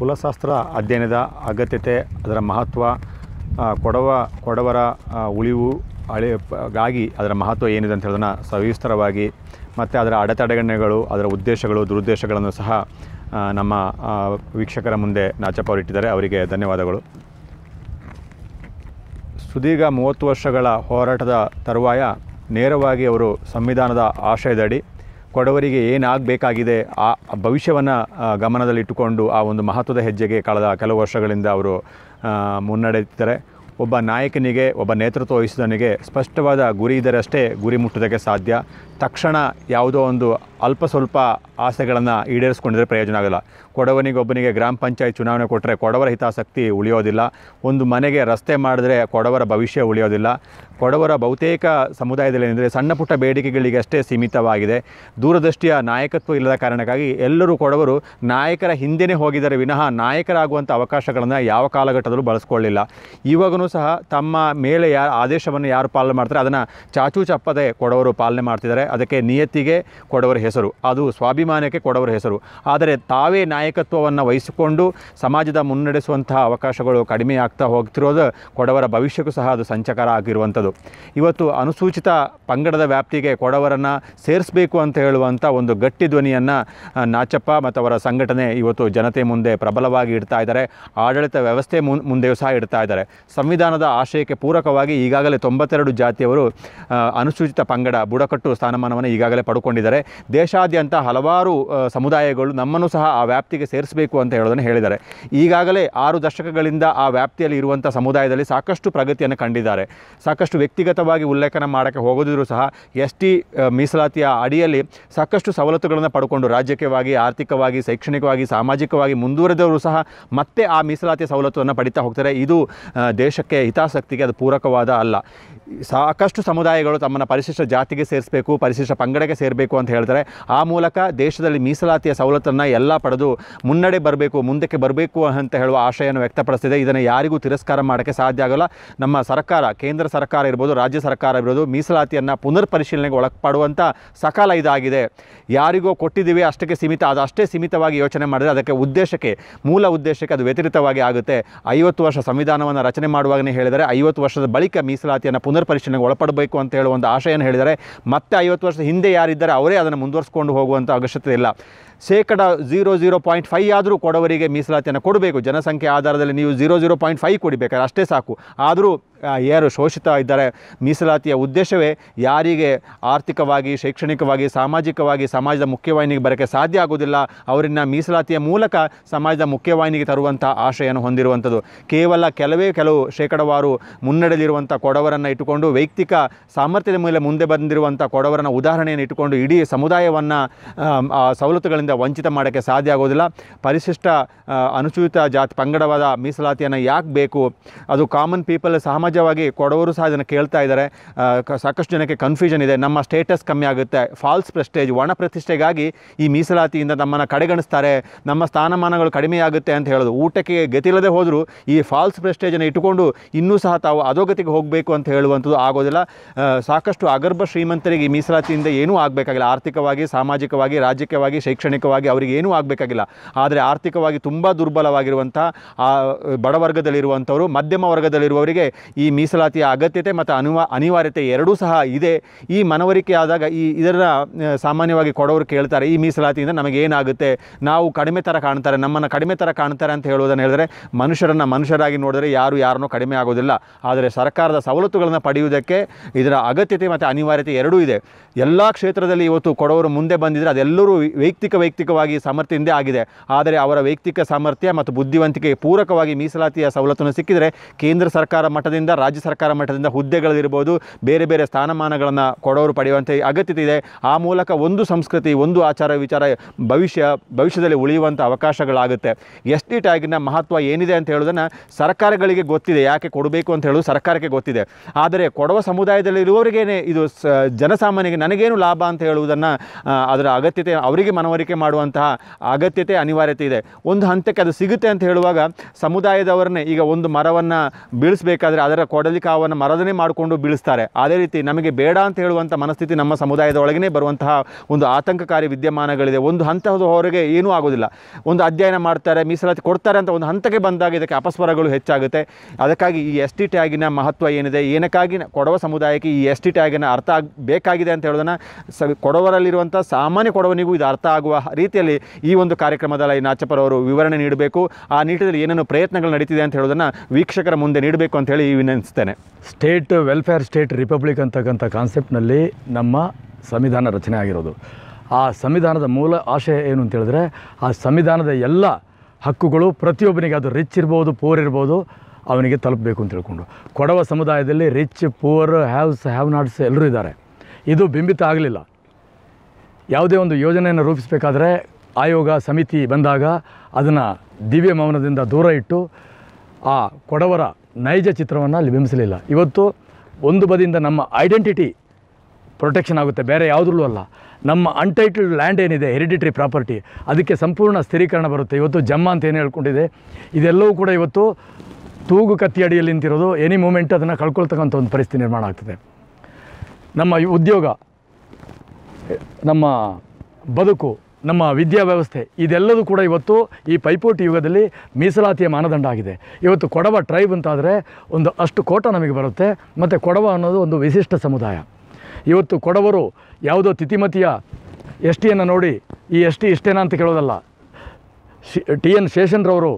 ಕುಲಶಾಸ್ತ್ರ ಅಧ್ಯಯನದ ಅಗತ್ಯತೆ ಅದರ ಮಹತ್ವ ಆ, ಕೊಡವ ಕೊಡವರ ಆ, ಉಳಿವು ಅಳಿ ಗಾಗಿ ಅದರ ಮಹತ್ವ ಏನಿದೆ ಅಂತ ಹೇಳೋದನ್ನು ಸವಿಸ್ತರವಾಗಿ ಮತ್ತು ಅದರ ಅಡೆತಡೆಗಳು ಅದರ ಉದ್ದೇಶಗಳು ದುರುದ್ದೇಶಗಳನ್ನು ಸಹ ಆ, ನಮ್ಮ ಆ, ವೀಕ್ಷಕರ ಮುಂದೆ ನಾಚಪ್ಪ ಅವರಿಟ್ಟಿದ್ದಾರೆ ಅವರಿಗೆ ಧನ್ಯವಾದಗಳು ಸುದೀರ್ಘ ಮೂವತ್ತು ವರ್ಷಗಳ ಹೋರಾಟದ ತರುವಾಯ ನೇರವಾಗಿ ಅವರು ಸಂವಿಧಾನದ ಆಶಯದಡಿ ಕೊಡವರಿಗೆ ಏನಾಗಬೇಕಾಗಿದೆ ಆ ಭವಿಷ್ಯವನ್ನು ಗಮನದಲ್ಲಿಟ್ಟುಕೊಂಡು ಆ ಒಂದು ಮಹತ್ವದ ಹೆಜ್ಜೆಗೆ ಕಳೆದ ಕೆಲವು ವರ್ಷಗಳಿಂದ ಅವರು ಆ, ಮುನ್ನಡೆಯುತ್ತಿದ್ದಾರೆ ಒಬ್ಬ ನಾಯಕನಿಗೆ ಒಬ್ಬ ನೇತೃತ್ವ ವಹಿಸಿದವನಿಗೆ ಸ್ಪಷ್ಟವಾದ ಗುರಿ ಇದ್ದರಷ್ಟೇ ಗುರಿ ಮುಟ್ಟೋದಕ್ಕೆ ಸಾಧ್ಯ ತಕ್ಷಣ ಯಾವುದೋ ಒಂದು ಅಲ್ಪ ಸ್ವಲ್ಪ ಆಸೆಗಳನ್ನು ಈಡೇರಿಸ್ಕೊಂಡಿದ್ರೆ ಪ್ರಯೋಜನ ಆಗಲ್ಲ ಕೊಡವನಿಗೆ ಒಬ್ಬನಿಗೆ ಗ್ರಾಮ ಪಂಚಾಯತ್ ಚುನಾವಣೆ ಕೊಟ್ಟರೆ ಕೊಡವರ ಹಿತಾಸಕ್ತಿ ಉಳಿಯೋದಿಲ್ಲ ಒಂದು ಮನೆಗೆ ರಸ್ತೆ ಮಾಡಿದ್ರೆ ಕೊಡವರ ಭವಿಷ್ಯ ಉಳಿಯೋದಿಲ್ಲ ಕೊಡವರ ಬಹುತೇಕ ಸಮುದಾಯದಲ್ಲಿ ಏನೆಂದರೆ ಸಣ್ಣ ಪುಟ್ಟ ಬೇಡಿಕೆಗಳಿಗೆ ಅಷ್ಟೇ ಸೀಮಿತವಾಗಿದೆ ದೂರದೃಷ್ಟಿಯ ನಾಯಕತ್ವ ಇಲ್ಲದ ಕಾರಣಕ್ಕಾಗಿ ಎಲ್ಲರೂ ಕೊಡವರು ನಾಯಕರ ಹಿಂದೆನೇ ಹೋಗಿದ್ದಾರೆ ವಿನಃ ನಾಯಕರಾಗುವಂಥ ಅವಕಾಶಗಳನ್ನು ಯಾವ ಕಾಲಘಟ್ಟದಲ್ಲೂ ಬಳಸ್ಕೊಳ್ಳಿಲ್ಲ ಇವಾಗೂ ಸಹ ತಮ್ಮ ಮೇಲೆ ಯಾ ಆದೇಶವನ್ನು ಯಾರು ಪಾಲನೆ ಮಾಡ್ತಾರೆ ಅದನ್ನು ಚಾಚೂ ಚಪ್ಪದೆ ಕೊಡವರು ಪಾಲನೆ ಮಾಡ್ತಿದ್ದಾರೆ ಅದಕ್ಕೆ ನಿಯತ್ತಿಗೆ ಕೊಡವರ ಹೆಸರು ಅದು ಸ್ವಾಭಿಮಾನಕ್ಕೆ ಕೊಡವರ ಹೆಸರು ಆದರೆ ತಾವೇ ನಾಯಕತ್ವವನ್ನು ವಹಿಸಿಕೊಂಡು ಸಮಾಜದ ಮುನ್ನಡೆಸುವಂತಹ ಅವಕಾಶಗಳು ಕಡಿಮೆ ಆಗ್ತಾ ಹೋಗ್ತಿರೋದು ಕೊಡವರ ಭವಿಷ್ಯಕ್ಕೂ ಸಹ ಅದು ಸಂಚಕಾರ ಆಗಿರುವಂಥದ್ದು ಇವತ್ತು ಅನುಸೂಚಿತ ಪಂಗಡದ ವ್ಯಾಪ್ತಿಗೆ ಕೊಡವರನ್ನು ಸೇರಿಸಬೇಕು ಅಂತ ಹೇಳುವಂಥ ಒಂದು ಗಟ್ಟಿ ಧ್ವನಿಯನ್ನು ನಾಚಪ್ಪ ಮತ್ತು ಅವರ ಸಂಘಟನೆ ಇವತ್ತು ಜನತೆ ಮುಂದೆ ಪ್ರಬಲವಾಗಿ ಇಡ್ತಾ ಇದ್ದಾರೆ ಆಡಳಿತ ವ್ಯವಸ್ಥೆ ಮುನ್ ಮುಂದೆಯೂ ಸಹ ಇಡ್ತಾ ಇದ್ದಾರೆ ಸಂವಿಧಾನದ ಆಶಯಕ್ಕೆ ಪೂರಕವಾಗಿ ಈಗಾಗಲೇ ತೊಂಬತ್ತೆರಡು ಜಾತಿಯವರು ಆ, ಅನುಸೂಚಿತ ಪಂಗಡ ಬುಡಕಟ್ಟು ಸ್ಥಾನಮಾನವನ್ನು ಈಗಾಗಲೇ ಪಡ್ಕೊಂಡಿದ್ದಾರೆ ದೇಶಾದ್ಯಂತ ಹಲವಾರು ಆ, ಸಮುದಾಯಗಳು ನಮ್ಮನ್ನು ಸಹ ಆ ವ್ಯಾಪ್ತಿಗೆ ಸೇರಿಸಬೇಕು ಅಂತ ಹೇಳೋದನ್ನು ಹೇಳಿದ್ದಾರೆ ಈಗಾಗಲೇ ಆರು ದಶಕಗಳಿಂದ ಆ ವ್ಯಾಪ್ತಿಯಲ್ಲಿ ಇರುವಂಥ ಸಮುದಾಯದಲ್ಲಿ ಸಾಕಷ್ಟು ಪ್ರಗತಿಯನ್ನು ಕಂಡಿದ್ದಾರೆ ಸಾಕಷ್ಟು ವ್ಯಕ್ತಿಗತವಾಗಿ ಉಲ್ಲೇಖನ ಮಾಡೋಕ್ಕೆ ಹೋಗೋದಿದ್ರು ಸಹ ಎಸ್ ಟಿ ಮೀಸಲಾತಿಯ ಅಡಿಯಲ್ಲಿ ಸಾಕಷ್ಟು ಸವಲತ್ತುಗಳನ್ನು ಪಡ್ಕೊಂಡು ರಾಜಕೀಯವಾಗಿ ಆರ್ಥಿಕವಾಗಿ ಶೈಕ್ಷಣಿಕವಾಗಿ ಸಾಮಾಜಿಕವಾಗಿ ಮುಂದುವರೆದವರು ಸಹ ಮತ್ತೆ ಆ ಮೀಸಲಾತಿಯ ಸವಲತ್ತನ್ನು ಪಡಿತಾ ಹೋಗ್ತಾರೆ ಇದು ಆ, ದೇಶಕ್ಕೆ ಹಿತಾಸಕ್ತಿಗೆ ಅದು ಪೂರಕವಾದ ಅಲ್ಲ ಸಾಕಷ್ಟು ಸಮುದಾಯಗಳು ತಮ್ಮನ್ನು ಪರಿಶಿಷ್ಟ ಜಾತಿಗೆ ಸೇರಿಸಬೇಕು ಪರಿಶಿಷ್ಟ ಪಂಗಡಕ್ಕೆ ಸೇರಬೇಕು ಅಂತ ಹೇಳ್ತಾರೆ ಆ ಮೂಲಕ ದೇಶದಲ್ಲಿ ಮೀಸಲಾತಿಯ ಸವಲತ್ತನ್ನು ಎಲ್ಲ ಪಡೆದು ಮುನ್ನಡೆ ಬರಬೇಕು ಮುಂದಕ್ಕೆ ಬರಬೇಕು ಅಂತ ಹೇಳುವ ಆಶಯವನ್ನು ವ್ಯಕ್ತಪಡಿಸ್ತಿದೆ ಇದನ್ನು ಯಾರಿಗೂ ತಿರಸ್ಕಾರ ಮಾಡೋಕ್ಕೆ ಸಾಧ್ಯ ಆಗೋಲ್ಲ ನಮ್ಮ ಸರ್ಕಾರ ಕೇಂದ್ರ ಸರ್ಕಾರ ಇರ್ಬೋದು ರಾಜ್ಯ ಸರ್ಕಾರ ಇರ್ಬೋದು ಮೀಸಲಾತಿಯನ್ನು ಪುನರ್ ಪರಿಶೀಲನೆಗೆ ಒಳಪಡುವಂಥ ಸಕಾಲ ಇದಾಗಿದೆ ಯಾರಿಗೋ ಕೊಟ್ಟಿದ್ದೀವಿ ಅಷ್ಟಕ್ಕೆ ಸೀಮಿತ ಅದು ಅಷ್ಟೇ ಸೀಮಿತವಾಗಿ ಯೋಚನೆ ಮಾಡಿದರೆ ಅದಕ್ಕೆ ಉದ್ದೇಶಕ್ಕೆ ಮೂಲ ಉದ್ದೇಶಕ್ಕೆ ಅದು ವ್ಯತಿರಿತವಾಗಿ ಆಗುತ್ತೆ ಐವತ್ತು ವರ್ಷ ಸಂವಿಧಾನವನ್ನು ರಚನೆ ಮಾಡುವಾಗಲೇ ಹೇಳಿದರೆ ಐವತ್ತು ವರ್ಷದ ಬಳಿಕ ಮೀಸಲಾತಿಯನ್ನು ಪುನರ್ ಪರಿಶೀಲನೆಗೆ ಒಳಪಡಬೇಕು ಅಂತ ಹೇಳುವ ಒಂದು ಆಶಯನ ಹೇಳಿದರೆ ಮತ್ತೆ ಐವತ್ತು ವರ್ಷದ ಹಿಂದೆ ಯಾರಿದ್ದಾರೆ ಅವರೇ ಅದನ್ನು ಮುಂದುವರಿಸ್ಕೊಂಡು ಹೋಗುವಂಥ ಅವಶ್ಯಕತೆ ಇಲ್ಲ ಶೇಕಡ ಝೀರೋ ಝೀರೋ ಪಾಯಿಂಟ್ ಫೈ ಆದರೂ ಕೊಡವರಿಗೆ ಮೀಸಲಾತಿಯನ್ನು ಕೊಡಬೇಕು ಜನಸಂಖ್ಯೆ ಆಧಾರದಲ್ಲಿ ನೀವು ಝೀರೋ ಝೀರೋ ಪಾಯಿಂಟ್ ಫೈ ಕೊಡಿಬೇಕಾದ್ರೆ ಅಷ್ಟೇ ಸಾಕು ಆದರೂ ಆ, ಯಾರು ಶೋಷಿತ ಇದ್ದಾರೆ ಮೀಸಲಾತಿಯ ಉದ್ದೇಶವೇ ಯಾರಿಗೆ ಆರ್ಥಿಕವಾಗಿ ಶೈಕ್ಷಣಿಕವಾಗಿ ಸಾಮಾಜಿಕವಾಗಿ ಸಮಾಜದ ಮುಖ್ಯವಾಹಿನಿಗೆ ಬರೋಕ್ಕೆ ಸಾಧ್ಯ ಆಗೋದಿಲ್ಲ ಅವರನ್ನು ಮೀಸಲಾತಿಯ ಮೂಲಕ ಸಮಾಜದ ಮುಖ್ಯವಾಹಿನಿಗೆ ತರುವಂಥ ಆಶಯವನ್ನು ಹೊಂದಿರುವಂಥದ್ದು ಕೇವಲ ಕೆಲವೇ ಕೆಲವು ಶೇಕಡವಾರು ಮುನ್ನಡೆದಿರುವಂಥ ಕೊಡವರನ್ನು ಇಟ್ಟುಕೊಂಡು ವೈಯಕ್ತಿಕ ಸಾಮರ್ಥ್ಯದ ಮೇಲೆ ಮುಂದೆ ಬಂದಿರುವಂಥ ಕೊಡವರನ್ನ ಉದಾಹರಣೆಯನ್ನು ಇಟ್ಟುಕೊಂಡು ಇಡೀ ಸಮುದಾಯವನ್ನು ಆ ಸವಲತ್ತುಗಳಿಂದ ವಂಚಿತ ಮಾಡೋಕ್ಕೆ ಸಾಧ್ಯ ಆಗೋದಿಲ್ಲ ಪರಿಶಿಷ್ಟ ಆ, ಅನುಸೂಚಿತ ಜಾತಿ ಪಂಗಡವಾದ ಮೀಸಲಾತಿಯನ್ನು ಯಾಕೆ ಬೇಕು ಅದು ಕಾಮನ್ ಪೀಪಲ್ ಸಹಜವಾಗಿ ಕೊಡವರು ಸಹ ಇದನ್ನು ಕೇಳ್ತಾ ಇದ್ದಾರೆ ಆ, ಕ- ಸಾಕಷ್ಟು ಜನಕ್ಕೆ ಕನ್ಫ್ಯೂಷನ್ ಇದೆ ನಮ್ಮ ಸ್ಟೇಟಸ್ ಕಮ್ಮಿ ಆಗುತ್ತೆ ಫಾಲ್ಸ್ ಪ್ರೆಸ್ಟೇಜ್ ಒಣ ಪ್ರತಿಷ್ಠೆಗಾಗಿ ಈ ಮೀಸಲಾತಿಯಿಂದ ನಮ್ಮನ್ನು ಕಡೆಗಣಿಸ್ತಾರೆ ನಮ್ಮ ಸ್ಥಾನಮಾನಗಳು ಕಡಿಮೆ ಆಗುತ್ತೆ ಅಂತ ಹೇಳೋದು ಊಟಕ್ಕೆ ಗತಿಯಿಲ್ಲದೆ ಹೋದರೂ ಈ ಫಾಲ್ಸ್ ಪ್ರೆಸ್ಟೇಜನ್ನು ಇಟ್ಟುಕೊಂಡು ಇನ್ನೂ ಸಹ ತಾವು ಅಧೋಗತಿಗೆ ಹೋಗಬೇಕು ಅಂತ ಹೇಳುವಂಥದ್ದು ಆಗೋದಿಲ್ಲ ಆ, ಸಾಕಷ್ಟು ಅಗರ್ಭ ಶ್ರೀಮಂತರಿಗೆ ಈ ಮೀಸಲಾತಿಯಿಂದ ಏನೂ ಆಗಬೇಕಾಗಿಲ್ಲ ಆರ್ಥಿಕವಾಗಿ ಸಾಮಾಜಿಕವಾಗಿ ರಾಜಕೀಯವಾಗಿ ಶೈಕ್ಷಣಿಕವಾಗಿ ಅವರಿಗೆ ಏನೂ ಆಗಬೇಕಾಗಿಲ್ಲ ಆದರೆ ಆರ್ಥಿಕವಾಗಿ ತುಂಬ ದುರ್ಬಲವಾಗಿರುವಂಥ ಆ ಬಡವರ್ಗದಲ್ಲಿರುವಂಥವರು ಮಧ್ಯಮ ವರ್ಗದಲ್ಲಿರುವವರಿಗೆ ಈ ಮೀಸಲಾತಿಯ ಅಗತ್ಯತೆ ಮತ್ತು ಅನಿವಾ ಅನಿವಾರ್ಯತೆ ಎರಡೂ ಸಹ ಇದೆ ಈ ಮನವರಿಕೆ ಆದಾಗ ಈ ಇದರ ಆ, ಸಾಮಾನ್ಯವಾಗಿ ಕೊಡೋರು ಕೇಳ್ತಾರೆ ಈ ಮೀಸಲಾತಿಯಿಂದ ನಮಗೆ ಏನಾಗುತ್ತೆ ನಾವು ಕಡಿಮೆ ಥರ ಕಾಣ್ತಾರೆ ನಮ್ಮನ್ನು ಕಡಿಮೆ ಥರ ಕಾಣ್ತಾರೆ ಅಂತ ಹೇಳುವುದನ್ನು ಹೇಳಿದ್ರೆ ಮನುಷ್ಯರನ್ನು ಮನುಷ್ಯರಾಗಿ ನೋಡಿದರೆ ಯಾರು ಯಾರನ್ನೂ ಕಡಿಮೆ ಆಗೋದಿಲ್ಲ ಆದರೆ ಸರ್ಕಾರದ ಸವಲತ್ತುಗಳನ್ನು ಪಡೆಯುವುದಕ್ಕೆ ಇದರ ಅಗತ್ಯತೆ ಮತ್ತು ಅನಿವಾರ್ಯತೆ ಎರಡೂ ಇದೆ ಎಲ್ಲ ಕ್ಷೇತ್ರದಲ್ಲಿ ಇವತ್ತು ಕೊಡವರು ಮುಂದೆ ಬಂದಿದ್ದರೆ ಅದೆಲ್ಲರೂ ವೈಯಕ್ತಿಕ ವೈಯಕ್ತಿಕವಾಗಿ ಸಾಮರ್ಥ್ಯದಿಂದ ಆಗಿದೆ ಆದರೆ ಅವರ ವೈಯಕ್ತಿಕ ಸಾಮರ್ಥ್ಯ ಮತ್ತು ಬುದ್ಧಿವಂತಿಕೆಗೆ ಪೂರಕವಾಗಿ ಮೀಸಲಾತಿಯ ಸವಲತ್ತನ್ನು ಸಿಕ್ಕಿದರೆ ಕೇಂದ್ರ ಸರ್ಕಾರ ಮಟ್ಟದಿಂದ ರಾಜ್ಯ ಸರ್ಕಾರ ಮಟ್ಟದಿಂದ ಹುದ್ದೆಗಳಿರ್ಬೋದು ಬೇರೆ ಬೇರೆ ಸ್ಥಾನಮಾನಗಳನ್ನು ಕೊಡೋರು ಪಡೆಯುವಂಥ ಅಗತ್ಯತೆ ಇದೆ ಆ ಮೂಲಕ ಒಂದು ಸಂಸ್ಕೃತಿ ಒಂದು ಆಚಾರ ವಿಚಾರ ಭವಿಷ್ಯ ಭವಿಷ್ಯದಲ್ಲಿ ಉಳಿಯುವಂಥ ಅವಕಾಶಗಳಾಗುತ್ತೆ ಎಸ್ ಟಿ ಟ್ಯಾಗಿನ ಮಹತ್ವ ಏನಿದೆ ಅಂತ ಹೇಳೋದನ್ನು ಸರ್ಕಾರಗಳಿಗೆ ಗೊತ್ತಿದೆ ಯಾಕೆ ಕೊಡಬೇಕು ಅಂತ ಹೇಳೋದು ಸರ್ಕಾರಕ್ಕೆ ಗೊತ್ತಿದೆ ಆದರೆ ಕೊಡವ ಸಮುದಾಯದಲ್ಲಿರುವವರಿಗೇನೆ ಇದು ಸ ಜನಸಾಮಾನ್ಯರಿಗೆ ನನಗೇನು ಲಾಭ ಅಂತ ಹೇಳುವುದನ್ನು ಆ, ಅದರ ಅಗತ್ಯತೆ ಅವರಿಗೆ ಮನವರಿಕೆ ಆಯ್ಕೆ ಮಾಡುವಂತಹ ಅಗತ್ಯತೆ ಅನಿವಾರ್ಯತೆ ಇದೆ ಒಂದು ಹಂತಕ್ಕೆ ಅದು ಸಿಗುತ್ತೆ ಅಂತ ಹೇಳುವಾಗ ಸಮುದಾಯದವರನ್ನೇ ಈಗ ಒಂದು ಮರವನ್ನು ಬೀಳಿಸಬೇಕಾದ್ರೆ ಅದರ ಕೊಡಲಿಕಾವನ್ನು ಮರದನೇ ಮಾಡಿಕೊಂಡು ಬೀಳಿಸ್ತಾರೆ ಅದೇ ರೀತಿ ನಮಗೆ ಬೇಡ ಅಂತ ಹೇಳುವಂಥ ಮನಸ್ಥಿತಿ ನಮ್ಮ ಸಮುದಾಯದ ಒಳಗೇ ಬರುವಂತಹ ಒಂದು ಆತಂಕಕಾರಿ ವಿದ್ಯಮಾನಗಳಿದೆ ಒಂದು ಹಂತದ ಹೊರಗೆ ಏನೂ ಆಗೋದಿಲ್ಲ ಒಂದು ಅಧ್ಯಯನ ಮಾಡ್ತಾರೆ ಮೀಸಲಾತಿ ಕೊಡ್ತಾರೆ ಅಂತ ಒಂದು ಹಂತಕ್ಕೆ ಬಂದಾಗ ಇದಕ್ಕೆ ಅಪಸ್ವರಗಳು ಹೆಚ್ಚಾಗುತ್ತೆ ಅದಕ್ಕಾಗಿ ಈ ಎಸ್ ಟಿ ಟ್ಯಾಗಿನ ಮಹತ್ವ ಏನಿದೆ ಏನಕ್ಕಾಗಿ ನ- ಕೊಡವ ಸಮುದಾಯಕ್ಕೆ ಈ ಎಸ್ ಟಿ ಟ್ಯಾಗಿನ ಅರ್ಥ ಆಗ್ ಬೇಕಾಗಿದೆ ಅಂತ ಹೇಳೋದನ್ನು ಸ ಕೊಡವರಲ್ಲಿರುವಂಥ ಸಾಮಾನ್ಯ ಕೊಡವನಿಗೂ ಇದು ಅರ್ಥ ಆಗುವ ರೀತಿಯಲ್ಲಿ ಈ ಒಂದು ಕಾರ್ಯಕ್ರಮದಲ್ಲಿ ನಾಚಪ್ಪರವರು ವಿವರಣೆ ನೀಡಬೇಕು ಆ ನಿಟ್ಟಿನಲ್ಲಿ ಏನೇನು ಪ್ರಯತ್ನಗಳು ನಡೀತಿದೆ ಅಂತ ಹೇಳೋದನ್ನು ವೀಕ್ಷಕರ ಮುಂದೆ ನೀಡಬೇಕು ಅಂತ ಹೇಳಿ ವಿನಂತಿಸ್ತೇನೆ ಸ್ಟೇಟ್ ವೆಲ್ಫೇರ್ ಸ್ಟೇಟ್ ರಿಪಬ್ಲಿಕ್ ಅಂತಕ್ಕಂಥ ಕಾನ್ಸೆಪ್ಟ್ನಲ್ಲಿ ನಮ್ಮ ಸಂವಿಧಾನ ರಚನೆ ಆಗಿರೋದು ಆ ಸಂವಿಧಾನದ ಮೂಲ ಆಶಯ ಏನು ಅಂತ ಹೇಳಿದ್ರೆ ಆ ಸಂವಿಧಾನದ ಎಲ್ಲ ಹಕ್ಕುಗಳು ಪ್ರತಿಯೊಬ್ಬನಿಗೆ ಅದು ರಿಚ್ ಇರ್ಬೋದು ಪೂರ್ ಇರ್ಬೋದು ಅವನಿಗೆ ತಲುಪಬೇಕು ಅಂತ ತಿಳ್ಕೊಂಡು ಕೊಡವ ಸಮುದಾಯದಲ್ಲಿ rich poor haves have nots ಎಲ್ಲರೂ ಇದ್ದಾರೆ ಇದು ಬಿಂಬಿತ ಆಗಲಿಲ್ಲ ಯಾವುದೇ ಒಂದು ಯೋಜನೆಯನ್ನು ರೂಪಿಸಬೇಕಾದ್ರೆ ಆಯೋಗ ಸಮಿತಿ ಬಂದಾಗ ಅದನ್ನು ದಿವ್ಯ ಮೌನದಿಂದ ದೂರ ಇಟ್ಟು ಆ ಕೊಡವರ ನೈಜ ಚಿತ್ರವನ್ನು ಅಲ್ಲಿ ಬಿಂಬಿಸಲಿಲ್ಲ ಇವತ್ತು ಒಂದು ಬದಿಯಿಂದ ನಮ್ಮ ಐಡೆಂಟಿಟಿ ಪ್ರೊಟೆಕ್ಷನ್ ಆಗುತ್ತೆ ಬೇರೆ ಯಾವುದ್ರಲ್ಲೂ ಅಲ್ಲ ನಮ್ಮ ಅನ್ಟೈಟಲ್ಡ್ ಲ್ಯಾಂಡ್ ಏನಿದೆ ಹೆರಿಡಿಟರಿ ಪ್ರಾಪರ್ಟಿ ಅದಕ್ಕೆ ಸಂಪೂರ್ಣ ಸ್ಥಿರೀಕರಣ ಬರುತ್ತೆ ಇವತ್ತು ಜಮ್ಮ ಅಂತ ಏನು ಹೇಳ್ಕೊಂಡಿದೆ ಇದೆಲ್ಲವೂ ಕೂಡ ಇವತ್ತು ತೂಗು ಕತ್ತಿ ಅಡಿಯಲ್ಲಿ ನಿಂತಿರೋದು ಎನಿ ಮೂಮೆಂಟ್ ಅದನ್ನು ಕಳ್ಕೊಳ್ತಕ್ಕಂಥ ಒಂದು ಪರಿಸ್ಥಿತಿ ನಿರ್ಮಾಣ ಆಗ್ತದೆ ನಮ್ಮ ಈ ಉದ್ಯೋಗ ನಮ್ಮ ಬದುಕು ನಮ್ಮ ವಿದ್ಯಾ ವ್ಯವಸ್ಥೆ ಇದೆಲ್ಲದೂ ಕೂಡ ಇವತ್ತು ಈ ಪೈಪೋಟಿ ಯುಗದಲ್ಲಿ ಮೀಸಲಾತಿಯ ಮಾನದಂಡ ಆಗಿದೆ ಇವತ್ತು ಕೊಡವ ಟ್ರೈಬ್ ಅಂತಾದರೆ ಒಂದು ಅಷ್ಟು ಕೋಟ ನಮಗೆ ಬರುತ್ತೆ ಮತ್ತು ಕೊಡವ ಅನ್ನೋದು ಒಂದು ವಿಶಿಷ್ಟ ಸಮುದಾಯ ಇವತ್ತು ಕೊಡವರು ಯಾವುದೋ ತಿಥಿಮತಿಯ ಎಸ್ ಟಿಯನ್ನು ನೋಡಿ ಈ ಎಸ್ ಟಿ ಇಷ್ಟೇನಾ ಅಂತ ಕೇಳೋದಲ್ಲ ಶಿ ಟಿ ಎನ್ ಶೇಷನ್ರವರು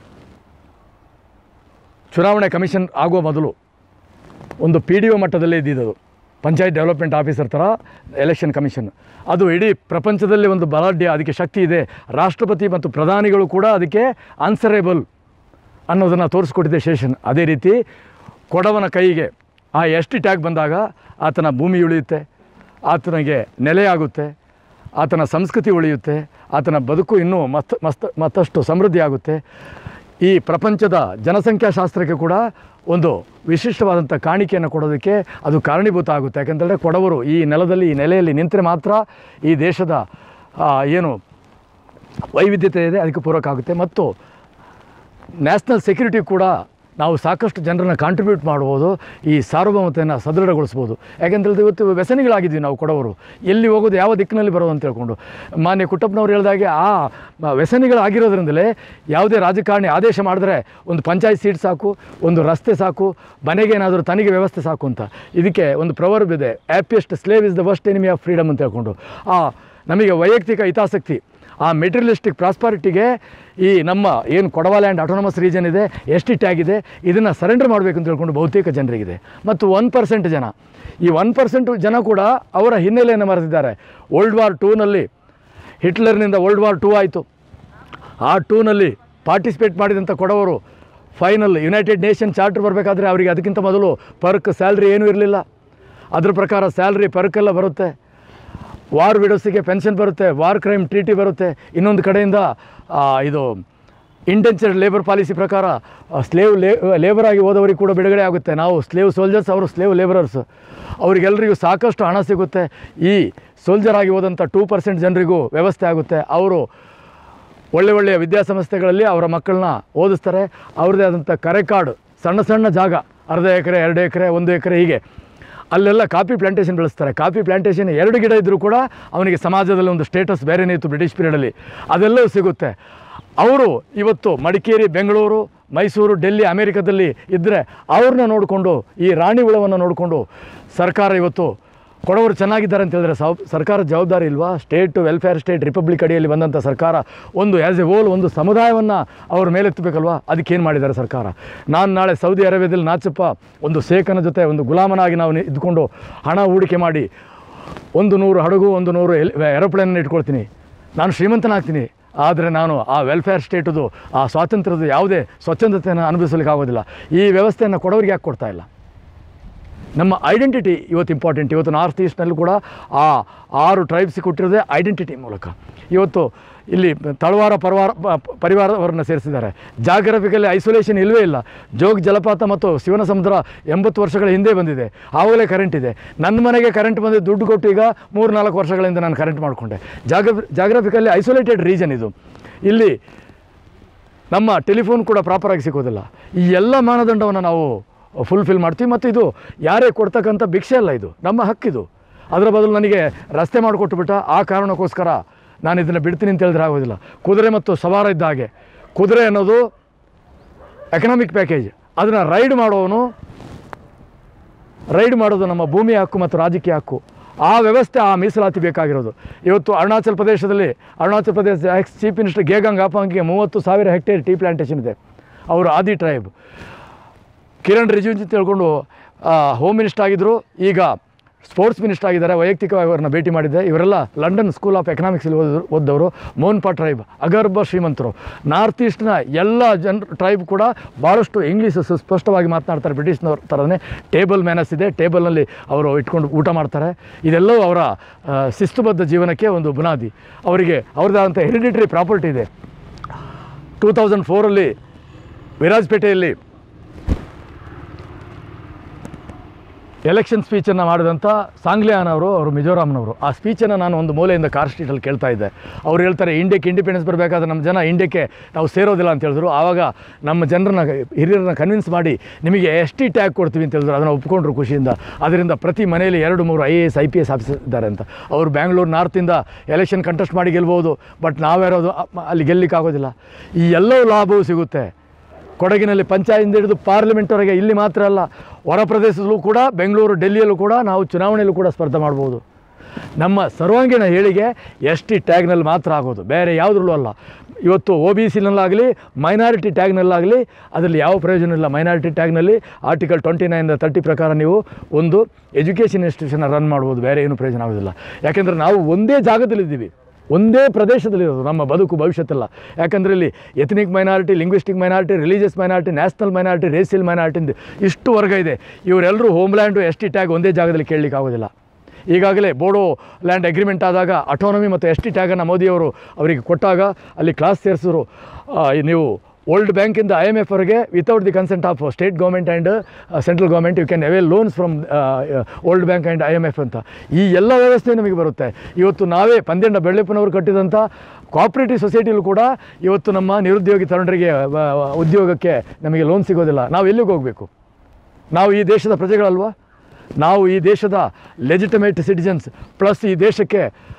ಚುನಾವಣೆ ಕಮಿಷನ್ ಆಗುವ ಮೊದಲು ಒಂದು ಪಿ ಡಿ ಒ ಮಟ್ಟದಲ್ಲೇ ಇದ್ದಿದ್ದು ಪಂಚಾಯತ್ ಡೆವಲಪ್ಮೆಂಟ್ ಆಫೀಸರ್ ಥರ ಎಲೆಕ್ಷನ್ ಕಮಿಷನ್ ಅದು ಇಡೀ ಪ್ರಪಂಚದಲ್ಲಿ ಒಂದು ಬಲಾಢ್ಯ ಅದಕ್ಕೆ ಶಕ್ತಿ ಇದೆ ರಾಷ್ಟ್ರಪತಿ ಮತ್ತು ಪ್ರಧಾನಿಗಳು ಕೂಡ ಅದಕ್ಕೆ ಆನ್ಸರೇಬಲ್ ಅನ್ನೋದನ್ನು ತೋರಿಸ್ಕೊಟ್ಟಿದೆ ಶೇಷನ್ ಅದೇ ರೀತಿ ಕೊಡವನ ಕೈಗೆ ಆ ಎಸ್ ಟಿ ಟ್ಯಾಗ್ ಬಂದಾಗ ಆತನ ಭೂಮಿ ಉಳಿಯುತ್ತೆ ಆತನಿಗೆ ನೆಲೆಯಾಗುತ್ತೆ ಆತನ ಸಂಸ್ಕೃತಿ ಉಳಿಯುತ್ತೆ ಆತನ ಬದುಕು ಇನ್ನೂ ಮಸ್ತ್ ಮಸ್ತ್ ಮತ್ತಷ್ಟು ಸಮೃದ್ಧಿ ಆಗುತ್ತೆ ಈ ಪ್ರಪಂಚದ ಜನಸಂಖ್ಯಾಶಾಸ್ತ್ರಕ್ಕೆ ಕೂಡ ಒಂದು ವಿಶಿಷ್ಟವಾದಂಥ ಕಾಣಿಕೆಯನ್ನು ಕೊಡೋದಕ್ಕೆ ಅದು ಕಾರಣೀಭೂತ ಆಗುತ್ತೆ ಯಾಕೆಂತಂದರೆ ಕೊಡವರು ಈ ನೆಲದಲ್ಲಿ ಈ ನೆಲೆಯಲ್ಲಿ ನಿಂತರೆ ಮಾತ್ರ ಈ ದೇಶದ ಆ, ಏನು ವೈವಿಧ್ಯತೆ ಇದೆ ಅದಕ್ಕೆ ಪೂರಕ ಆಗುತ್ತೆ ಮತ್ತು ನ್ಯಾಷನಲ್ ಸೆಕ್ಯೂರಿಟಿ ಕೂಡ ನಾವು ಸಾಕಷ್ಟು ಜನರನ್ನು ಕಾಂಟ್ರಿಬ್ಯೂಟ್ ಮಾಡ್ಬೋದು ಈ ಸಾರ್ವಭೌಮತೆಯನ್ನು ಸದೃಢಗೊಳಿಸ್ಬೋದು ಯಾಕೆಂದ್ರೆ ಇವತ್ತು ವ್ಯಸನಿಗಳಾಗಿದ್ವಿ ನಾವು ಕೊಡವರು ಎಲ್ಲಿ ಹೋಗೋದು ಯಾವ ದಿಕ್ಕಿನಲ್ಲಿ ಬರೋದು ಅಂತ ಹೇಳ್ಕೊಂಡು ಮಾನ್ಯ ಕುಟ್ಟಪ್ಪನವ್ರು ಹೇಳಿದಾಗೆ ಆ ವ್ಯಸನಿಗಳಾಗಿರೋದ್ರಿಂದಲೇ ಯಾವುದೇ ರಾಜಕಾರಣಿ ಆದೇಶ ಮಾಡಿದ್ರೆ ಒಂದು ಪಂಚಾಯತ್ ಸೀಟ್ ಸಾಕು ಒಂದು ರಸ್ತೆ ಸಾಕು ಮನೆಗೆ ಏನಾದರೂ ತನಿಗೆ ವ್ಯವಸ್ಥೆ ಸಾಕು ಅಂತ ಇದಕ್ಕೆ ಒಂದು ಪ್ರವರ್ಬ್ ಇದೆ appeased slave is the worst enemy of freedom ಅಂತ ಹೇಳ್ಕೊಂಡು ಆ ನಮಗೆ ವೈಯಕ್ತಿಕ ಹಿತಾಸಕ್ತಿ ಆ ಮೆಟೀರಿಯಲಿಸ್ಟಿಕ್ ಪ್ರಾಸ್ಪಾರಿಟಿಗೆ ಈ ನಮ್ಮ ಏನು ಕೊಡವ ಲ್ಯಾಂಡ್ ಆಟೋನಮಸ್ ರೀಜನ್ ಇದೆ ಎಸ್ ಟಿ ಟ್ಯಾಗ್ ಇದೆ ಇದನ್ನು ಸರೆಂಡರ್ ಮಾಡಬೇಕು ಅಂತ ಹೇಳ್ಕೊಂಡು ಬಹುತೇಕ ಜನರಿಗಿದೆ ಮತ್ತು ಒನ್ ಪರ್ಸೆಂಟ್ ಜನ ಈ ಒನ್ ಪರ್ಸೆಂಟ್ ಜನ ಕೂಡ ಅವರ ಹಿನ್ನೆಲೆಯನ್ನು ಮರೆತಿದ್ದಾರೆ ವರ್ಲ್ಡ್ ವಾರ್ ಟೂನಲ್ಲಿ ಹಿಟ್ಲರ್ನಿಂದ ವರ್ಲ್ಡ್ ವಾರ್ ಟೂ ಆಯಿತು ಆ ಟೂನಲ್ಲಿ ಪಾರ್ಟಿಸಿಪೇಟ್ ಮಾಡಿದಂಥ ಕೊಡವರು ಫೈನಲ್ ಯುನೈಟೆಡ್ ನೇಷನ್ ಚಾರ್ಟರ್ ಬರಬೇಕಾದ್ರೆ ಅವರಿಗೆ ಅದಕ್ಕಿಂತ ಮೊದಲು ಪರ್ಕ್ ಸ್ಯಾಲ್ರಿ ಏನೂ ಇರಲಿಲ್ಲ ಅದ್ರ ಪ್ರಕಾರ ಸ್ಯಾಲ್ರಿ ಪರ್ಕೆಲ್ಲ ಬರುತ್ತೆ ವಾರ್ ವಿಡೋಸಿಗೆ ಪೆನ್ಷನ್ ಬರುತ್ತೆ ವಾರ್ ಕ್ರೈಮ್ ಟ್ರೀಟಿ ಬರುತ್ತೆ ಇನ್ನೊಂದು ಕಡೆಯಿಂದ ಆ, ಇದು ಇಂಟೆನ್ಷನ್ ಲೇಬರ್ ಪಾಲಿಸಿ ಪ್ರಕಾರ ಸ್ಲೇವ್ ಲೇ ಲೇಬರ್ ಆಗಿ ಹೋದವರಿಗೆ ಕೂಡ ಬಿಡುಗಡೆ ಆಗುತ್ತೆ ನಾವು ಸ್ಲೇವ್ ಸೋಲ್ಜರ್ಸ್ ಅವರು ಸ್ಲೇವ್ ಲೇಬರರ್ಸ್ ಅವರಿಗೆಲ್ಲರಿಗೂ ಸಾಕಷ್ಟು ಹಣ ಸಿಗುತ್ತೆ ಈ ಸೋಲ್ಜರ್ ಆಗಿ ಹೋದಂಥ ಟೂ ಪರ್ಸೆಂಟ್ ಜನರಿಗೂ ವ್ಯವಸ್ಥೆ ಆಗುತ್ತೆ ಅವರು ಒಳ್ಳೆ ಒಳ್ಳೆಯ ವಿದ್ಯಾಸಂಸ್ಥೆಗಳಲ್ಲಿ ಅವರ ಮಕ್ಕಳನ್ನ ಓದಿಸ್ತಾರೆ ಅವ್ರದ್ದೇ ಆದಂಥ ಕರೆ ಕಾರ್ಡು ಸಣ್ಣ ಸಣ್ಣ ಜಾಗ ಅರ್ಧ ಎಕರೆ ಎರಡು ಎಕರೆ ಒಂದು ಎಕರೆ ಹೀಗೆ ಅಲ್ಲೆಲ್ಲ ಕಾಫಿ ಪ್ಲಾಂಟೇಷನ್ ಬೆಳೆಸ್ತಾರೆ ಕಾಫಿ ಪ್ಲಾಂಟೇಷನ್ ಎರಡು ಗಿಡ ಇದ್ದರೂ ಕೂಡ ಅವನಿಗೆ ಸಮಾಜದಲ್ಲಿ ಒಂದು ಸ್ಟೇಟಸ್ ಬೇರೆನೇ ಇತ್ತು ಬ್ರಿಟಿಷ್ ಪೀರಿಯಡಲ್ಲಿ ಅದೆಲ್ಲವೂ ಸಿಗುತ್ತೆ ಅವರು ಇವತ್ತು ಮಡಿಕೇರಿ ಬೆಂಗಳೂರು ಮೈಸೂರು ಡೆಲ್ಲಿ ಅಮೇರಿಕದಲ್ಲಿ ಇದ್ದರೆ ಅವ್ರನ್ನ ನೋಡಿಕೊಂಡು ಈ ರಾಣಿ ಉಳವನ್ನು ನೋಡಿಕೊಂಡು ಸರ್ಕಾರ ಇವತ್ತು ಕೊಡವರು ಚೆನ್ನಾಗಿದ್ದಾರೆ ಅಂತ ಹೇಳಿದ್ರೆ ಸಾವ್ ಸರ್ಕಾರದ ಜವಾಬ್ದಾರಿ ಇಲ್ವಾ ಸ್ಟೇಟ್ ವೆಲ್ಫೇರ್ ಸ್ಟೇಟ್ ರಿಪಬ್ಲಿಕ್ ಅಡಿಯಲ್ಲಿ ಬಂದಂಥ ಸರ್ಕಾರ ಒಂದು ಆ್ಯಸ್ ಎ ಹೋಲ್ ಒಂದು ಸಮುದಾಯವನ್ನು ಅವ್ರ ಮೇಲೆತ್ತಬೇಕಲ್ವಾ ಅದಕ್ಕೇನು ಮಾಡಿದ್ದಾರೆ ಸರ್ಕಾರ ನಾನು ನಾಳೆ ಸೌದಿ ಅರೇಬಿಯಾದಲ್ಲಿ ನಾಚಪ್ಪ ಒಂದು ಶೇಖನ ಜೊತೆ ಒಂದು ಗುಲಾಮನಾಗಿ ನಾವು ನಿ- ಇದ್ಕೊಂಡು ಹಣ ಹೂಡಿಕೆ ಮಾಡಿ ಒಂದು ನೂರು ಹಡಗು ಒಂದು ನೂರು ಎಲ್ ಏರೋಪ್ಲೇನನ್ನು ಇಟ್ಕೊಳ್ತೀನಿ ನಾನು ಶ್ರೀಮಂತನಾಗ್ತೀನಿ ಆದರೆ ನಾನು ಆ ವೆಲ್ಫೇರ್ ಸ್ಟೇಟದು ಆ ಸ್ವಾತಂತ್ರ್ಯದ ಯಾವುದೇ ಸ್ವಚ್ಛಂದತೆಯನ್ನು ಅನುಭವಿಸಲಿಕ್ಕೆ ಆಗೋದಿಲ್ಲ ಈ ವ್ಯವಸ್ಥೆಯನ್ನು ಕೊಡೋರಿಗೆ ಯಾಕೆ ಕೊಡ್ತಾ ಇಲ್ಲ ನಮ್ಮ ಐಡೆಂಟಿಟಿ ಇವತ್ತು ಇಂಪಾರ್ಟೆಂಟ್ ಇವತ್ತು ನಾರ್ತ್ ಈಸ್ಟ್ನಲ್ಲೂ ಕೂಡ ಆ ಆರು ಟ್ರೈಬ್ಸಿಗೆ ಕೊಟ್ಟಿರೋದೇ ಐಡೆಂಟಿಟಿ ಮೂಲಕ ಇವತ್ತು ಇಲ್ಲಿ ತಳವಾರ ಪರವಾರ ಪ- ಪರಿವಾರವರನ್ನು ಸೇರಿಸಿದ್ದಾರೆ ಜಾಗ್ರಫಿಕಲ್ಲಿ ಐಸೋಲೇಷನ್ ಇಲ್ಲವೇ ಇಲ್ಲ ಜೋಗ್ ಜಲಪಾತ ಮತ್ತು ಶಿವನ ಸಮುದ್ರ ಎಂಬತ್ತು ವರ್ಷಗಳ ಹಿಂದೆ ಬಂದಿದೆ ಆವಾಗಲೇ ಕರೆಂಟ್ ಇದೆ ನನ್ನ ಮನೆಗೆ ಕರೆಂಟ್ ಬಂದು ದುಡ್ಡು ಕೊಟ್ಟು ಈಗ ಮೂರು ನಾಲ್ಕು ವರ್ಷಗಳಿಂದ ನಾನು ಕರೆಂಟ್ ಮಾಡಿಕೊಂಡೆ ಜಾಗ್ರಫಿ ಜಾಗ್ರಫಿಕಲ್ಲಿ ಐಸೋಲೇಟೆಡ್ ರೀಜನ್ ಇದು ಇಲ್ಲಿ ನಮ್ಮ ಟೆಲಿಫೋನ್ ಕೂಡ ಪ್ರಾಪರಾಗಿ ಸಿಗೋದಿಲ್ಲ ಈ ಎಲ್ಲ ಮಾನದಂಡವನ್ನು ನಾವು ಫುಲ್ಫಿಲ್ ಮಾಡ್ತೀವಿ ಮತ್ತು ಇದು ಯಾರೇ ಕೊಡ್ತಕ್ಕಂಥ ಭಿಕ್ಷೆ ಅಲ್ಲ ಇದು ನಮ್ಮ ಹಕ್ಕಿದು ಅದರ ಬದಲು ನನಗೆ ರಸ್ತೆ ಮಾಡಿಕೊಟ್ಬಿಟ್ಟ ಆ ಕಾರಣಕ್ಕೋಸ್ಕರ ನಾನು ಇದನ್ನು ಬಿಡ್ತೀನಿ ಅಂತ ಹೇಳಿದ್ರೆ ಆಗೋದಿಲ್ಲ ಕುದುರೆ ಮತ್ತು ಸವಾರ ಇದ್ದ ಹಾಗೆ ಕುದುರೆ ಅನ್ನೋದು ಎಕನಾಮಿಕ್ ಪ್ಯಾಕೇಜ್ ಅದನ್ನು ರೈಡ್ ಮಾಡೋವನು ರೈಡ್ ಮಾಡೋದು ನಮ್ಮ ಭೂಮಿ ಹಕ್ಕು ಮತ್ತು ರಾಜಕೀಯ ಹಕ್ಕು ಆ ವ್ಯವಸ್ಥೆ ಆ ಮೀಸಲಾತಿ ಬೇಕಾಗಿರೋದು ಇವತ್ತು ಅರುಣಾಚಲ ಪ್ರದೇಶದಲ್ಲಿ Arunachal Pradesh ex chief minister Gegong ಆಪಾಂಗಿಗೆ ಮೂವತ್ತು ಸಾವಿರ ಹೆಕ್ಟೇರ್ ಟೀ ಪ್ಲಾಂಟೇಷನ್ ಇದೆ ಅವರು ಆದಿ ಟ್ರೈಬ್ ಕಿರಣ್ ರಿಜಿಜು ತಿಳ್ಕೊಂಡು ಹೋಮ್ ಮಿನಿಸ್ಟರ್ ಆಗಿದ್ದರು ಈಗ ಸ್ಪೋರ್ಟ್ಸ್ ಮಿನಿಸ್ಟರ್ ಆಗಿದ್ದಾರೆ ವೈಯಕ್ತಿಕವಾಗಿ ಅವರನ್ನ ಭೇಟಿ ಮಾಡಿದ್ದೆ ಇವರೆಲ್ಲ ಲಂಡನ್ ಸ್ಕೂಲ್ ಆಫ್ ಎಕನಾಮಿಕ್ಸಲ್ಲಿ ಓದಿದ್ರು ಓದ್ದವರು ಮೋನ್ಪಾ ಟ್ರೈಬ್ ಅಗರ್ಭ ಶ್ರೀಮಂತರು ನಾರ್ತ್ ಈಸ್ಟ್ನ ಎಲ್ಲ ಜನ ಟ್ರೈಬ್ ಕೂಡ ಭಾಳಷ್ಟು ಇಂಗ್ಲೀಷ್ ಸ್ಪಷ್ಟವಾಗಿ ಮಾತನಾಡ್ತಾರೆ ಬ್ರಿಟಿಷ್ನವ್ರ ಥರನೇ ಟೇಬಲ್ ಮ್ಯಾನಸ್ ಇದೆ ಟೇಬಲ್ನಲ್ಲಿ ಅವರು ಇಟ್ಕೊಂಡು ಊಟ ಮಾಡ್ತಾರೆ ಇದೆಲ್ಲವೂ ಅವರ ಆ, ಶಿಸ್ತುಬದ್ಧ ಜೀವನಕ್ಕೆ ಒಂದು ಬುನಾದಿ ಅವರಿಗೆ ಅವ್ರದ್ದಾದಂಥ ಹೆರಿಡಿಟರಿ ಪ್ರಾಪರ್ಟಿ ಇದೆ ಟೂ ತೌಸಂಡ್ ಫೋರಲ್ಲಿ ವಿರಾಜಪೇಟೆಯಲ್ಲಿ ಎಲೆಕ್ಷನ್ ಸ್ಪೀಚನ್ನು ಮಾಡಿದಂಥ ಸಾಂಗ್ಲಿಯಾನ್ ಅವರು ಅವರು ಮಿಜೋರಾಮ್ನವರು ಆ ಸ್ಪೀಚನ್ನು ನಾನು ಒಂದು ಮೂಲೆಯಿಂದ ಕಾರ್ ಸ್ಟ್ರೀಟಲ್ಲಿ ಕೇಳ್ತಾ ಇದ್ದೆ ಅವ್ರು ಹೇಳ್ತಾರೆ ಇಂಡಿಯಾಕ್ಕೆ ಇಂಡಿಪೆಂಡೆನ್ಸ್ ಬರಬೇಕಾದ್ರೆ ನಮ್ಮ ಜನ ಇಂಡಿಯಾಕ್ಕೆ ನಾವು ಸೇರೋದಿಲ್ಲ ಅಂತ ಹೇಳಿದ್ರು ಆವಾಗ ನಮ್ಮ ಜನರನ್ನ ಹಿರಿಯರನ್ನ ಕನ್ವಿನ್ಸ್ ಮಾಡಿ ನಿಮಗೆ ಎಸ್ ಟಿ ಟ್ಯಾಗ್ ಕೊಡ್ತೀವಿ ಅಂತ ಹೇಳಿದ್ರು ಅದನ್ನು ಒಪ್ಕೊಂಡ್ರು ಖುಷಿಯಿಂದ ಅದರಿಂದ ಪ್ರತಿ ಮನೆಯಲ್ಲಿ ಎರಡು ಮೂರು I A S I P S officer ಇದ್ದಾರೆ ಅಂತ ಅವರು ಬ್ಯಾಂಗ್ಳೂರು ನಾರ್ತಿಂದ ಎಲೆಕ್ಷನ್ ಕಂಟೆಸ್ಟ್ ಮಾಡಿ ಗೆಲ್ಬೋದು ಬಟ್ ನಾವ್ಯಾರೋದು ಅ- ಅಲ್ಲಿ ಗೆಲ್ಲಿಕ್ಕಾಗೋದಿಲ್ಲ ಈ ಎಲ್ಲವೂ ಲಾಭವೂ ಸಿಗುತ್ತೆ ಕೊಡಗಿನಲ್ಲಿ ಪಂಚಾಯತ್ ಹಿಡಿದು ಪಾರ್ಲಿಮೆಂಟ್ವರೆಗೆ ಇಲ್ಲಿ ಮಾತ್ರ ಅಲ್ಲ ಹೊರ ಪ್ರದೇಶದಲ್ಲೂ ಕೂಡ ಬೆಂಗಳೂರು ಡೆಲ್ಲಿಯಲ್ಲೂ ಕೂಡ ನಾವು ಚುನಾವಣೆಯಲ್ಲೂ ಕೂಡ ಸ್ಪರ್ಧೆ ಮಾಡ್ಬೋದು ನಮ್ಮ ಸರ್ವಾಂಗೀಣ ಹೇಳಿಗೆ ಎಸ್ ಟಿ ಟ್ಯಾಗ್ನಲ್ಲಿ ಮಾತ್ರ ಆಗೋದು ಬೇರೆ ಯಾವುದ್ರಲ್ಲೂ ಅಲ್ಲ ಇವತ್ತು ಒ ಬಿ ಸಿನಲ್ಲಾಗಲಿ ಮೈನಾರಿಟಿ ಟ್ಯಾಗ್ನಲ್ಲಾಗಲಿ ಅದರಲ್ಲಿ ಯಾವ ಪ್ರಯೋಜನ ಇಲ್ಲ ಮೈನಾರಿಟಿ ಟ್ಯಾಗ್ನಲ್ಲಿ ಆರ್ಟಿಕಲ್ ಟ್ವೆಂಟಿ ನೈನ್ ತರ್ಟಿ ಪ್ರಕಾರ ನೀವು ಒಂದು ಎಜುಕೇಷನ್ ಇನ್ಸ್ಟಿಟ್ಯೂಷನ್ ರನ್ ಮಾಡ್ಬೋದು ಬೇರೆ ಏನು ಪ್ರಯೋಜನ ಆಗೋದಿಲ್ಲ ಯಾಕೆಂದರೆ ನಾವು ಒಂದೇ ಜಾಗದಲ್ಲಿದ್ದೀವಿ ಒಂದೇ ಪ್ರದೇಶದಲ್ಲಿರೋದು ನಮ್ಮ ಬದುಕು ಭವಿಷ್ಯತ್ತಲ್ಲ ಯಾಕಂದರೆ ಇಲ್ಲಿ ethnic minority linguistic minority religious minority national minority racial minority ಅಂತ ಇಷ್ಟು ವರ್ಗ ಇದೆ ಇವರೆಲ್ಲರೂ ಹೋಮ್ಲ್ಯಾಂಡು ಎಸ್ ಟಿ ಟ್ಯಾಗ್ ಒಂದೇ ಜಾಗದಲ್ಲಿ ಕೇಳಲಿಕ್ಕೆ ಆಗೋದಿಲ್ಲ ಈಗಾಗಲೇ ಬೋಡೋ ಲ್ಯಾಂಡ್ ಅಗ್ರಿಮೆಂಟ್ ಆದಾಗ ಅಟೋನಮಿ ಮತ್ತು ಎಸ್ ಟಿ ಟ್ಯಾಗನ್ನು ಮೋದಿಯವರು ಅವರಿಗೆ ಕೊಟ್ಟಾಗ ಅಲ್ಲಿ ಕ್ಲಾಸ್ ಸೇರಿಸಿದ್ರು ಆ, ನೀವು ವರ್ಲ್ಡ್ ಬ್ಯಾಂಕಿಂದ ಐ ಎಮ್ ಎಫ್ವರೆಗೆ without the consent of state government and central government you can avail loans from world bank and I M F ಅಂತ ಈ ಎಲ್ಲ ವ್ಯವಸ್ಥೆ ನಮಗೆ ಬರುತ್ತೆ ಇವತ್ತು ನಾವೇ ಪಂದ್ಯಂಡ ಬೆಳ್ಳೆಪ್ಪನವರು ಕಟ್ಟಿದಂಥ ಕೋಆಪ್ರೇಟಿವ್ ಸೊಸೈಟಿಲೂ ಕೂಡ ಇವತ್ತು ನಮ್ಮ ನಿರುದ್ಯೋಗಿ ತರುಣರಿಗೆ ಆ, ಉದ್ಯೋಗಕ್ಕೆ ನಮಗೆ ಲೋನ್ ಸಿಗೋದಿಲ್ಲ ನಾವು ಎಲ್ಲಿಗೆ ಹೋಗಬೇಕು ನಾವು ಈ ದೇಶದ ಪ್ರಜೆಗಳಲ್ವಾ ನಾವು ಈ ದೇಶದ ಲೆಜಿಟಮೇಟ್ ಸಿಟಿಜನ್ಸ್ ಪ್ಲಸ್ ಈ ದೇಶಕ್ಕೆ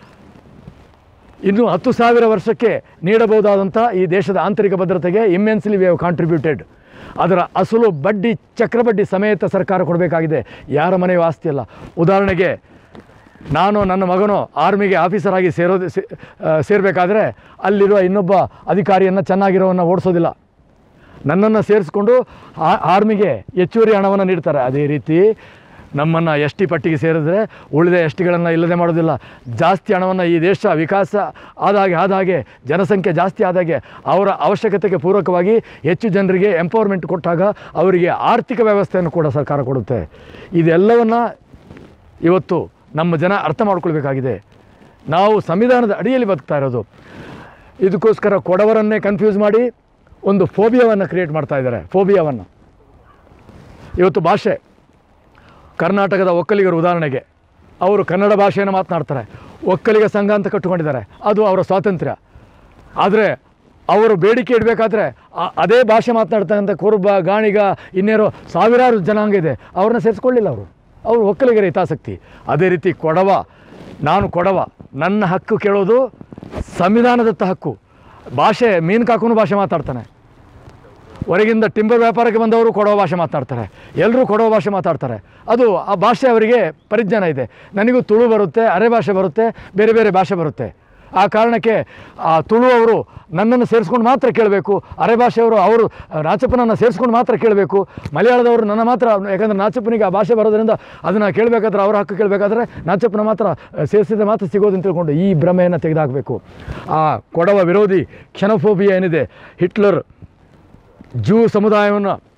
ಇನ್ನು ಹತ್ತು ಸಾವಿರ ವರ್ಷಕ್ಕೆ ನೀಡಬಹುದಾದಂಥ ಈ ದೇಶದ ಆಂತರಿಕ ಭದ್ರತೆಗೆ ಇಮ್ಮೆನ್ಸ್ಲಿ ವಿ ಹ್ಯಾವ್ ಕಾಂಟ್ರಿಬ್ಯೂಟೆಡ್ ಅದರ ಅಸಲು ಬಡ್ಡಿ ಚಕ್ರಬಡ್ಡಿ ಸಮೇತ ಸರ್ಕಾರ ಕೊಡಬೇಕಾಗಿದೆ ಯಾರ ಮನೆಯೂ ಆಸ್ತಿ ಅಲ್ಲ ಉದಾಹರಣೆಗೆ ನಾನು ನನ್ನ ಮಗನು ಆರ್ಮಿಗೆ ಆಫೀಸರ್ ಆಗಿ ಸೇರೋದು ಸೇ- ಆ, ಸೇರಬೇಕಾದ್ರೆ ಅಲ್ಲಿರುವ ಇನ್ನೊಬ್ಬ ಅಧಿಕಾರಿಯನ್ನು ಚೆನ್ನಾಗಿರೋವನ್ನು ಓಡಿಸೋದಿಲ್ಲ ನನ್ನನ್ನು ಸೇರಿಸ್ಕೊಂಡು ಆ- ಆರ್ಮಿಗೆ ಹೆಚ್ಚುವರಿ ಹಣವನ್ನು ನೀಡ್ತಾರೆ ಅದೇ ರೀತಿ ನಮ್ಮನ್ನು ಎಸ್ ಟಿ ಪಟ್ಟಿಗೆ ಸೇರಿದ್ರೆ ಉಳಿದ ಎಸ್ ಟಿಗಳನ್ನು ಇಲ್ಲದೆ ಮಾಡೋದಿಲ್ಲ ಜಾಸ್ತಿ ಹಣವನ್ನು ಈ ದೇಶ ವಿಕಾಸ ಆದಾಗೆ ಆದಾಗೆ ಜನಸಂಖ್ಯೆ ಜಾಸ್ತಿ ಆದಾಗೆ ಅವರ ಅವಶ್ಯಕತೆಗೆ ಪೂರಕವಾಗಿ ಹೆಚ್ಚು ಜನರಿಗೆ ಎಂಪವರ್ಮೆಂಟ್ ಕೊಟ್ಟಾಗ ಅವರಿಗೆ ಆರ್ಥಿಕ ವ್ಯವಸ್ಥೆಯನ್ನು ಕೂಡ ಸರ್ಕಾರ ಕೊಡುತ್ತೆ ಇದೆಲ್ಲವನ್ನು ಇವತ್ತು ನಮ್ಮ ಜನ ಅರ್ಥ ಮಾಡ್ಕೊಳ್ಬೇಕಾಗಿದೆ ನಾವು ಸಂವಿಧಾನದ ಅಡಿಯಲ್ಲಿ ಬದುಕ್ತಾ ಇರೋದು ಇದಕ್ಕೋಸ್ಕರ ಕೊಡವರನ್ನೇ ಕನ್ಫ್ಯೂಸ್ ಮಾಡಿ ಒಂದು ಫೋಬಿಯಾವನ್ನು ಕ್ರಿಯೇಟ್ ಮಾಡ್ತಾ ಇದ್ದಾರೆ ಫೋಬಿಯಾವನ್ನು ಇವತ್ತು ಭಾಷೆ ಕರ್ನಾಟಕದ ಒಕ್ಕಲಿಗರು ಉದಾಹರಣೆಗೆ ಅವರು ಕನ್ನಡ ಭಾಷೆಯನ್ನು ಮಾತನಾಡ್ತಾರೆ ಒಕ್ಕಲಿಗ ಸಂಘ ಅಂತ ಕಟ್ಟಿಕೊಂಡಿದ್ದಾರೆ ಅದು ಅವರ ಸ್ವಾತಂತ್ರ್ಯ ಆದರೆ ಅವರು ಬೇಡಿಕೆ ಇಡಬೇಕಾದ್ರೆ ಅದೇ ಭಾಷೆ ಮಾತನಾಡ್ತಕ್ಕಂಥ ಕುರುಬ ಗಾಣಿಗ ಇನ್ನೇರೋ ಸಾವಿರಾರು ಜನಾಂಗ ಇದೆ ಅವ್ರನ್ನ ಸೇರಿಸ್ಕೊಳ್ಳಿಲ್ಲ ಅವರು ಅವರು ಒಕ್ಕಲಿಗರ ಹಿತಾಸಕ್ತಿ ಅದೇ ರೀತಿ ಕೊಡವ ನಾನು ಕೊಡವ ನನ್ನ ಹಕ್ಕು ಕೇಳೋದು ಸಂವಿಧಾನದತ್ತ ಹಕ್ಕು ಭಾಷೆ ಮೀನು ಕಾಕೂನು ಭಾಷೆ ಮಾತಾಡ್ತಾನೆ ಹೊರಗಿಂದ ಟಿಂಬರ್ ವ್ಯಾಪಾರಕ್ಕೆ ಬಂದವರು ಕೊಡೋ ಭಾಷೆ ಮಾತನಾಡ್ತಾರೆ ಎಲ್ಲರೂ ಕೊಡೋ ಭಾಷೆ ಮಾತಾಡ್ತಾರೆ ಅದು ಆ ಭಾಷೆ ಅವರಿಗೆ ಪರಿಜ್ಞಾನ ಇದೆ ನನಗೂ ತುಳು ಬರುತ್ತೆ ಅರೆ ಭಾಷೆ ಬರುತ್ತೆ ಬೇರೆ ಬೇರೆ ಭಾಷೆ ಬರುತ್ತೆ ಆ ಕಾರಣಕ್ಕೆ ಆ ತುಳು ಅವರು ನನ್ನನ್ನು ಸೇರಿಸ್ಕೊಂಡು ಮಾತ್ರ ಕೇಳಬೇಕು ಅರೆ ಭಾಷೆಯವರು ಅವರು ನಾಚಪ್ಪನನ್ನು ಸೇರಿಸ್ಕೊಂಡು ಮಾತ್ರ ಕೇಳಬೇಕು ಮಲಯಾಳದವರು ನನ್ನ ಮಾತ್ರ ಯಾಕಂದರೆ ನಾಚಪ್ಪನಿಗೆ ಆ ಭಾಷೆ ಬರೋದ್ರಿಂದ ಅದನ್ನು ಕೇಳಬೇಕಾದ್ರೆ ಅವರ ಹಕ್ಕು ಕೇಳಬೇಕಾದ್ರೆ ನಾಚಪ್ಪನ ಮಾತ್ರ ಸೇರಿಸಿದ್ರೆ ಮಾತ್ರ ಸಿಗೋದು ಅಂತ ತಿಳ್ಕೊಂಡು ಈ ಭ್ರಮೆಯನ್ನು ತೆಗೆದುಹಾಕಬೇಕು ಆ ಕೊಡವ ವಿರೋಧಿ ಕ್ಷನಫೋಬಿಯಾ ಏನಿದೆ ಹಿಟ್ಲರ್ ಜೂ ಸಮುದಾಯವನ್ನು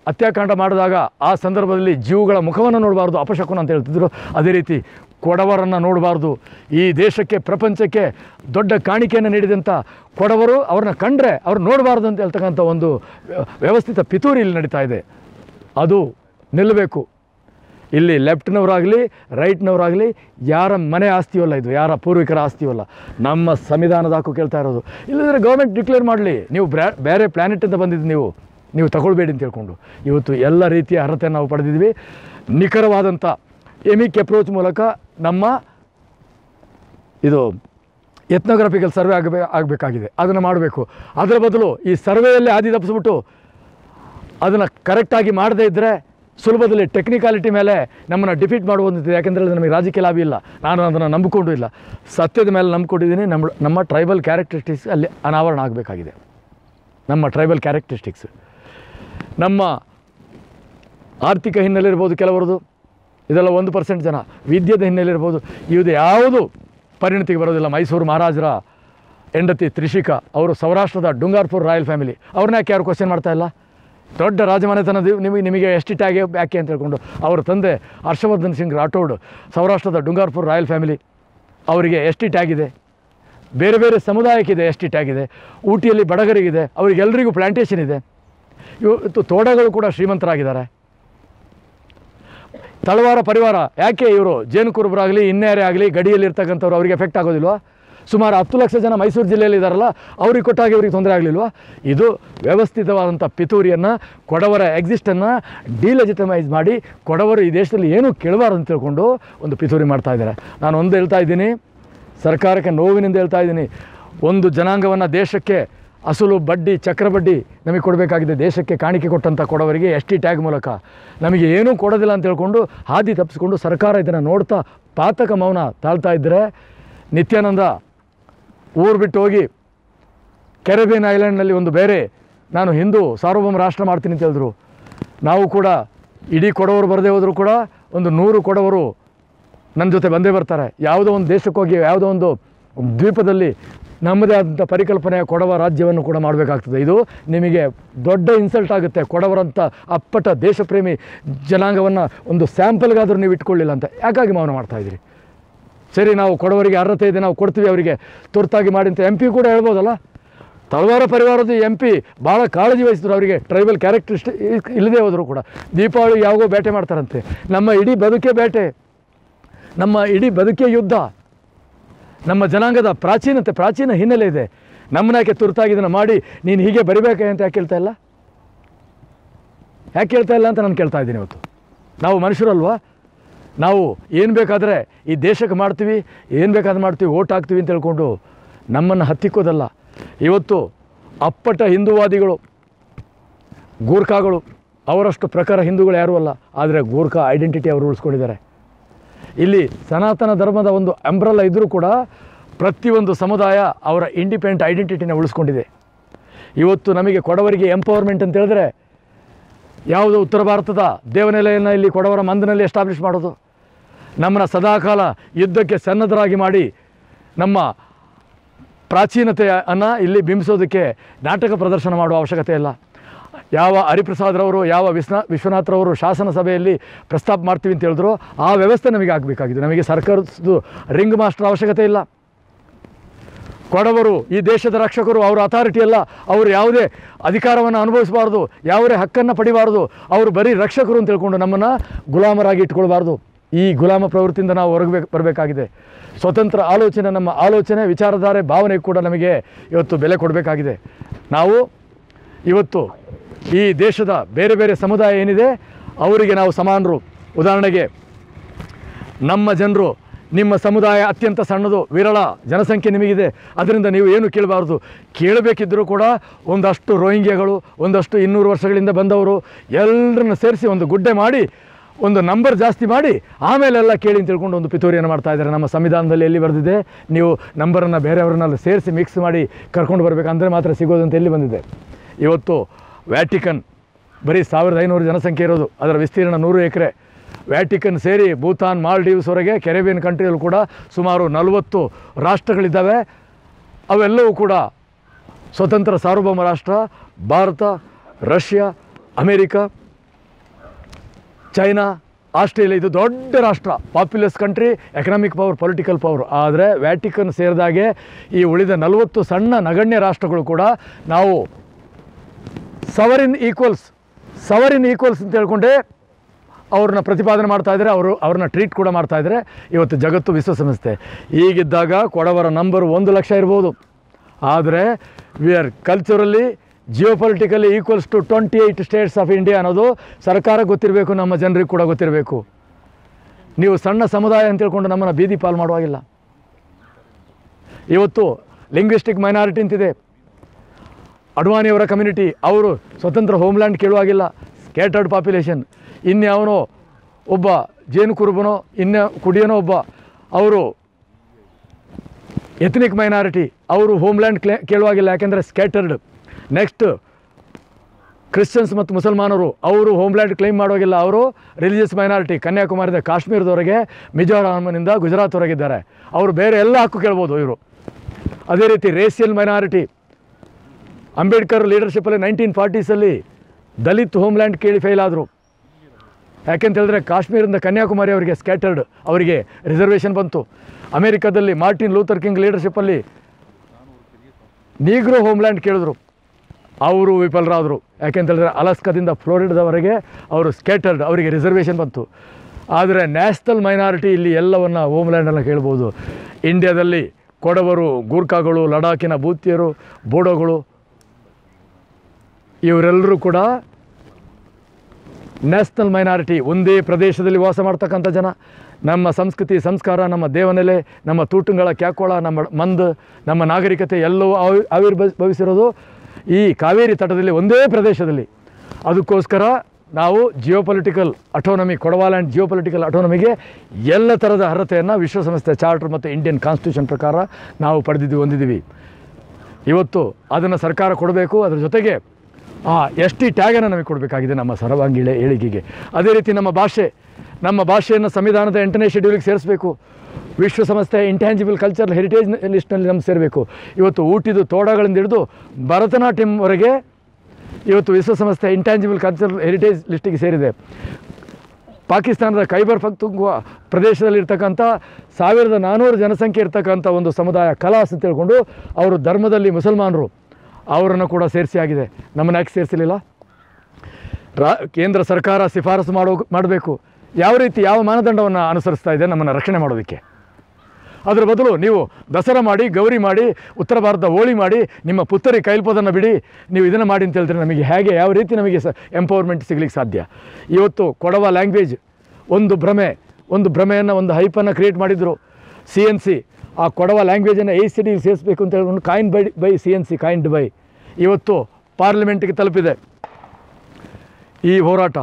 ಹತ್ಯಾಕಾಂಡ ಮಾಡಿದಾಗ ಆ ಸಂದರ್ಭದಲ್ಲಿ ಜೀವಗಳ ಮುಖವನ್ನು ನೋಡಬಾರ್ದು ಅಪಶಕುನ ಅಂತ ಹೇಳ್ತಿದ್ರು ಅದೇ ರೀತಿ ಕೊಡವರನ್ನು ನೋಡಬಾರ್ದು ಈ ದೇಶಕ್ಕೆ ಪ್ರಪಂಚಕ್ಕೆ ದೊಡ್ಡ ಕಾಣಿಕೆಯನ್ನು ನೀಡಿದಂಥ ಕೊಡವರು ಅವ್ರನ್ನ ಕಂಡ್ರೆ ಅವ್ರು ನೋಡಬಾರ್ದು ಅಂತ ಹೇಳ್ತಕ್ಕಂಥ ಒಂದು ವ್ಯ- ವ್ಯವಸ್ಥಿತ ಪಿತೂರಿ ಇಲ್ಲಿ ನಡೀತಾ ಇದೆ ಅದು ನಿಲ್ಲಬೇಕು ಇಲ್ಲಿ ಲೆಫ್ಟ್ನವರಾಗಲಿ ರೈಟ್ನವರಾಗಲಿ ಯಾರ ಮನೆ ಆಸ್ತಿಯಲ್ಲ ಇದು ಯಾರ ಪೂರ್ವಿಕರ ಆಸ್ತಿಯಲ್ಲ ನಮ್ಮ ಸಂವಿಧಾನದ ಹಕ್ಕು ಕೇಳ್ತಾ ಇರೋದು ಇಲ್ಲದ್ರೆ ಗೌರ್ಮೆಂಟ್ ಡಿಕ್ಲೇರ್ ಮಾಡಲಿ ನೀವು ಬ್ರ್ಯಾ ಬೇರೆ ಪ್ಲ್ಯಾನೆಟಿಂದ ಬಂದಿದ್ದು ನೀವು ನೀವು ತಗೊಳ್ಬೇಡಿ ಅಂತ ಹೇಳ್ಕೊಂಡು ಇವತ್ತು ಎಲ್ಲ ರೀತಿಯ ಅರ್ಹತೆಯನ್ನು ನಾವು ಪಡೆದಿದ್ವಿ ನಿಖರವಾದಂಥ ಎಮಿಕ್ ಅಪ್ರೋಚ್ ಮೂಲಕ ನಮ್ಮ ಇದು ಎತ್ನೋಗ್ರಫಿಕಲ್ ಸರ್ವೆ ಆಗಬೇ ಆಗಬೇಕಾಗಿದೆ ಅದನ್ನು ಮಾಡಬೇಕು ಅದರ ಬದಲು ಈ ಸರ್ವೆಯಲ್ಲಿ ಹಾದಿ ತಪ್ಪಿಸ್ಬಿಟ್ಟು ಅದನ್ನು ಕರೆಕ್ಟಾಗಿ ಮಾಡದೇ ಇದ್ದರೆ ಸುಲಭದಲ್ಲಿ ಟೆಕ್ನಿಕಾಲಿಟಿ ಮೇಲೆ ನಮ್ಮನ್ನು ಡಿಫೀಟ್ ಮಾಡುವಂಥದ್ದು ಯಾಕೆಂದರೆ ನಮಗೆ ರಾಜಕೀಯ ಲಾಭ ಇಲ್ಲ ನಾನು ಅದನ್ನು ನಂಬಿಕೊಂಡು ಇಲ್ಲ ಸತ್ಯದ ಮೇಲೆ ನಂಬಿಕೊಂಡಿದ್ದೀನಿ ನಮ್ಮ ನಮ್ಮ ಟ್ರೈಬಲ್ ಕ್ಯಾರೆಕ್ಟರಿಸ್ಟಿಕ್ಸ್ ಅಲ್ಲಿ ಅನಾವರಣ ಆಗಬೇಕಾಗಿದೆ ನಮ್ಮ ಟ್ರೈಬಲ್ ಕ್ಯಾರೆಕ್ಟರಿಸ್ಟಿಕ್ಸ್ ನಮ್ಮ ಆರ್ಥಿಕ ಹಿನ್ನೆಲೆ ಇರ್ಬೋದು ಕೆಲವರದು ಇದೆಲ್ಲ ಒಂದು ಪರ್ಸೆಂಟ್ ಜನ ವಿದ್ಯೆದ ಹಿನ್ನೆಲೆ ಇರ್ಬೋದು ಇದು ಯಾವುದು ಪರಿಣತಿಗೆ ಬರೋದಿಲ್ಲ ಮೈಸೂರು ಮಹಾರಾಜರ ಹೆಂಡತಿ ತ್ರಿಷಿಕಾ ಅವರು ಸೌರಾಷ್ಟ್ರದ ಡುಂಗಾರ್ಪುರ್ ರಾಯಲ್ ಫ್ಯಾಮಿಲಿ ಅವ್ರನ್ನ ಯಾಕೆ ಯಾರು ಕ್ವಶನ್ ಮಾಡ್ತಾ ಇಲ್ಲ ದೊಡ್ಡ ರಾಜಮನೆತನ ನಿಮಗೆ ನಿಮಗೆ ಎಷ್ಟಿಟ್ಟಾಗೆ ಯಾಕೆ ಅಂತ ಹೇಳ್ಕೊಂಡು ಅವರ ತಂದೆ ಹರ್ಷವರ್ಧನ್ ಸಿಂಗ್ ರಾಠೋಡ್ ಸೌರಾಷ್ಟ್ರದ ಡುಂಗಾರ್ಪುರ್ ರಾಯಲ್ ಫ್ಯಾಮಿಲಿ ಅವರಿಗೆ ಎಷ್ಟಿಟ್ಟಾಗಿದೆ ಬೇರೆ ಬೇರೆ ಸಮುದಾಯಕ್ಕಿದೆ ಎಷ್ಟಿಟ್ಟಾಗಿದೆ ಊಟಿಯಲ್ಲಿ ಬಡಗರಿಗಿದೆ ಅವರಿಗೆಲ್ಲರಿಗೂ ಪ್ಲಾಂಟೇಷನ್ ಇದೆ ಇವತ್ತು ತೋಟಗಳು ಕೂಡ ಶ್ರೀಮಂತರಾಗಿದ್ದಾರೆ ತಳವಾರ ಪರಿವಾರ ಯಾಕೆ ಇವರು ಜೇನು ಕುರುಬರಾಗಲಿ ಇನ್ಯಾರೇ ಆಗಲಿ ಗಡಿಯಲ್ಲಿ ಇರ್ತಕ್ಕಂಥವ್ರು ಅವರಿಗೆ ಎಫೆಕ್ಟ್ ಆಗೋದಿಲ್ವಾ ಸುಮಾರು ಹತ್ತು ಲಕ್ಷ ಜನ ಮೈಸೂರು ಜಿಲ್ಲೆಯಲ್ಲಿ ಇದ್ದಾರಲ್ಲ ಅವ್ರಿಗೆ ಕೊಟ್ಟಾಗ ಇವ್ರಿಗೆ ತೊಂದರೆ ಆಗಲಿಲ್ವಾ ಇದು ವ್ಯವಸ್ಥಿತವಾದಂಥ ಪಿತೂರಿಯನ್ನು ಕೊಡವರ ಎಕ್ಸಿಸ್ಟನ್ನು ಡಿಲೆಜಿಟಮೈಸ್ ಮಾಡಿ ಕೊಡವರು ಈ ದೇಶದಲ್ಲಿ ಏನೂ ಕೇಳಬಾರ್ದು ಅಂತ ತಿಳ್ಕೊಂಡು ಒಂದು ಪಿತೂರಿ ಮಾಡ್ತಾ ಇದ್ದಾರೆ ನಾನು ಒಂದು ಹೇಳ್ತಾ ಇದ್ದೀನಿ ಸರ್ಕಾರಕ್ಕೆ ನೋವಿನಿಂದ ಹೇಳ್ತಾ ಇದ್ದೀನಿ ಒಂದು ಜನಾಂಗವನ್ನು ದೇಶಕ್ಕೆ ಅಸಲು ಬಡ್ಡಿ ಚಕ್ರ ಬಡ್ಡಿ ನಮಗೆ ಕೊಡಬೇಕಾಗಿದೆ ದೇಶಕ್ಕೆ ಕಾಣಿಕೆ ಕೊಟ್ಟಂಥ ಕೊಡವರಿಗೆ ಎಸ್ ಟಿ ಟ್ಯಾಗ್ ಮೂಲಕ ನಮಗೆ ಏನೂ ಕೊಡೋದಿಲ್ಲ ಅಂತ ಹೇಳ್ಕೊಂಡು ಹಾದಿ ತಪ್ಪಿಸ್ಕೊಂಡು ಸರ್ಕಾರ ಇದನ್ನು ನೋಡ್ತಾ ಪಾತಕ ಮೌನ ತಾಳ್ತಾ ಇದ್ದರೆ ನಿತ್ಯಾನಂದ ಊರು ಬಿಟ್ಟು ಹೋಗಿ ಕೆರೆಬಿಯನ್ ಐಲ್ಯಾಂಡ್ನಲ್ಲಿ ಒಂದು ಬೇರೆ ನಾನು ಹಿಂದೂ ಸಾರ್ವಭೌಮ ರಾಷ್ಟ್ರ ಮಾಡ್ತೀನಿ ಅಂತ ಹೇಳಿದ್ರು ನಾವು ಕೂಡ ಇಡೀ ಕೊಡವರು ಬರದೇ ಹೋದರೂ ಕೂಡ ಒಂದು ನೂರು ಕೊಡವರು ನನ್ನ ಜೊತೆ ಬಂದೇ ಬರ್ತಾರೆ ಯಾವುದೋ ಒಂದು ದೇಶಕ್ಕೆ ಹೋಗಿ ಯಾವುದೋ ಒಂದು ದ್ವೀಪದಲ್ಲಿ ನಮ್ಮದೇ ಆದಂಥ ಪರಿಕಲ್ಪನೆಯ ಕೊಡವ ರಾಜ್ಯವನ್ನು ಕೂಡ ಮಾಡಬೇಕಾಗ್ತದೆ ಇದು ನಿಮಗೆ ದೊಡ್ಡ ಇನ್ಸಲ್ಟ್ ಆಗುತ್ತೆ ಕೊಡವರಂಥ ಅಪ್ಪಟ ದೇಶಪ್ರೇಮಿ ಜನಾಂಗವನ್ನು ಒಂದು ಸ್ಯಾಂಪಲ್ಗಾದರೂ ನೀವು ಇಟ್ಕೊಳ್ಳಿಲ್ಲ ಅಂತ ಯಾಕಾಗಿ ಮೌನ ಮಾಡ್ತಾ ಇದ್ದೀರಿ ಸರಿ ನಾವು ಕೊಡವರಿಗೆ ಅರ್ಹತೆ ಇದೆ ನಾವು ಕೊಡ್ತೀವಿ ಅವರಿಗೆ ತುರ್ತಾಗಿ ಮಾಡಿ ಅಂತ ಎಂ ಪಿ ಕೂಡ ಹೇಳ್ಬೋದಲ್ಲ ತಳವಾರ ಪರಿವಾರದ ಎಂ ಪಿ ಭಾಳ ಕಾಳಜಿ ವಹಿಸಿದ್ರು ಅವರಿಗೆ ಟ್ರೈಬಲ್ ಕ್ಯಾರೆಕ್ಟರಿಸ್ಟ್ ಇಲ್ಲದೆ ಹೋದರೂ ಕೂಡ ದೀಪಾವಳಿ ಯಾವಾಗೋ ಬೇಟೆ ಮಾಡ್ತಾರಂತೆ ನಮ್ಮ ಇಡೀ ಬದುಕೆ ಬೇಟೆ ನಮ್ಮ ಇಡೀ ಬದುಕೆ ಯುದ್ಧ ನಮ್ಮ ಜನಾಂಗದ ಪ್ರಾಚೀನತೆ ಪ್ರಾಚೀನ ಹಿನ್ನೆಲೆ ಇದೆ ನಮ್ಮನ್ನ ಯಾಕೆ ತುರ್ತಾಗಿ ಇದನ್ನು ಮಾಡಿ ನೀನು ಹೀಗೆ ಬರಿಬೇಕೆ ಅಂತ ಯಾಕೆ ಕೇಳ್ತಾ ಇಲ್ಲ ಯಾಕೆ ಕೇಳ್ತಾ ಇಲ್ಲ ಅಂತ ನಾನು ಕೇಳ್ತಾ ಇದ್ದೀನಿ ಇವತ್ತು ನಾವು ಮನುಷ್ಯರಲ್ವಾ ನಾವು ಏನು ಬೇಕಾದರೆ ಈ ದೇಶಕ್ಕೆ ಮಾಡ್ತೀವಿ ಏನು ಬೇಕಾದ್ರೆ ಮಾಡ್ತೀವಿ ಓಟ್ ಹಾಕ್ತೀವಿ ಅಂತ ಹೇಳ್ಕೊಂಡು ನಮ್ಮನ್ನು ಹತ್ತಿಕ್ಕೋದಲ್ಲ ಇವತ್ತು ಅಪ್ಪಟ ಹಿಂದೂವಾದಿಗಳು ಗೂರ್ಖಾಗಳು ಅವರಷ್ಟು ಪ್ರಕಾರ ಹಿಂದೂಗಳು ಯಾರೂ ಅಲ್ಲ ಆದರೆ ಗೂರ್ಖಾ ಐಡೆಂಟಿಟಿ ಅವರು ಉಳಿಸ್ಕೊಂಡಿದ್ದಾರೆ ಇಲ್ಲಿ ಸನಾತನ ಧರ್ಮದ ಒಂದು ಅಂಬ್ರಲ್ಲ ಇದ್ದರೂ ಕೂಡ ಪ್ರತಿಯೊಂದು ಸಮುದಾಯ ಅವರ ಇಂಡಿಪೆಂಡೆಂಟ್ ಐಡೆಂಟಿಟಿನ ಉಳಿಸ್ಕೊಂಡಿದೆ ಇವತ್ತು ನಮಗೆ ಕೊಡವರಿಗೆ ಎಂಪವರ್ಮೆಂಟ್ ಅಂತ ಹೇಳಿದ್ರೆ ಯಾವುದೋ ಉತ್ತರ ಭಾರತದ ದೇವನೆಲೆಯನ್ನು ಇಲ್ಲಿ ಕೊಡವರ ಮಂದಿನಲ್ಲಿ ಎಸ್ಟಾಬ್ಲಿಷ್ ಮಾಡೋದು ನಮ್ಮನ್ನು ಸದಾಕಾಲ ಯುದ್ಧಕ್ಕೆ ಸನ್ನದ್ಧರಾಗಿ ಮಾಡಿ ನಮ್ಮ ಪ್ರಾಚೀನತೆಯನ್ನು ಇಲ್ಲಿ ಬಿಂಬಿಸೋದಕ್ಕೆ ನಾಟಕ ಪ್ರದರ್ಶನ ಮಾಡುವ ಅವಶ್ಯಕತೆ ಇಲ್ಲ ಯಾವ ಹರಿಪ್ರಸಾದ್ರವರು ಯಾವ ವಿಶ್ವನಾ ವಿಶ್ವನಾಥ್ರವರು ಶಾಸನ ಸಭೆಯಲ್ಲಿ ಪ್ರಸ್ತಾಪ ಮಾಡ್ತೀವಿ ಅಂತ ಹೇಳಿದ್ರು ಆ ವ್ಯವಸ್ಥೆ ನಮಗೆ ಆಗಬೇಕಾಗಿದೆ ನಮಗೆ ಸರ್ಕಾರದ್ದು ರಿಂಗ್ ಮಾಸ್ಟರ್ ಅವಶ್ಯಕತೆ ಇಲ್ಲ ಕೊಡವರು ಈ ದೇಶದ ರಕ್ಷಕರು ಅವರ ಅಥಾರಿಟಿ ಅಲ್ಲ ಅವರು ಯಾವುದೇ ಅಧಿಕಾರವನ್ನು ಅನುಭವಿಸಬಾರ್ದು ಯಾವುದೇ ಹಕ್ಕನ್ನು ಪಡಿಬಾರ್ದು ಅವರು ಬರೀ ರಕ್ಷಕರು ಅಂತ ತಿಳ್ಕೊಂಡು ನಮ್ಮನ್ನು ಗುಲಾಮರಾಗಿ ಇಟ್ಕೊಳ್ಬಾರ್ದು ಈ ಗುಲಾಮ ಪ್ರವೃತ್ತಿಯಿಂದ ನಾವು ಹೊರಗಬೇಕು ಬರಬೇಕಾಗಿದೆ ಸ್ವತಂತ್ರ ಆಲೋಚನೆ ನಮ್ಮ ಆಲೋಚನೆ ವಿಚಾರಧಾರೆ ಭಾವನೆ ಕೂಡ ನಮಗೆ ಇವತ್ತು ಬೆಲೆ ಕೊಡಬೇಕಾಗಿದೆ ನಾವು ಇವತ್ತು ಈ ದೇಶದ ಬೇರೆ ಬೇರೆ ಸಮುದಾಯ ಏನಿದೆ ಅವರಿಗೆ ನಾವು ಸಮಾನರು ಉದಾಹರಣೆಗೆ ನಮ್ಮ ಜನರು ನಿಮ್ಮ ಸಮುದಾಯ ಅತ್ಯಂತ ಸಣ್ಣದು ವಿರಳ ಜನಸಂಖ್ಯೆ ನಿಮಗಿದೆ ಅದರಿಂದ ನೀವು ಏನು ಕೇಳಬಾರ್ದು ಕೇಳಬೇಕಿದ್ದರೂ ಕೂಡ ಒಂದಷ್ಟು ರೋಹಿಂಗ್ಯಗಳು ಒಂದಷ್ಟು ಇನ್ನೂರು ವರ್ಷಗಳಿಂದ ಬಂದವರು ಎಲ್ಲರನ್ನ ಸೇರಿಸಿ ಒಂದು ಗುಡ್ಡೆ ಮಾಡಿ ಒಂದು ನಂಬರ್ ಜಾಸ್ತಿ ಮಾಡಿ ಆಮೇಲೆಲ್ಲ ಕೇಳಿ ಅಂತ ತಿಳ್ಕೊಂಡು ಒಂದು ಪಿತೂರಿಯನ್ನು ಮಾಡ್ತಾ ಇದ್ದಾರೆ ನಮ್ಮ ಸಂವಿಧಾನದಲ್ಲಿ ಎಲ್ಲಿ ಬರೆದಿದೆ ನೀವು ನಂಬರನ್ನು ಬೇರೆಯವರನ್ನೆಲ್ಲ ಸೇರಿಸಿ ಮಿಕ್ಸ್ ಮಾಡಿ ಕರ್ಕೊಂಡು ಬರಬೇಕಂದ್ರೆ ಮಾತ್ರ ಸಿಗೋದು ಅಂತ ಎಲ್ಲಿ ಬಂದಿದೆ ಇವತ್ತು ವ್ಯಾಟಿಕನ್ ಬರೀ ಸಾವಿರದ ಐನೂರು ಜನಸಂಖ್ಯೆ ಇರೋದು ಅದರ ವಿಸ್ತೀರ್ಣ ನೂರು ಎಕರೆ ವ್ಯಾಟಿಕನ್ ಸೇರಿ ಭೂತಾನ್ ಮಾಲ್ಡೀವ್ಸ್ವರೆಗೆ ಕೆರೆಬಿಯನ್ ಕಂಟ್ರಿಯಲ್ಲೂ ಕೂಡ ಸುಮಾರು ನಲವತ್ತು ರಾಷ್ಟ್ರಗಳಿದ್ದಾವೆ ಅವೆಲ್ಲವೂ ಕೂಡ ಸ್ವತಂತ್ರ ಸಾರ್ವಭೌಮ ರಾಷ್ಟ್ರ Bharat Russia America China Australia ಇದು ದೊಡ್ಡ ರಾಷ್ಟ್ರ populous country economic power political power ಆದರೆ ವ್ಯಾಟಿಕನ್ ಸೇರಿದಾಗೆ ಈ ಉಳಿದ ನಲವತ್ತು ಸಣ್ಣ ನಗಣ್ಯ ರಾಷ್ಟ್ರಗಳು ಕೂಡ ನಾವು ಸವರಿನ್ ಈಕ್ವಲ್ಸ್ ಸವರಿನ್ ಈಕ್ವಲ್ಸ್ ಅಂತ ಹೇಳ್ಕೊಂಡೆ ಅವ್ರನ್ನ ಪ್ರತಿಪಾದನೆ ಮಾಡ್ತಾ ಇದ್ದಾರೆ ಅವರು ಅವ್ರನ್ನ ಟ್ರೀಟ್ ಕೂಡ ಮಾಡ್ತಾ ಇದ್ದಾರೆ ಇವತ್ತು ಜಗತ್ತು ವಿಶ್ವಸಂಸ್ಥೆ ಈಗಿದ್ದಾಗ ಕೊಡವರ ನಂಬರ್ ಒಂದು ಲಕ್ಷ ಇರ್ಬೋದು ಆದರೆ we are culturally geopolitically equals to twenty eight states of India ಅನ್ನೋದು ಸರ್ಕಾರ ಗೊತ್ತಿರಬೇಕು ನಮ್ಮ ಜನರಿಗೆ ಕೂಡ ಗೊತ್ತಿರಬೇಕು ನೀವು ಸಣ್ಣ ಸಮುದಾಯ ಅಂತ ಹೇಳ್ಕೊಂಡು ನಮ್ಮನ್ನು ಬೀದಿ ಪಾಲು ಮಾಡುವಾಗಿಲ್ಲ ಇವತ್ತು ಲಿಂಗ್ವಿಸ್ಟಿಕ್ ಮೈನಾರಿಟಿ ಅಂತಿದೆ ಅಡ್ವಾಣಿಯವರ ಕಮ್ಯುನಿಟಿ ಅವರು ಸ್ವತಂತ್ರ ಹೋಮ್ಲ್ಯಾಂಡ್ ಕೇಳುವಾಗಿಲ್ಲ ಸ್ಕೇಟರ್ಡ್ ಪಾಪ್ಯುಲೇಷನ್ ಇನ್ಯಾವನೋ ಒಬ್ಬ ಜೇನು ಕುರುಬನೋ ಇನ್ನು ಕುಡಿಯೋನೋ ಒಬ್ಬ ಅವರು ಎಥನಿಕ್ ಮೈನಾರಿಟಿ ಅವರು ಹೋಮ್ಲ್ಯಾಂಡ್ ಕ್ಲೇ ಕೇಳುವಾಗಿಲ್ಲ ಯಾಕೆಂದರೆ ಸ್ಕ್ಯಾಟರ್ಡ್ ನೆಕ್ಸ್ಟ್ ಕ್ರಿಶ್ಚಿಯನ್ಸ್ ಮತ್ತು ಮುಸಲ್ಮಾನರು ಅವರು ಹೋಮ್ಲ್ಯಾಂಡ್ ಕ್ಲೈಮ್ ಮಾಡೋಗಿಲ್ಲ ಅವರು ರಿಲಿಜಿಯಸ್ ಮೈನಾರಿಟಿ ಕನ್ಯಾಕುಮಾರಿದ ಕಾಶ್ಮೀರದವರೆಗೆ ಮಿಜೋರಾಂನಿಂದ ಗುಜರಾತ್ವರೆಗಿದ್ದಾರೆ ಅವರು ಬೇರೆ ಎಲ್ಲ ಹಕ್ಕು ಕೇಳ್ಬೋದು ಇವರು ಅದೇ ರೀತಿ ರೇಸಿಯಲ್ ಮೈನಾರಿಟಿ ಅಂಬೇಡ್ಕರ್ ಲೀಡರ್ಶಿಪ್ಪಲ್ಲಿ ನೈನ್ಟೀನ್ ಫಾರ್ಟೀಸಲ್ಲಿ ದಲಿತ್ ಹೋಮ್ಲ್ಯಾಂಡ್ ಕೇಳಿ ಫೇಲ್ ಆದರು ಯಾಕೆಂತ ಹೇಳಿದ್ರೆ ಕಾಶ್ಮೀರದಿಂದ ಕನ್ಯಾಕುಮಾರಿ ಅವರಿಗೆ ಸ್ಕ್ಯಾಟರ್ಡ್ ಅವರಿಗೆ ರಿಸರ್ವೇಷನ್ ಬಂತು ಅಮೇರಿಕಾದಲ್ಲಿ ಮಾರ್ಟಿನ್ ಲೂಥರ್ ಕಿಂಗ್ ಲೀಡರ್ಶಿಪ್ಪಲ್ಲಿ ನೀಗ್ರೋ ಹೋಮ್ಲ್ಯಾಂಡ್ ಕೇಳಿದ್ರು ಅವರು ವಿಫಲರಾದರು ಯಾಕೆಂತ ಹೇಳಿದ್ರೆ ಅಲಸ್ಕಾದಿಂದ ಫ್ಲೋರಿಡಾದವರೆಗೆ ಅವರು ಸ್ಕ್ಯಾಟರ್ಡ್ ಅವರಿಗೆ ರಿಸರ್ವೇಷನ್ ಬಂತು ಆದರೆ ನ್ಯಾಷನಲ್ ಮೈನಾರಿಟಿ ಇಲ್ಲಿ ಎಲ್ಲವನ್ನು ಹೋಮ್ಲ್ಯಾಂಡನ್ನು ಕೇಳ್ಬೋದು ಇಂಡಿಯಾದಲ್ಲಿ ಕೊಡವರು ಗೂರ್ಖಾಗಳು ಲಡಾಖಿನ ಭೂತಿಯರು ಬೋಡೋಗಳು ಇವರೆಲ್ಲರೂ ಕೂಡ ನ್ಯಾಷನಲ್ ಮೈನಾರಿಟಿ ಒಂದೇ ಪ್ರದೇಶದಲ್ಲಿ ವಾಸ ಮಾಡ್ತಕ್ಕಂಥ ಜನ ನಮ್ಮ ಸಂಸ್ಕೃತಿ ಸಂಸ್ಕಾರ ನಮ್ಮ ದೇವನೆಲೆ ನಮ್ಮ ತೂಟುಂಗಳ ಕ್ಯಾಕೋಳ ನಮ್ಮ ಮಂದ್ ನಮ್ಮ ನಾಗರಿಕತೆ ಎಲ್ಲವೂ ಆವಿ ಆವಿರ್ಭವಿಸಿರೋದು ಈ ಕಾವೇರಿ ತಟದಲ್ಲಿ ಒಂದೇ ಪ್ರದೇಶದಲ್ಲಿ ಅದಕ್ಕೋಸ್ಕರ ನಾವು ಜಿಯೋಪೊಲಿಟಿಕಲ್ ಅಟೋನಮಿ ಕೊಡವಾಲ್ಯಾಂಡ್ ಜಿಯೋಪೊಲಿಟಿಕಲ್ ಅಟೋನಮಿಗೆ ಎಲ್ಲ ಥರದ ಅರ್ಹತೆಯನ್ನು ವಿಶ್ವಸಂಸ್ಥೆ ಚಾರ್ಟರ್ ಮತ್ತು ಇಂಡಿಯನ್ ಕಾನ್ಸ್ಟಿಟ್ಯೂಷನ್ ಪ್ರಕಾರ ನಾವು ಪಡೆದಿದ್ದೀವಿ ಹೊಂದಿದ್ದೀವಿ ಇವತ್ತು ಅದನ್ನು ಸರ್ಕಾರ ಕೊಡಬೇಕು ಅದರ ಜೊತೆಗೆ ಆ ಎಸ್ ಟಿ ಟ್ಯಾಗನ್ನು ನಮಗೆ ಕೊಡಬೇಕಾಗಿದೆ ನಮ್ಮ ಸರ್ವಾಂಗೀಣ ಏಳಿಗೆಗೆ ಅದೇ ರೀತಿ ನಮ್ಮ ಭಾಷೆ ನಮ್ಮ ಭಾಷೆಯನ್ನು ಸಂವಿಧಾನದ ಎಂಟನೇ ಶೆಡ್ಯೂಲಿಗೆ ಸೇರಿಸಬೇಕು ವಿಶ್ವಸಂಸ್ಥೆ ಇಂಟ್ಯಾಂಜಿಬಲ್ ಕಲ್ಚರಲ್ ಹೆರಿಟೇಜ್ ಲಿಸ್ಟ್ನಲ್ಲಿ ನಮ್ಗೆ ಸೇರಬೇಕು ಇವತ್ತು ಊಟಿದು ತೋಡಗಳಿಂದ ಹಿಡಿದು ಭರತನಾಟ್ಯಂವರೆಗೆ ಇವತ್ತು ವಿಶ್ವಸಂಸ್ಥೆ ಇಂಟ್ಯಾಂಜಿಬಲ್ ಕಲ್ಚರಲ್ ಹೆರಿಟೇಜ್ ಲಿಸ್ಟಿಗೆ ಸೇರಿದೆ ಪಾಕಿಸ್ತಾನದ ಖೈಬರ್ ಪಖ್ತೂನ್ಖ್ವಾ ಪ್ರದೇಶದಲ್ಲಿರ್ತಕ್ಕಂಥ ಸಾವಿರದ ನಾನ್ನೂರು ಜನಸಂಖ್ಯೆ ಇರ್ತಕ್ಕಂಥ ಒಂದು ಸಮುದಾಯ ಕಲಾಸ್ ಅಂತ ಹೇಳ್ಕೊಂಡು ಅವರು ಧರ್ಮದಲ್ಲಿ ಮುಸಲ್ಮಾನರು ಅವರನ್ನು ಕೂಡ ಸೇರಿಸಿ ಆಗಿದೆ ನಮ್ಮನ್ನು ಯಾಕೆ ಸೇರಿಸಲಿಲ್ಲ ರಾ ಕೇಂದ್ರ ಸರ್ಕಾರ ಶಿಫಾರಸು ಮಾಡೋ ಮಾಡಬೇಕು ಯಾವ ರೀತಿ ಯಾವ ಮಾನದಂಡವನ್ನು ಅನುಸರಿಸ್ತಾ ಇದೆ ನಮ್ಮನ್ನು ರಕ್ಷಣೆ ಮಾಡೋದಕ್ಕೆ ಅದರ ಬದಲು ನೀವು ದಸರಾ ಮಾಡಿ ಗೌರಿ ಮಾಡಿ ಉತ್ತರ ಭಾರತದ ಹೋಳಿ ಮಾಡಿ ನಿಮ್ಮ ಪುತ್ತರಿ ಕೈಲ್ಪೋದನ್ನು ಬಿಡಿ ನೀವು ಇದನ್ನು ಮಾಡಿ ಅಂತ ಹೇಳಿದ್ರೆ ನಮಗೆ ಹೇಗೆ ಯಾವ ರೀತಿ ನಮಗೆ ಸ ಎಂಪವರ್ಮೆಂಟ್ ಸಿಗ್ಲಿಕ್ಕೆ ಸಾಧ್ಯ ಇವತ್ತು ಕೊಡವ ಲ್ಯಾಂಗ್ವೇಜ್ ಒಂದು ಭ್ರಮೆ ಒಂದು ಭ್ರಮೆಯನ್ನು ಒಂದು ಹೈಪನ್ನು ಕ್ರಿಯೇಟ್ ಮಾಡಿದರು ಸಿ ಎನ್ ಸಿ ಆ ಕೊಡವ ಲ್ಯಾಂಗ್ವೇಜನ್ನು ಎ ಸಿ ಡಿಲಿ ಸೇರಿಸಬೇಕು ಅಂತ ಹೇಳ್ಕೊಂಡು coin by by C N C coined by ಇವತ್ತು ಪಾರ್ಲಿಮೆಂಟ್ಗೆ ತಲುಪಿದೆ ಈ ಹೋರಾಟ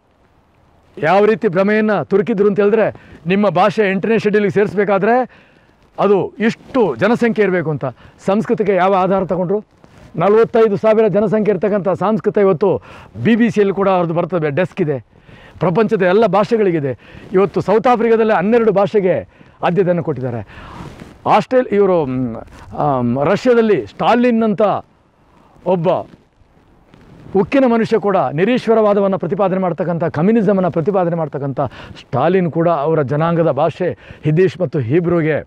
ಯಾವ ರೀತಿ ಭ್ರಮೆಯನ್ನು ತುರುಕಿದ್ರು ಅಂತ ಹೇಳಿದ್ರೆ ನಿಮ್ಮ ಭಾಷೆ ಎಂಟನೇ ಶೆಡ್ಯೂಲಿಗೆ ಸೇರಿಸಬೇಕಾದ್ರೆ ಅದು ಇಷ್ಟು ಜನಸಂಖ್ಯೆ ಇರಬೇಕು ಅಂತ ಸಂಸ್ಕೃತಿಗೆ ಯಾವ ಆಧಾರ ತಗೊಂಡ್ರು ನಲವತ್ತೈದು ಸಾವಿರ ಜನಸಂಖ್ಯೆ ಇರ್ತಕ್ಕಂಥ ಸಂಸ್ಕೃತ ಇವತ್ತು ಬಿ ಬಿ ಸಿಯಲ್ಲಿ ಕೂಡ ಅವ್ರದ್ದು ಬರ್ತದೆ ಡೆಸ್ಕ್ ಇದೆ ಪ್ರಪಂಚದ ಎಲ್ಲ ಭಾಷೆಗಳಿಗಿದೆ ಇವತ್ತು ಸೌತ್ ಆಫ್ರಿಕಾದಲ್ಲಿ ಹನ್ನೆರಡು ಭಾಷೆಗೆ ಆದ್ಯತೆಯನ್ನು ಕೊಟ್ಟಿದ್ದಾರೆ ಆಸ್ಟ್ರೇಲ್ ಇವರು ಮ್, ಆಮ್, ರಷ್ಯಾದಲ್ಲಿ ಸ್ಟಾಲಿನ್ ಅಂತ ಒಬ್ಬ ಉಕ್ಕಿನ ಮನುಷ್ಯ ಕೂಡ ನಿರೀಶ್ವರವಾದವನ್ನು ಪ್ರತಿಪಾದನೆ ಮಾಡ್ತಕ್ಕಂಥ ಕಮ್ಯುನಿಸಮನ್ನು ಪ್ರತಿಪಾದನೆ ಮಾಡ್ತಕ್ಕಂಥ ಸ್ಟಾಲಿನ್ ಕೂಡ ಅವರ ಜನಾಂಗದ ಭಾಷೆ ಹಿದ್ದೀಶ್ ಮತ್ತು ಹೀಬ್ರೂಗೆ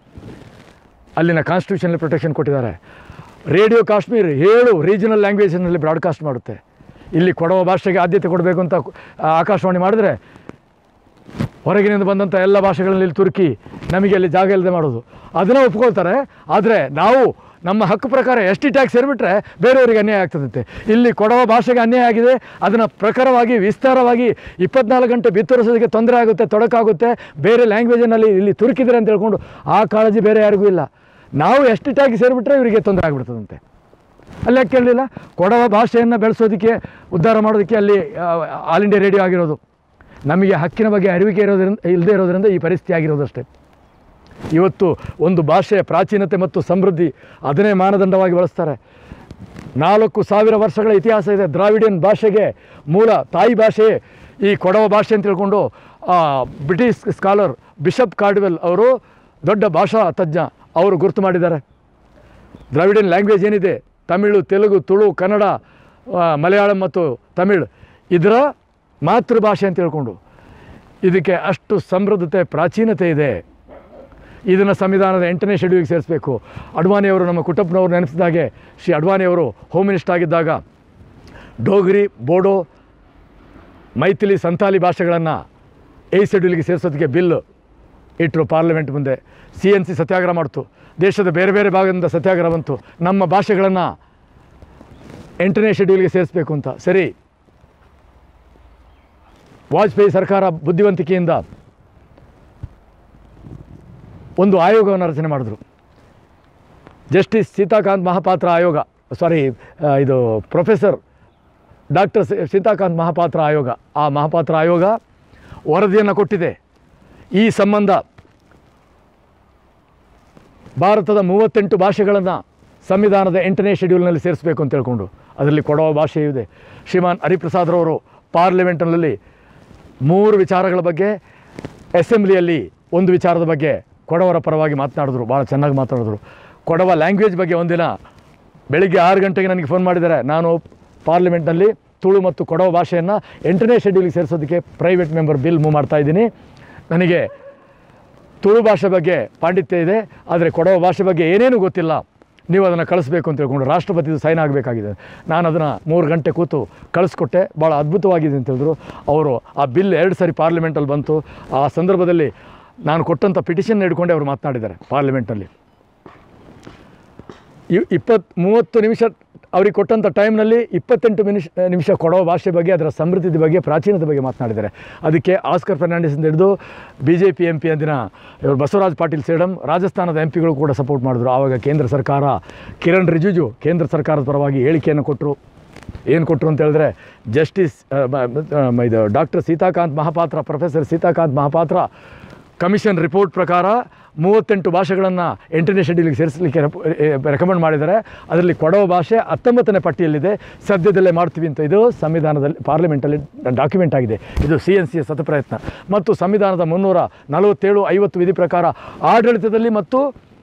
ಅಲ್ಲಿನ ಕಾನ್ಸ್ಟಿಟ್ಯೂಷನಲ್ಲಿ ಪ್ರೊಟೆಕ್ಷನ್ ಕೊಟ್ಟಿದ್ದಾರೆ ರೇಡಿಯೋ ಕಾಶ್ಮೀರ್ ಏಳು ರೀಜನಲ್ ಲ್ಯಾಂಗ್ವೇಜ್ನಲ್ಲಿ ಬ್ರಾಡ್ಕಾಸ್ಟ್ ಮಾಡುತ್ತೆ ಇಲ್ಲಿ ಕೊಡವ ಭಾಷೆಗೆ ಆದ್ಯತೆ ಕೊಡಬೇಕು ಅಂತ ಆ, ಆಕಾಶವಾಣಿ ಮಾಡಿದ್ರೆ ಹೊರಗಿನಿಂದ ಬಂದಂಥ ಎಲ್ಲ ಭಾಷೆಗಳಲ್ಲಿ ಇಲ್ಲಿ ತುರ್ಕಿ ನಮಗೆ ಅಲ್ಲಿ ಜಾಗ ಇಲ್ಲದೆ ಮಾಡೋದು ಅದನ್ನು ಒಪ್ಕೊಳ್ತಾರೆ ಆದರೆ ನಾವು ನಮ್ಮ ಹಕ್ಕು ಪ್ರಕಾರ ಎಸ್ ಟಿ ಟ್ಯಾಕ್ಸ್ ಸೇರಿಬಿಟ್ರೆ ಬೇರೆಯವರಿಗೆ ಅನ್ಯಾಯ ಆಗ್ತದಂತೆ ಇಲ್ಲಿ ಕೊಡವ ಭಾಷೆಗೆ ಅನ್ಯಾಯ ಆಗಿದೆ ಅದನ್ನು ಪ್ರಖರವಾಗಿ ವಿಸ್ತಾರವಾಗಿ ಇಪ್ಪತ್ನಾಲ್ಕು ಗಂಟೆ ಬಿತ್ತರಿಸೋದಕ್ಕೆ ತೊಂದರೆ ಆಗುತ್ತೆ ತೊಡಕಾಗುತ್ತೆ ಬೇರೆ ಲ್ಯಾಂಗ್ವೇಜನಲ್ಲಿ ಇಲ್ಲಿ ತುರುಕಿದ್ರೆ ಅಂತ ಹೇಳ್ಕೊಂಡು ಆ ಕಾಳಜಿ ಬೇರೆ ಯಾರಿಗೂ ಇಲ್ಲ ನಾವು ಎಸ್ ಟಿ ಟ್ಯಾಕ್ಸ್ ಸೇರಿಬಿಟ್ರೆ ಇವರಿಗೆ ತೊಂದರೆ ಆಗಿಬಿಡ್ತದಂತೆ ಅಲ್ಲಿ ಯಾಕೆ ಕೇಳಲಿಲ್ಲ ಕೊಡವ ಭಾಷೆಯನ್ನು ಬೆಳೆಸೋದಕ್ಕೆ ಉದ್ಧಾರ ಮಾಡೋದಕ್ಕೆ ಅಲ್ಲಿ ಆ, ಆಲ್ ಇಂಡಿಯಾ ರೇಡಿಯೋ ಆಗಿರೋದು ನಮಗೆ ಹಕ್ಕಿನ ಬಗ್ಗೆ ಅರಿವಿಕೆ ಇರೋದ್ರಿಂದ ಇಲ್ಲದೆ ಇರೋದ್ರಿಂದ ಈ ಪರಿಸ್ಥಿತಿ ಆಗಿರೋದಷ್ಟೇ ಇವತ್ತು ಒಂದು ಭಾಷೆಯ ಪ್ರಾಚೀನತೆ ಮತ್ತು ಸಮೃದ್ಧಿ ಅದನ್ನೇ ಮಾನದಂಡವಾಗಿ ಬಳಸ್ತಾರೆ ನಾಲ್ಕು ಸಾವಿರ ವರ್ಷಗಳ ಇತಿಹಾಸ ಇದೆ ದ್ರಾವಿಡಿಯನ್ ಭಾಷೆಗೆ ಮೂಲ ತಾಯಿ ಭಾಷೆ ಈ ಕೊಡವ ಭಾಷೆ ಅಂತ ತಿಳ್ಕೊಂಡು ಆ, ಬ್ರಿಟಿಷ್ ಸ್ಕಾಲರ್ ಬಿಷಪ್ ಕಾರ್ಡ್ವೆಲ್ ಅವರು ದೊಡ್ಡ ಭಾಷಾ ತಜ್ಞ ಅವರು ಗುರುತು ಮಾಡಿದ್ದಾರೆ ದ್ರಾವಿಡಿಯನ್ ಲ್ಯಾಂಗ್ವೇಜ್ ಏನಿದೆ ತಮಿಳು ತೆಲುಗು ತುಳು ಕನ್ನಡ ಆ, ಮಲಯಾಳಂ ಮತ್ತು ತಮಿಳ್ ಇದರ ಮಾತೃಭಾಷೆ ಅಂತ ಹೇಳ್ಕೊಂಡು ಇದಕ್ಕೆ ಅಷ್ಟು ಸಮೃದ್ಧತೆ ಪ್ರಾಚೀನತೆ ಇದೆ ಇದನ್ನು ಸಂವಿಧಾನದ ಎಂಟನೇ ಶೆಡ್ಯೂಲ್ಗೆ ಸೇರಿಸಬೇಕು ಅಡ್ವಾಣಿಯವರು ನಮ್ಮ ಕುಟುಂಬನವರು ನೆನೆಸಿದಾಗೆ ಶ್ರೀ ಅಡ್ವಾಣಿಯವರು ಹೋಮ್ ಮಿನಿಸ್ಟರ್ ಆಗಿದ್ದಾಗ ಡೋಗ್ರಿ ಬೋಡೋ ಮೈಥಿಲಿ ಸಂತಾಲಿ ಭಾಷೆಗಳನ್ನು ಎ ಶೆಡ್ಯೂಲ್ಗೆ ಸೇರಿಸೋದಕ್ಕೆ ಬಿಲ್ ಇಟ್ಟರು ಪಾರ್ಲಿಮೆಂಟ್ ಮುಂದೆ ಸಿ ಎನ್ ಸಿ ಸತ್ಯಾಗ್ರಹ ಮಾಡ್ತು ದೇಶದ ಬೇರೆ ಬೇರೆ ಭಾಗದಿಂದ ಸತ್ಯಾಗ್ರಹ ಬಂತು ನಮ್ಮ ಭಾಷೆಗಳನ್ನು ಎಂಟನೇ ಶೆಡ್ಯೂಲ್ಗೆ ಸೇರಿಸಬೇಕು ಅಂತ ಸರಿ ವಾಜಪೇಯಿ ಸರ್ಕಾರ ಬುದ್ಧಿವಂತಿಕೆಯಿಂದ ಒಂದು ಆಯೋಗವನ್ನು ರಚನೆ ಮಾಡಿದ್ರು ಜಸ್ಟಿಸ್ ಸೀತಾಕಾಂತ್ ಮಹಾಪಾತ್ರ ಆಯೋಗ ಸಾರಿ ಇದು ಪ್ರೊಫೆಸರ್ ಡಾಕ್ಟರ್ ಸೀತಾಕಾಂತ್ ಮಹಾಪಾತ್ರ ಆಯೋಗ ಆ ಮಹಾಪಾತ್ರ ಆಯೋಗ ವರದಿಯನ್ನು ಕೊಟ್ಟಿದೆ ಈ ಸಂಬಂಧ ಭಾರತದ ಮೂವತ್ತೆಂಟು ಭಾಷೆಗಳನ್ನು ಸಂವಿಧಾನದ ಎಂಟನೇ ಶೆಡ್ಯೂಲ್ನಲ್ಲಿ ಸೇರಿಸಬೇಕು ಅಂತ ಹೇಳ್ಕೊಂಡು ಅದರಲ್ಲಿ ಕೊಡವ ಭಾಷೆಯೂ ಇದೆ ಶ್ರೀಮಾನ್ ಹರಿಪ್ರಸಾದ್ರವರು ಪಾರ್ಲಿಮೆಂಟ್ನಲ್ಲಿ ಮೂರು ವಿಚಾರಗಳ ಬಗ್ಗೆ ಅಸೆಂಬ್ಲಿಯಲ್ಲಿ ಒಂದು ವಿಚಾರದ ಬಗ್ಗೆ ಕೊಡವರ ಪರವಾಗಿ ಮಾತನಾಡಿದ್ರು ಭಾಳ ಚೆನ್ನಾಗಿ ಮಾತಾಡಿದ್ರು ಕೊಡವ ಲ್ಯಾಂಗ್ವೇಜ್ ಬಗ್ಗೆ ಒಂದಿನ ಬೆಳಿಗ್ಗೆ ಆರು ಗಂಟೆಗೆ ನನಗೆ ಫೋನ್ ಮಾಡಿದ್ದಾರೆ ನಾನು ಪಾರ್ಲಿಮೆಂಟ್ನಲ್ಲಿ ತುಳು ಮತ್ತು ಕೊಡವ ಭಾಷೆಯನ್ನು ಎಂಟನೇ ಶೆಡ್ಯೂಲ್ಗೆ ಸೇರಿಸೋದಕ್ಕೆ ಪ್ರೈವೇಟ್ ಮೆಂಬರ್ ಬಿಲ್ ಮೂವ್ ಮಾಡ್ತಾ ಇದ್ದೀನಿ ನನಗೆ ತುಳು ಭಾಷೆ ಬಗ್ಗೆ ಪಾಂಡಿತ್ಯ ಇದೆ ಆದರೆ ಕೊಡವ ಭಾಷೆ ಬಗ್ಗೆ ಏನೇನೂ ಗೊತ್ತಿಲ್ಲ ನೀವು ಅದನ್ನು ಕಳಿಸ್ಬೇಕು ಅಂತ ಹೇಳ್ಕೊಂಡು ರಾಷ್ಟ್ರಪತಿದು ಸೈನ್ ಆಗಬೇಕಾಗಿದೆ ನಾನು ಅದನ್ನು ಮೂರು ಗಂಟೆ ಕೂತು ಕಳಿಸ್ಕೊಟ್ಟೆ ಭಾಳ ಅದ್ಭುತವಾಗಿದೆ ಅಂತ ಹೇಳಿದ್ರು ಅವರು ಆ ಬಿಲ್ ಎರಡು ಸಾರಿ ಪಾರ್ಲಿಮೆಂಟಲ್ಲಿ ಬಂತು ಆ ಸಂದರ್ಭದಲ್ಲಿ ನಾನು ಕೊಟ್ಟಂಥ ಪಿಟಿಷನ್ ಹಿಡ್ಕೊಂಡೆ ಅವರು ಮಾತನಾಡಿದ್ದಾರೆ ಪಾರ್ಲಿಮೆಂಟ್ನಲ್ಲಿ ಇ- ಇಪ್ಪತ್ತು ಮೂವತ್ತು ನಿಮಿಷ ಅವ್ರಿಗೆ ಕೊಟ್ಟಂಥ ಟೈಮ್ನಲ್ಲಿ ಇಪ್ಪತ್ತೆಂಟು ನಿಮಿಷ ನಿಮಿಷ ಕೊಡೋ ಭಾಷೆ ಬಗ್ಗೆ ಅದರ ಸಮೃದ್ಧಿ ಬಗ್ಗೆ ಪ್ರಾಚೀನತೆ ಬಗ್ಗೆ ಮಾತನಾಡಿದ್ದಾರೆ ಅದಕ್ಕೆ ಆಸ್ಕರ್ ಫರ್ನಾಂಡಿಸಿಂದ ಹಿಡಿದು B J P M P ಅಂದಿನ ಇವರು ಬಸವರಾಜ್ ಪಾಟೀಲ್ ಸೇಡಂ ರಾಜಸ್ಥಾನದ ಎಂ ಪಿಗಳು ಕೂಡ ಸಪೋರ್ಟ್ ಮಾಡಿದ್ರು ಆವಾಗ ಕೇಂದ್ರ ಸರ್ಕಾರ ಕಿರಣ್ ರಿಜಿಜು ಕೇಂದ್ರ ಸರ್ಕಾರದ ಪರವಾಗಿ ಹೇಳಿಕೆಯನ್ನು ಕೊಟ್ಟರು ಏನು ಕೊಟ್ಟರು ಅಂತ ಹೇಳಿದ್ರೆ ಜಸ್ಟಿಸ್ ಆ, ಬ- ಬ- ಇದು doctor Sitakant Mahapatra professor Sitakant Mahapatra commission report ಪ್ರಕಾರ ಮೂವತ್ತೆಂಟು ಭಾಷೆಗಳನ್ನು ಎಂಟನೇ ಶೆಡ್ಯೂಲ್ಗೆ ಸೇರಿಸಲಿಕ್ಕೆ ರೆಕಮೆಂಡ್ ಮಾಡಿದ್ದಾರೆ ಅದರಲ್ಲಿ ಕೊಡವ ಭಾಷೆ ಹತ್ತೊಂಬತ್ತನೇ ಪಟ್ಟಿಯಲ್ಲಿದೆ ಸದ್ಯದಲ್ಲೇ ಮಾಡ್ತೀವಿ ಅಂತ ಇದು ಸಂವಿಧಾನದಲ್ಲಿ ಪಾರ್ಲಿಮೆಂಟಲ್ಲಿ ಡಾಕ್ಯುಮೆಂಟ್ ಆಗಿದೆ ಇದು ಸಿ ಎನ್ ಸಿಯ ಸತ ಪ್ರಯತ್ನ ಮತ್ತು ಸಂವಿಧಾನದ ಮುನ್ನೂರ ನಲವತ್ತೇಳು ಐವತ್ತು ವಿಧಿ ಪ್ರಕಾರ ಆಡಳಿತದಲ್ಲಿ ಮತ್ತು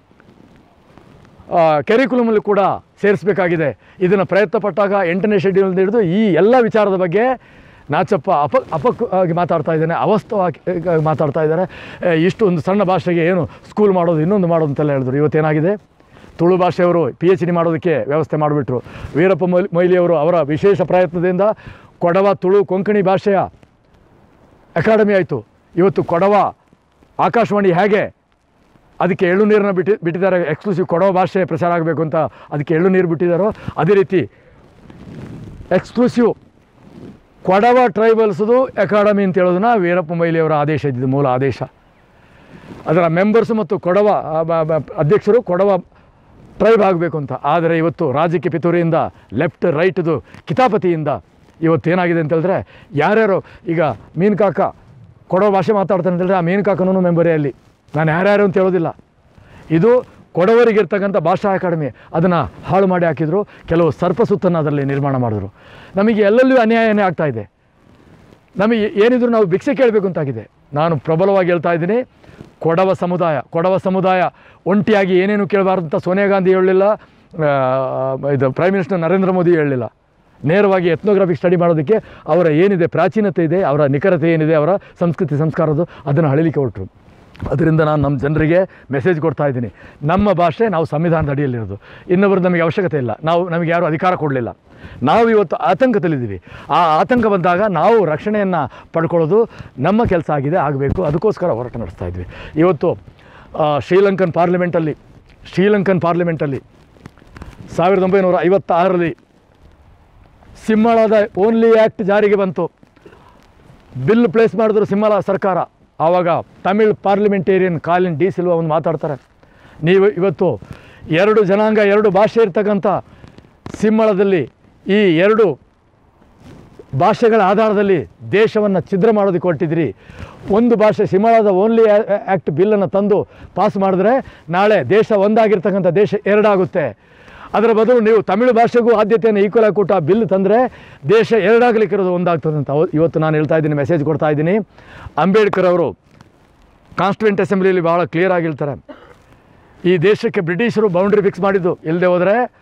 ಕೆರಿಕುಲಮಲ್ಲಿ ಕೂಡ ಸೇರಿಸಬೇಕಾಗಿದೆ ಇದನ್ನು ಪ್ರಯತ್ನ ಪಟ್ಟಾಗ ಎಂಟನೇ ಶೆಡ್ಯೂಲ್ ಹಿಡಿದು ಈ ಎಲ್ಲ ವಿಚಾರದ ಬಗ್ಗೆ ನಾಚಪ್ಪ ಅಪ ಅಪಕ್ ಆಗಿ ಮಾತಾಡ್ತಾ ಇದ್ದಾನೆ ಅವಸ್ಥವಾಗಿ ಆಗಿ ಮಾತಾಡ್ತಾ ಇದ್ದಾರೆ ಏ, ಇಷ್ಟು ಒಂದು ಸಣ್ಣ ಭಾಷೆಗೆ ಏನು ಸ್ಕೂಲ್ ಮಾಡೋದು ಇನ್ನೊಂದು ಮಾಡೋದು ಅಂತೆಲ್ಲ ಹೇಳಿದ್ರು ಇವತ್ತೇನಾಗಿದೆ ತುಳು ಭಾಷೆಯವರು ಪಿ ಎಚ್ ಡಿ ಮಾಡೋದಕ್ಕೆ ವ್ಯವಸ್ಥೆ ಮಾಡಿಬಿಟ್ರು ವೀರಪ್ಪ ಮೊಯ್ಲಿ ಮೊಯ್ಲಿಯವರು ಅವರ ವಿಶೇಷ ಪ್ರಯತ್ನದಿಂದ ಕೊಡವ ತುಳು ಕೊಂಕಣಿ ಭಾಷೆಯ ಅಕಾಡೆಮಿ ಆಯಿತು ಇವತ್ತು ಕೊಡವ ಆಕಾಶವಾಣಿ ಹೇಗೆ ಅದಕ್ಕೆ ಎಳ್ಳು ನೀರನ್ನು ಬಿಟ್ಟು ಬಿಟ್ಟಿದ್ದಾರೆ ಎಕ್ಸ್ಕ್ಲೂಸಿವ್ ಕೊಡವ ಭಾಷೆ ಪ್ರಚಾರ ಆಗಬೇಕು ಅಂತ ಅದಕ್ಕೆ ಎಳ್ಳು ನೀರು ಬಿಟ್ಟಿದ್ದಾರೋ ಅದೇ ರೀತಿ ಎಕ್ಸ್ಕ್ಲೂಸಿವ್ ಕೊಡವ ಟ್ರೈಬಲ್ಸ್ದು ಅಕಾಡೆಮಿ ಅಂತ ಹೇಳೋದನ್ನ ವೀರಪ್ಪ ಮೊಯ್ಲಿಯವರ ಆದೇಶ ಇದ್ದಿದ್ದು ಮೂಲ ಆದೇಶ ಅದರ ಮೆಂಬರ್ಸ್ ಮತ್ತು ಕೊಡವ ಆ, ಬ- ಬ- ಅಧ್ಯಕ್ಷರು ಕೊಡವ ಟ್ರೈಬ್ ಆಗಬೇಕು ಅಂತ ಆದರೆ ಇವತ್ತು ರಾಜಕೀಯ ಪಿತೂರಿಯಿಂದ ಲೆಫ್ಟ್ ರೈಟ್ದು ಕಿತಾಪತಿಯಿಂದ ಇವತ್ತು ಏನಾಗಿದೆ ಅಂತ ಹೇಳಿದ್ರೆ ಯಾರ್ಯಾರು ಈಗ ಮೀನು ಕಾಕ ಕೊಡವ ಭಾಷೆ ಮಾತಾಡ್ತಾನೆ ಅಂತ ಹೇಳಿದ್ರೆ ಆ ಮೀನು ಕಾಕನೂ ಮೆಂಬರೇ ಅಲ್ಲಿ ನಾನು ಯಾರ್ಯಾರು ಅಂತ ಹೇಳೋದಿಲ್ಲ ಇದು ಕೊಡವರಿಗಿರ್ತಕ್ಕಂಥ ಭಾಷಾ ಅಕಾಡೆಮಿ ಅದನ್ನು ಹಾಳು ಮಾಡಿ ಹಾಕಿದರು ಕೆಲವು ಸರ್ಪಸುತ್ತನ್ನು ಅದರಲ್ಲಿ ನಿರ್ಮಾಣ ಮಾಡಿದ್ರು ನಮಗೆ ಎಲ್ಲೆಲ್ಲೂ ಅನ್ಯಾಯನೇ ಆಗ್ತಾ ಇದೆ ನಮಗೆ ಏನಿದ್ರು ನಾವು ಭಿಕ್ಷೆ ಕೇಳಬೇಕು ಅಂತಾಗಿದೆ ನಾನು ಪ್ರಬಲವಾಗಿ ಹೇಳ್ತಾ ಇದ್ದೀನಿ ಕೊಡವ ಸಮುದಾಯ ಕೊಡವ ಸಮುದಾಯ ಒಂಟಿಯಾಗಿ ಏನೇನು ಕೇಳಬಾರ್ದು ಅಂತ ಸೋನಿಯಾ ಗಾಂಧಿ ಹೇಳಲಿಲ್ಲ ಆ, ಇದು ಪ್ರೈಮ್ ಮಿನಿಸ್ಟರ್ ನರೇಂದ್ರ ಮೋದಿ ಹೇಳಲಿಲ್ಲ ನೇರವಾಗಿ ಎತ್ನೋಗ್ರಫಿಕ್ ಸ್ಟಡಿ ಮಾಡೋದಕ್ಕೆ ಅವರ ಏನಿದೆ ಪ್ರಾಚೀನತೆ ಇದೆ ಅವರ ನಿಖರತೆ ಏನಿದೆ ಅವರ ಸಂಸ್ಕೃತಿ ಸಂಸ್ಕಾರದ್ದು ಅದನ್ನು ಹಳಿಲಿಕ್ಕೆ ಹೊರಟರು ಅದರಿಂದ ನಾನು ನಮ್ಮ ಜನರಿಗೆ ಮೆಸೇಜ್ ಕೊಡ್ತಾ ಇದ್ದೀನಿ ನಮ್ಮ ಭಾಷೆ ನಾವು ಸಂವಿಧಾನದ ಅಡಿಯಲ್ಲಿರೋದು ಇನ್ನೊಬ್ಬರು ನಮಗೆ ಅವಶ್ಯಕತೆ ಇಲ್ಲ ನಾವು ನಮಗೆ ಯಾರೂ ಅಧಿಕಾರ ಕೊಡಲಿಲ್ಲ ನಾವು ಇವತ್ತು ಆತಂಕದಲ್ಲಿದ್ದೀವಿ ಆ ಆತಂಕ ಬಂದಾಗ ನಾವು ರಕ್ಷಣೆಯನ್ನು ಪಡ್ಕೊಳ್ಳೋದು ನಮ್ಮ ಕೆಲಸ ಆಗಿದೆ ಆಗಬೇಕು ಅದಕ್ಕೋಸ್ಕರ ಹೋರಾಟ ನಡೆಸ್ತಾ ಇದ್ವಿ ಇವತ್ತು ಆ, ಶ್ರೀಲಂಕನ್ ಪಾರ್ಲಿಮೆಂಟಲ್ಲಿ ಶ್ರೀಲಂಕನ್ ಪಾರ್ಲಿಮೆಂಟಲ್ಲಿ ಸಾವಿರದ ಒಂಬೈನೂರ ಐವತ್ತಾರರಲ್ಲಿ ಸಿಂಹಳದ ಓನ್ಲಿ ಆ್ಯಕ್ಟ್ ಜಾರಿಗೆ ಬಂತು ಬಿಲ್ ಪ್ಲೇಸ್ ಮಾಡಿದ್ರು ಸಿಂಹಳ ಸರ್ಕಾರ ಆವಾಗ ತಮಿಳ್ ಪಾರ್ಲಿಮೆಂಟೇರಿಯನ್ ಕಾಲಿನ್ ಡಿ ಸಿಲ್ವಾ ಒಂದು ಮಾತಾಡ್ತಾರೆ ನೀವು ಇವತ್ತು ಎರಡು ಜನಾಂಗ ಎರಡು ಭಾಷೆ ಇರ್ತಕ್ಕಂಥ ಸಿಂಹಳದಲ್ಲಿ ಈ ಎರಡು ಭಾಷೆಗಳ ಆಧಾರದಲ್ಲಿ ದೇಶವನ್ನು ಛಿದ್ರ ಮಾಡೋದಕ್ಕೆ ಹೊರಟಿದ್ರಿ ಒಂದು ಭಾಷೆ ಸಿಂಹಳದ ಓನ್ಲಿ ಆ್ಯಕ್ಟ್ ಬಿಲ್ಲನ್ನು ತಂದು ಪಾಸ್ ಮಾಡಿದ್ರೆ ನಾಳೆ ದೇಶ ಒಂದಾಗಿರ್ತಕ್ಕಂಥ ದೇಶ ಎರಡಾಗುತ್ತೆ ಅದರ ಬದಲು ನೀವು ತಮಿಳು ಭಾಷೆಗೂ ಆದ್ಯತೆಯನ್ನು ಈಕ್ವಲ್ ಆಗಿ ಕೊಟ್ಟು ಆ ಬಿಲ್ ತಂದರೆ ದೇಶ ಎರಡಾಗಲಿಕ್ಕಿರೋದು ಒಂದಾಗ್ತದೆ ಅಂತ ಅವ- ಇವತ್ತು ನಾನು ಹೇಳ್ತಾ ಇದ್ದೀನಿ ಮೆಸೇಜ್ ಕೊಡ್ತಾ ಇದ್ದೀನಿ ಅಂಬೇಡ್ಕರ್ ಅವರು ಕಾನ್ಸ್ಟಿಟ್ಯೂಂಟ್ ಅಸೆಂಬ್ಲಿಯಲ್ಲಿ ಭಾಳ ಕ್ಲಿಯರ್ ಆಗಿ ಹೇಳ್ತಾರೆ ಈ ದೇಶಕ್ಕೆ ಬ್ರಿಟಿಷರು ಬೌಂಡ್ರಿ ಫಿಕ್ಸ್ ಮಾಡಿದ್ದು ಇಲ್ಲದೆ ಹೋದರೆ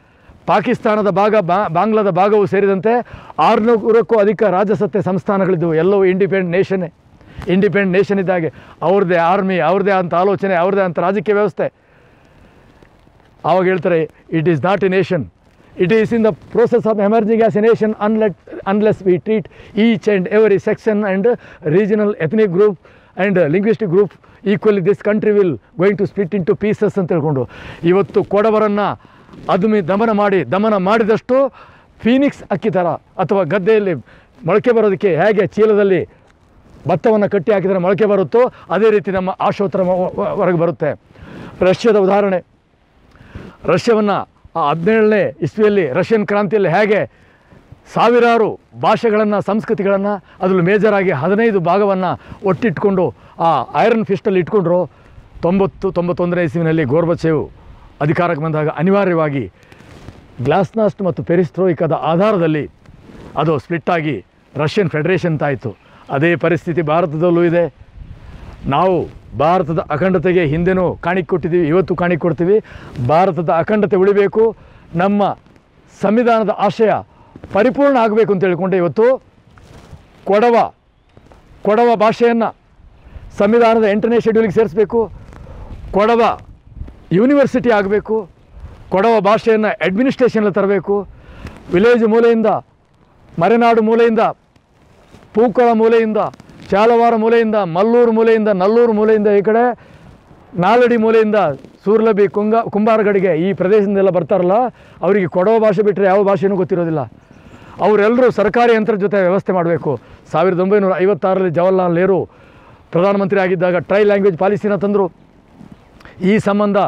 ಪಾಕಿಸ್ತಾನದ ಭಾಗ ಬಾ ಬಾಂಗ್ಲಾದ ಭಾಗವು ಸೇರಿದಂತೆ ಆರುನೂರಕ್ಕೂ ಅಧಿಕ ರಾಜಸತ್ತೆ ಸಂಸ್ಥಾನಗಳಿದ್ದವು ಎಲ್ಲವೂ ಇಂಡಿಪೆಂಡೆಂಟ್ ನೇಷನ್ನೇ ಇಂಡಿಪೆಂಡೆಂಟ್ ನೇಷನ್ ಇದ್ದಾಗೆ ಅವ್ರದ್ದೇ ಆರ್ಮಿ ಅವ್ರದ್ದೇ ಅಂತ ಆಲೋಚನೆ ಅವ್ರದ್ದೇ ಅಂತ ರಾಜಕೀಯ ವ್ಯವಸ್ಥೆ ಆವಾಗ ಹೇಳ್ತಾರೆ it is not a nation it is in the process of emerging as a nation unlet unless we treat each and every section and regional ethnic group and linguistic group equally this country will going to split into pieces ಅಂತ ಹೇಳ್ಕೊಂಡು ಇವತ್ತು ಕೊಡವರನ್ನು ಅದುಮಿ ದಮನ ಮಾಡಿ ದಮನ ಮಾಡಿದಷ್ಟು Phoenix ಅಕ್ಕಿ ಥರ ಅಥವಾ ಗದ್ದೆಯಲ್ಲಿ ಮೊಳಕೆ ಬರೋದಕ್ಕೆ ಹೇಗೆ ಚೀಲದಲ್ಲಿ ಭತ್ತವನ್ನು ಕಟ್ಟಿ ಹಾಕಿದರೆ ಮೊಳಕೆ ಬರುತ್ತೋ ಅದೇ ರೀತಿ ನಮ್ಮ ಆಶೋತ್ತರ ಹೊರಗೆ ಬರುತ್ತೆ ರಷ್ಯಾದ ಉದಾಹರಣೆ ರಷ್ಯಾವನ್ನು ಆ ಹದಿನೇಳನೇ ಇಸ್ವಿಯಲ್ಲಿ ರಷ್ಯನ್ ಕ್ರಾಂತಿಯಲ್ಲಿ ಹೇಗೆ ಸಾವಿರಾರು ಭಾಷೆಗಳನ್ನು ಸಂಸ್ಕೃತಿಗಳನ್ನು ಅದರಲ್ಲಿ ಮೇಜರಾಗಿ ಹದಿನೈದು ಭಾಗವನ್ನು ಒಟ್ಟಿಟ್ಕೊಂಡು ಆ ಐರನ್ ಫಿಸ್ಟಲ್ಲಿ ಇಟ್ಕೊಂಡ್ರು ತೊಂಬತ್ತು ತೊಂಬತ್ತೊಂದನೇ ಇಸ್ವಿನಲ್ಲಿ ಗೋರ್ಬಚೇವ್ ಅಧಿಕಾರಕ್ಕೆ ಬಂದಾಗ ಅನಿವಾರ್ಯವಾಗಿ ಗ್ಲಾಸ್ನಾಸ್ಟ್ ಮತ್ತು ಪೆರಿಸ್ಟ್ರೋಯಿಕದ ಆಧಾರದಲ್ಲಿ ಅದು ಸ್ಪ್ಲಿಟ್ ಆಗಿ ರಷ್ಯನ್ ಫೆಡರೇಷನ್ ಅಂತಾಯಿತು ಅದೇ ಪರಿಸ್ಥಿತಿ ಭಾರತದಲ್ಲೂ ಇದೆ ನಾವು ಭಾರತದ ಅಖಂಡತೆಗೆ ಹಿಂದೆನೂ ಕಾಣಿಕೆ ಕೊಟ್ಟಿದ್ದೀವಿ ಇವತ್ತು ಕಾಣಿಕೆ ಕೊಡ್ತೀವಿ ಭಾರತದ ಅಖಂಡತೆ ಉಳಿಬೇಕು ನಮ್ಮ ಸಂವಿಧಾನದ ಆಶಯ ಪರಿಪೂರ್ಣ ಆಗಬೇಕು ಅಂತ ಹೇಳ್ಕೊಂಡು ಇವತ್ತು ಕೊಡವ ಕೊಡವ ಭಾಷೆಯನ್ನು ಸಂವಿಧಾನದ ಎಂಟನೇ ಶೆಡ್ಯೂಲಿಗೆ ಸೇರಿಸಬೇಕು ಕೊಡವ ಯೂನಿವರ್ಸಿಟಿ ಆಗಬೇಕು ಕೊಡವ ಭಾಷೆಯನ್ನು ಅಡ್ಮಿನಿಸ್ಟ್ರೇಷನಲ್ಲಿ ತರಬೇಕು ವಿಲೇಜ್ ಮೂಲೆಯಿಂದ ಮಲೆನಾಡು ಮೂಲೆಯಿಂದ ಪೂಕಳ ಮೂಲೆಯಿಂದ ಚಾಲವಾರ ಮೂಲೆಯಿಂದ ಮಲ್ಲೂರು ಮೂಲೆಯಿಂದ ನಲ್ಲೂರು ಮೂಲೆಯಿಂದ ಈ ಕಡೆ ನಾಲಡಿ ಮೂಲೆಯಿಂದ ಸೂರ್ಲಬಿ ಕುಂಗ ಕುಂಬಾರಗಡಿಗೆ ಈ ಪ್ರದೇಶದಿಂದೆಲ್ಲ ಬರ್ತಾರಲ್ಲ ಅವರಿಗೆ ಕೊಡವ ಭಾಷೆ ಬಿಟ್ಟರೆ ಯಾವ ಭಾಷೆನೂ ಗೊತ್ತಿರೋದಿಲ್ಲ ಅವರೆಲ್ಲರೂ ಸರ್ಕಾರಿ ಯಂತ್ರದ ಜೊತೆ ವ್ಯವಸ್ಥೆ ಮಾಡಬೇಕು ಸಾವಿರದ ಒಂಬೈನೂರ ಐವತ್ತಾರರಲ್ಲಿ ಜವಾಹರ್ಲಾಲ್ ನೆಹರು ಪ್ರಧಾನಮಂತ್ರಿ ಆಗಿದ್ದಾಗ ಟ್ರೈ ಲ್ಯಾಂಗ್ವೇಜ್ ಪಾಲಿಸಿನ ತಂದರು ಈ ಸಂಬಂಧ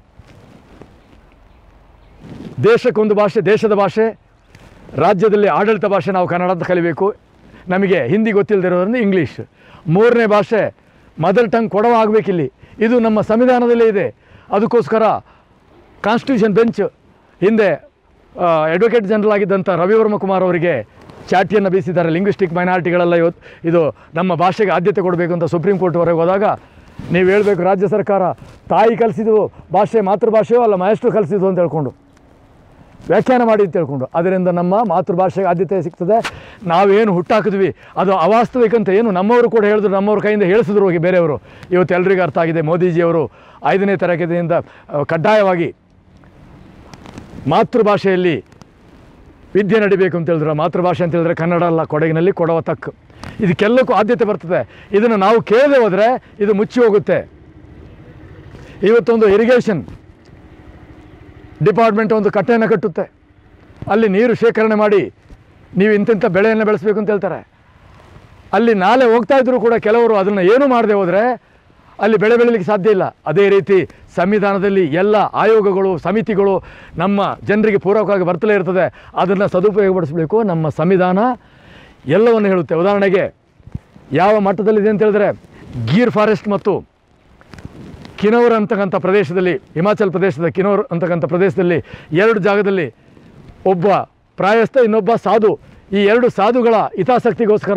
ದೇಶಕ್ಕೊಂದು ಭಾಷೆ ದೇಶದ ಭಾಷೆ ರಾಜ್ಯದಲ್ಲಿ ಆಡಳಿತ ಭಾಷೆ ನಾವು ಕನ್ನಡ ಅಂತ ಕಲಿಬೇಕು ನಮಗೆ ಹಿಂದಿ ಗೊತ್ತಿಲ್ಲದಿರೋದ್ರಿಂದ ಇಂಗ್ಲೀಷ್ ಮೂರನೇ ಭಾಷೆ ಮದರ್ ಟಂಗ್ ಕೊಡವ ಆಗಬೇಕಿಲ್ಲಿ ಇದು ನಮ್ಮ ಸಂವಿಧಾನದಲ್ಲೇ ಇದೆ ಅದಕ್ಕೋಸ್ಕರ ಕಾನ್ಸ್ಟಿಟ್ಯೂಷನ್ ಬೆಂಚ್ ಹಿಂದೆ ಅಡ್ವೊಕೇಟ್ ಜನರಲ್ ಆಗಿದ್ದಂಥ ರವಿವರ್ಮ ಕುಮಾರ್ ಅವರಿಗೆ ಚಾಟಿಯನ್ನು ಬೀಸಿದ್ದಾರೆ ಲಿಂಗ್ವಿಸ್ಟಿಕ್ ಮೈನಾರಿಟಿಗಳೆಲ್ಲ ಇವತ್ತು ಇದು ನಮ್ಮ ಭಾಷೆಗೆ ಆದ್ಯತೆ ಕೊಡಬೇಕು ಅಂತ ಸುಪ್ರೀಂ ಕೋರ್ಟ್ವರೆಗೆ ಹೋದಾಗ ನೀವು ಹೇಳಬೇಕು ರಾಜ್ಯ ಸರ್ಕಾರ ತಾಯಿ ಕಲಿಸಿದ್ದು ಭಾಷೆ ಮಾತೃಭಾಷೆಯೋ ಅಲ್ಲ ಮಹೇಶ್ರು ಕಲಿಸಿದ್ದು ಅಂತ ಹೇಳ್ಕೊಂಡು ವ್ಯಾಖ್ಯಾನ ಮಾಡಿ ಅಂತ ಹೇಳ್ಕೊಂಡು ಅದರಿಂದ ನಮ್ಮ ಮಾತೃಭಾಷೆಗೆ ಆದ್ಯತೆ ಸಿಗ್ತದೆ ನಾವೇನು ಹುಟ್ಟಾಕಿದ್ವಿ ಅದು ಅವಾಸ್ತವಿಕ ಅಂತ ಏನು ನಮ್ಮವರು ಕೂಡ ಹೇಳಿದ್ರು ನಮ್ಮವ್ರ ಕೈಯಿಂದ ಹೇಳಿಸಿದ್ರು ಹೋಗಿ ಬೇರೆಯವರು ಇವತ್ತು ಎಲ್ರಿಗೂ ಅರ್ಥ ಆಗಿದೆ ಮೋದಿಜಿಯವರು ಐದನೇ ತರಗತಿಯಿಂದ ಆ, ಕಡ್ಡಾಯವಾಗಿ ಮಾತೃಭಾಷೆಯಲ್ಲಿ ವಿದ್ಯೆ ನಡಿಬೇಕು ಅಂತ ಹೇಳಿದ್ರು ಮಾತೃಭಾಷೆ ಅಂತ ಹೇಳಿದ್ರೆ ಕನ್ನಡ ಅಲ್ಲ ಕೊಡಗಿನಲ್ಲಿ ಕೊಡವ ತಕ್ಕ ಇದಕ್ಕೆಲ್ಲಕ್ಕೂ ಆದ್ಯತೆ ಬರ್ತದೆ ಇದನ್ನು ನಾವು ಕೇಳದೆ ಹೋದರೆ ಇದು ಮುಚ್ಚಿ ಹೋಗುತ್ತೆ ಇವತ್ತೊಂದು ಇರಿಗೇಷನ್ ಡಿಪಾರ್ಟ್ಮೆಂಟ್ ಒಂದು ಕಟ್ಟೆಯನ್ನು ಕಟ್ಟುತ್ತೆ ಅಲ್ಲಿ ನೀರು ಶೇಖರಣೆ ಮಾಡಿ ನೀವು ಇಂತಿಂಥ ಬೆಳೆಯನ್ನು ಬೆಳೆಸಬೇಕು ಅಂತ ಹೇಳ್ತಾರೆ ಅಲ್ಲಿ ನಾಲೆ ಹೋಗ್ತಾ ಇದ್ದರೂ ಕೂಡ ಕೆಲವರು ಅದನ್ನು ಏನೂ ಮಾಡದೆ ಹೋದರೆ ಅಲ್ಲಿ ಬೆಳೆ ಬೆಳೀಲಿಕ್ಕೆ ಸಾಧ್ಯ ಇಲ್ಲ ಅದೇ ರೀತಿ ಸಂವಿಧಾನದಲ್ಲಿ ಎಲ್ಲ ಆಯೋಗಗಳು ಸಮಿತಿಗಳು ನಮ್ಮ ಜನರಿಗೆ ಪೂರಕವಾಗಿ ಬರ್ತಲೇ ಇರ್ತದೆ ಅದನ್ನು ಸದುಪಯೋಗಪಡಿಸಬೇಕು ನಮ್ಮ ಸಂವಿಧಾನ ಎಲ್ಲವನ್ನು ಹೇಳುತ್ತೆ ಉದಾಹರಣೆಗೆ ಯಾವ ಮಟ್ಟದಲ್ಲಿದೆ ಅಂತ ಹೇಳಿದ್ರೆ ಗೀರ್ ಫಾರೆಸ್ಟ್ ಮತ್ತು ಕಿನೌರ್ ಅಂತಕ್ಕಂಥ ಪ್ರದೇಶದಲ್ಲಿ ಹಿಮಾಚಲ್ ಪ್ರದೇಶದ ಕಿನೌರ್ ಅಂತಕ್ಕಂಥ ಪ್ರದೇಶದಲ್ಲಿ ಎರಡು ಜಾಗದಲ್ಲಿ ಒಬ್ಬ ಪ್ರಾಯಸ್ಥ ಇನ್ನೊಬ್ಬ ಸಾಧು ಈ ಎರಡು ಸಾಧುಗಳ ಹಿತಾಸಕ್ತಿಗೋಸ್ಕರ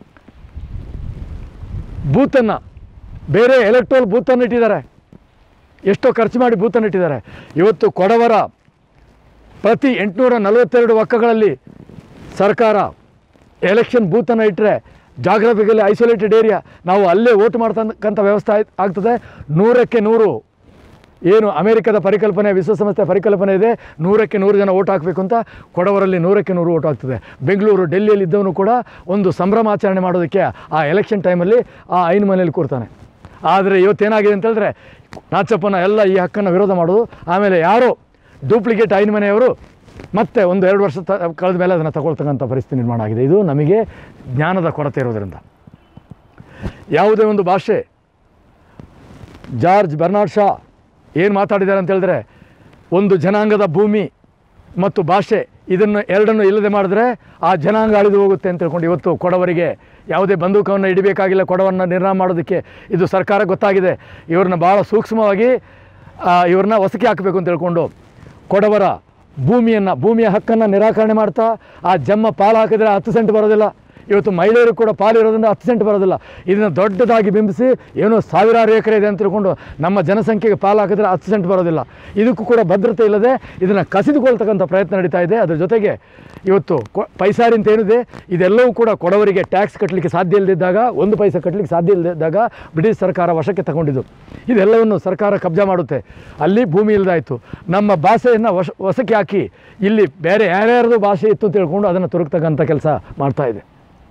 ಬೂತನ್ನು ಬೇರೆ ಎಲೆಕ್ಟ್ರೋಲ್ ಬೂತನ್ನು ಇಟ್ಟಿದ್ದಾರೆ ಎಷ್ಟೋ ಖರ್ಚು ಮಾಡಿ ಬೂತನ್ನು ಇಟ್ಟಿದ್ದಾರೆ ಇವತ್ತು ಕೊಡವರ ಪ್ರತಿ ಎಂಟುನೂರ ನಲವತ್ತೆರಡು ಒಕ್ಕಗಳಲ್ಲಿ ಸರ್ಕಾರ ಎಲೆಕ್ಷನ್ ಬೂತನ್ನು ಇಟ್ಟರೆ ಜಾಗ್ರಫಿಕಲಿ ಐಸೋಲೇಟೆಡ್ ಏರಿಯಾ ನಾವು ಅಲ್ಲೇ ವೋಟ್ ಮಾಡ್ತಕ್ಕಂಥ ವ್ಯವಸ್ಥೆ ಆಯ್ತ್- ಆಗ್ತದೆ ನೂರಕ್ಕೆ ನೂರು ಏನು ಅಮೆರಿಕದ ಪರಿಕಲ್ಪನೆ ವಿಶ್ವಸಂಸ್ಥೆ ಪರಿಕಲ್ಪನೆ ಇದೆ ನೂರಕ್ಕೆ ನೂರು ಜನ ಓಟ್ ಹಾಕಬೇಕು ಅಂತ ಕೊಡವರಲ್ಲಿ ನೂರಕ್ಕೆ ನೂರು ಓಟ್ ಆಗ್ತದೆ ಬೆಂಗಳೂರು ಡೆಲ್ಲಿಯಲ್ಲಿ ಇದ್ದವನು ಕೂಡ ಒಂದು ಸಂಭ್ರಮಾಚರಣೆ ಮಾಡೋದಕ್ಕೆ ಆ ಎಲೆಕ್ಷನ್ ಟೈಮಲ್ಲಿ ಆ ಐನು ಮನೆಯಲ್ಲಿ ಕೂರ್ತಾನೆ ಆದರೆ ಇವತ್ತೇನಾಗಿದೆ ಅಂತ ಹೇಳಿದ್ರೆ ನಾಚಪ್ಪನ ಎಲ್ಲ ಈ ಹಕ್ಕನ್ನು ವಿರೋಧ ಮಾಡೋದು ಆಮೇಲೆ ಯಾರೋ ಡೂಪ್ಲಿಕೇಟ್ ಐನು ಮನೆಯವರು ಮತ್ತೆ ಒಂದು ಎರಡು ವರ್ಷ ತ ಕಳೆದ ಮೇಲೆ ಅದನ್ನು ತಗೊಳ್ತಕ್ಕಂಥ ಪರಿಸ್ಥಿತಿ ನಿರ್ಮಾಣ ಆಗಿದೆ ಇದು ನಮಗೆ ಜ್ಞಾನದ ಕೊರತೆ ಇರೋದರಿಂದ ಯಾವುದೇ ಒಂದು ಭಾಷೆ ಜಾರ್ಜ್ ಬರ್ನಾಡ್ ಶಾ ಏನು ಮಾತಾಡಿದ್ದಾರೆ ಅಂತ ಹೇಳಿದ್ರೆ ಒಂದು ಜನಾಂಗದ ಭೂಮಿ ಮತ್ತು ಭಾಷೆ ಇದನ್ನು ಎರಡನ್ನು ಇಲ್ಲದೆ ಮಾಡಿದ್ರೆ ಆ ಜನಾಂಗ ಅಳಿದು ಹೋಗುತ್ತೆ ಅಂತ ಹೇಳ್ಕೊಂಡು ಇವತ್ತು ಕೊಡವರಿಗೆ ಯಾವುದೇ ಬಂದೂಕವನ್ನು ಇಡಬೇಕಾಗಿಲ್ಲ ಕೊಡವನ್ನು ನಿರ್ನಾಮ ಮಾಡೋದಕ್ಕೆ ಇದು ಸರ್ಕಾರ ಗೊತ್ತಾಗಿದೆ ಇವ್ರನ್ನ ಭಾಳ ಸೂಕ್ಷ್ಮವಾಗಿ ಆ, ಇವ್ರನ್ನ ಹೊಸಕಿ ಹಾಕಬೇಕು ಅಂತ ಹೇಳ್ಕೊಂಡು ಕೊಡವರ ಭೂಮಿಯನ್ನು ಭೂಮಿಯ ಹಕ್ಕನ್ನು ನಿರಾಕರಣೆ ಮಾಡ್ತಾ ಆ ಜಮ್ಮ ಪಾಲು ಹಾಕಿದರೆ ಹತ್ತು ಸೆಂಟ್ ಬರೋದಿಲ್ಲ ಇವತ್ತು ಮಹಿಳೆಯರು ಕೂಡ ಪಾಲಿರೋದ್ರಿಂದ ಹತ್ತು ಸೆಂಟ್ ಬರೋದಿಲ್ಲ ಇದನ್ನು ದೊಡ್ಡದಾಗಿ ಬಿಂಬಿಸಿ ಏನೋ ಸಾವಿರಾರು ಎಕರೆ ಇದೆ ಅಂತ ತಿಳ್ಕೊಂಡು ನಮ್ಮ ಜನಸಂಖ್ಯೆಗೆ ಪಾಲು ಹಾಕಿದ್ರೆ ಹತ್ತು ಸೆಂಟ್ ಬರೋದಿಲ್ಲ ಇದಕ್ಕೂ ಕೂಡ ಭದ್ರತೆ ಇಲ್ಲದೆ ಇದನ್ನು ಕಸಿದುಕೊಳ್ತಕ್ಕಂಥ ಪ್ರಯತ್ನ ನಡೀತಾ ಇದೆ ಅದ್ರ ಜೊತೆಗೆ ಇವತ್ತು ಕೊ ಪೈಸಾರಿ ಅಂತ ಏನಿದೆ ಇದೆಲ್ಲವೂ ಕೂಡ ಕೊಡವರಿಗೆ ಟ್ಯಾಕ್ಸ್ ಕಟ್ಟಲಿಕ್ಕೆ ಸಾಧ್ಯ ಇಲ್ಲದಿದ್ದಾಗ ಒಂದು ಪೈಸೆ ಕಟ್ಟಲಿಕ್ಕೆ ಸಾಧ್ಯ ಇಲ್ಲದಿದ್ದಾಗ ಬ್ರಿಟಿಷ್ ಸರ್ಕಾರ ವಶಕ್ಕೆ ತಗೊಂಡಿದ್ದು ಇದೆಲ್ಲವನ್ನು ಸರ್ಕಾರ ಕಬ್ಜಾ ಮಾಡುತ್ತೆ ಅಲ್ಲಿ ಭೂಮಿ ಇಲ್ಲದಾಯಿತು ನಮ್ಮ ಭಾಷೆಯನ್ನು ವಶ ವಶಕ್ಕೆ ಹಾಕಿ ಇಲ್ಲಿ ಬೇರೆ ಯಾರ್ಯಾರ್ದು ಭಾಷೆ ಇತ್ತು ಅಂತ ತಿಳ್ಕೊಂಡು ಅದನ್ನು ತುರುಕ್ತಕ್ಕಂಥ ಕೆಲಸ ಮಾಡ್ತಾ ಇದೆ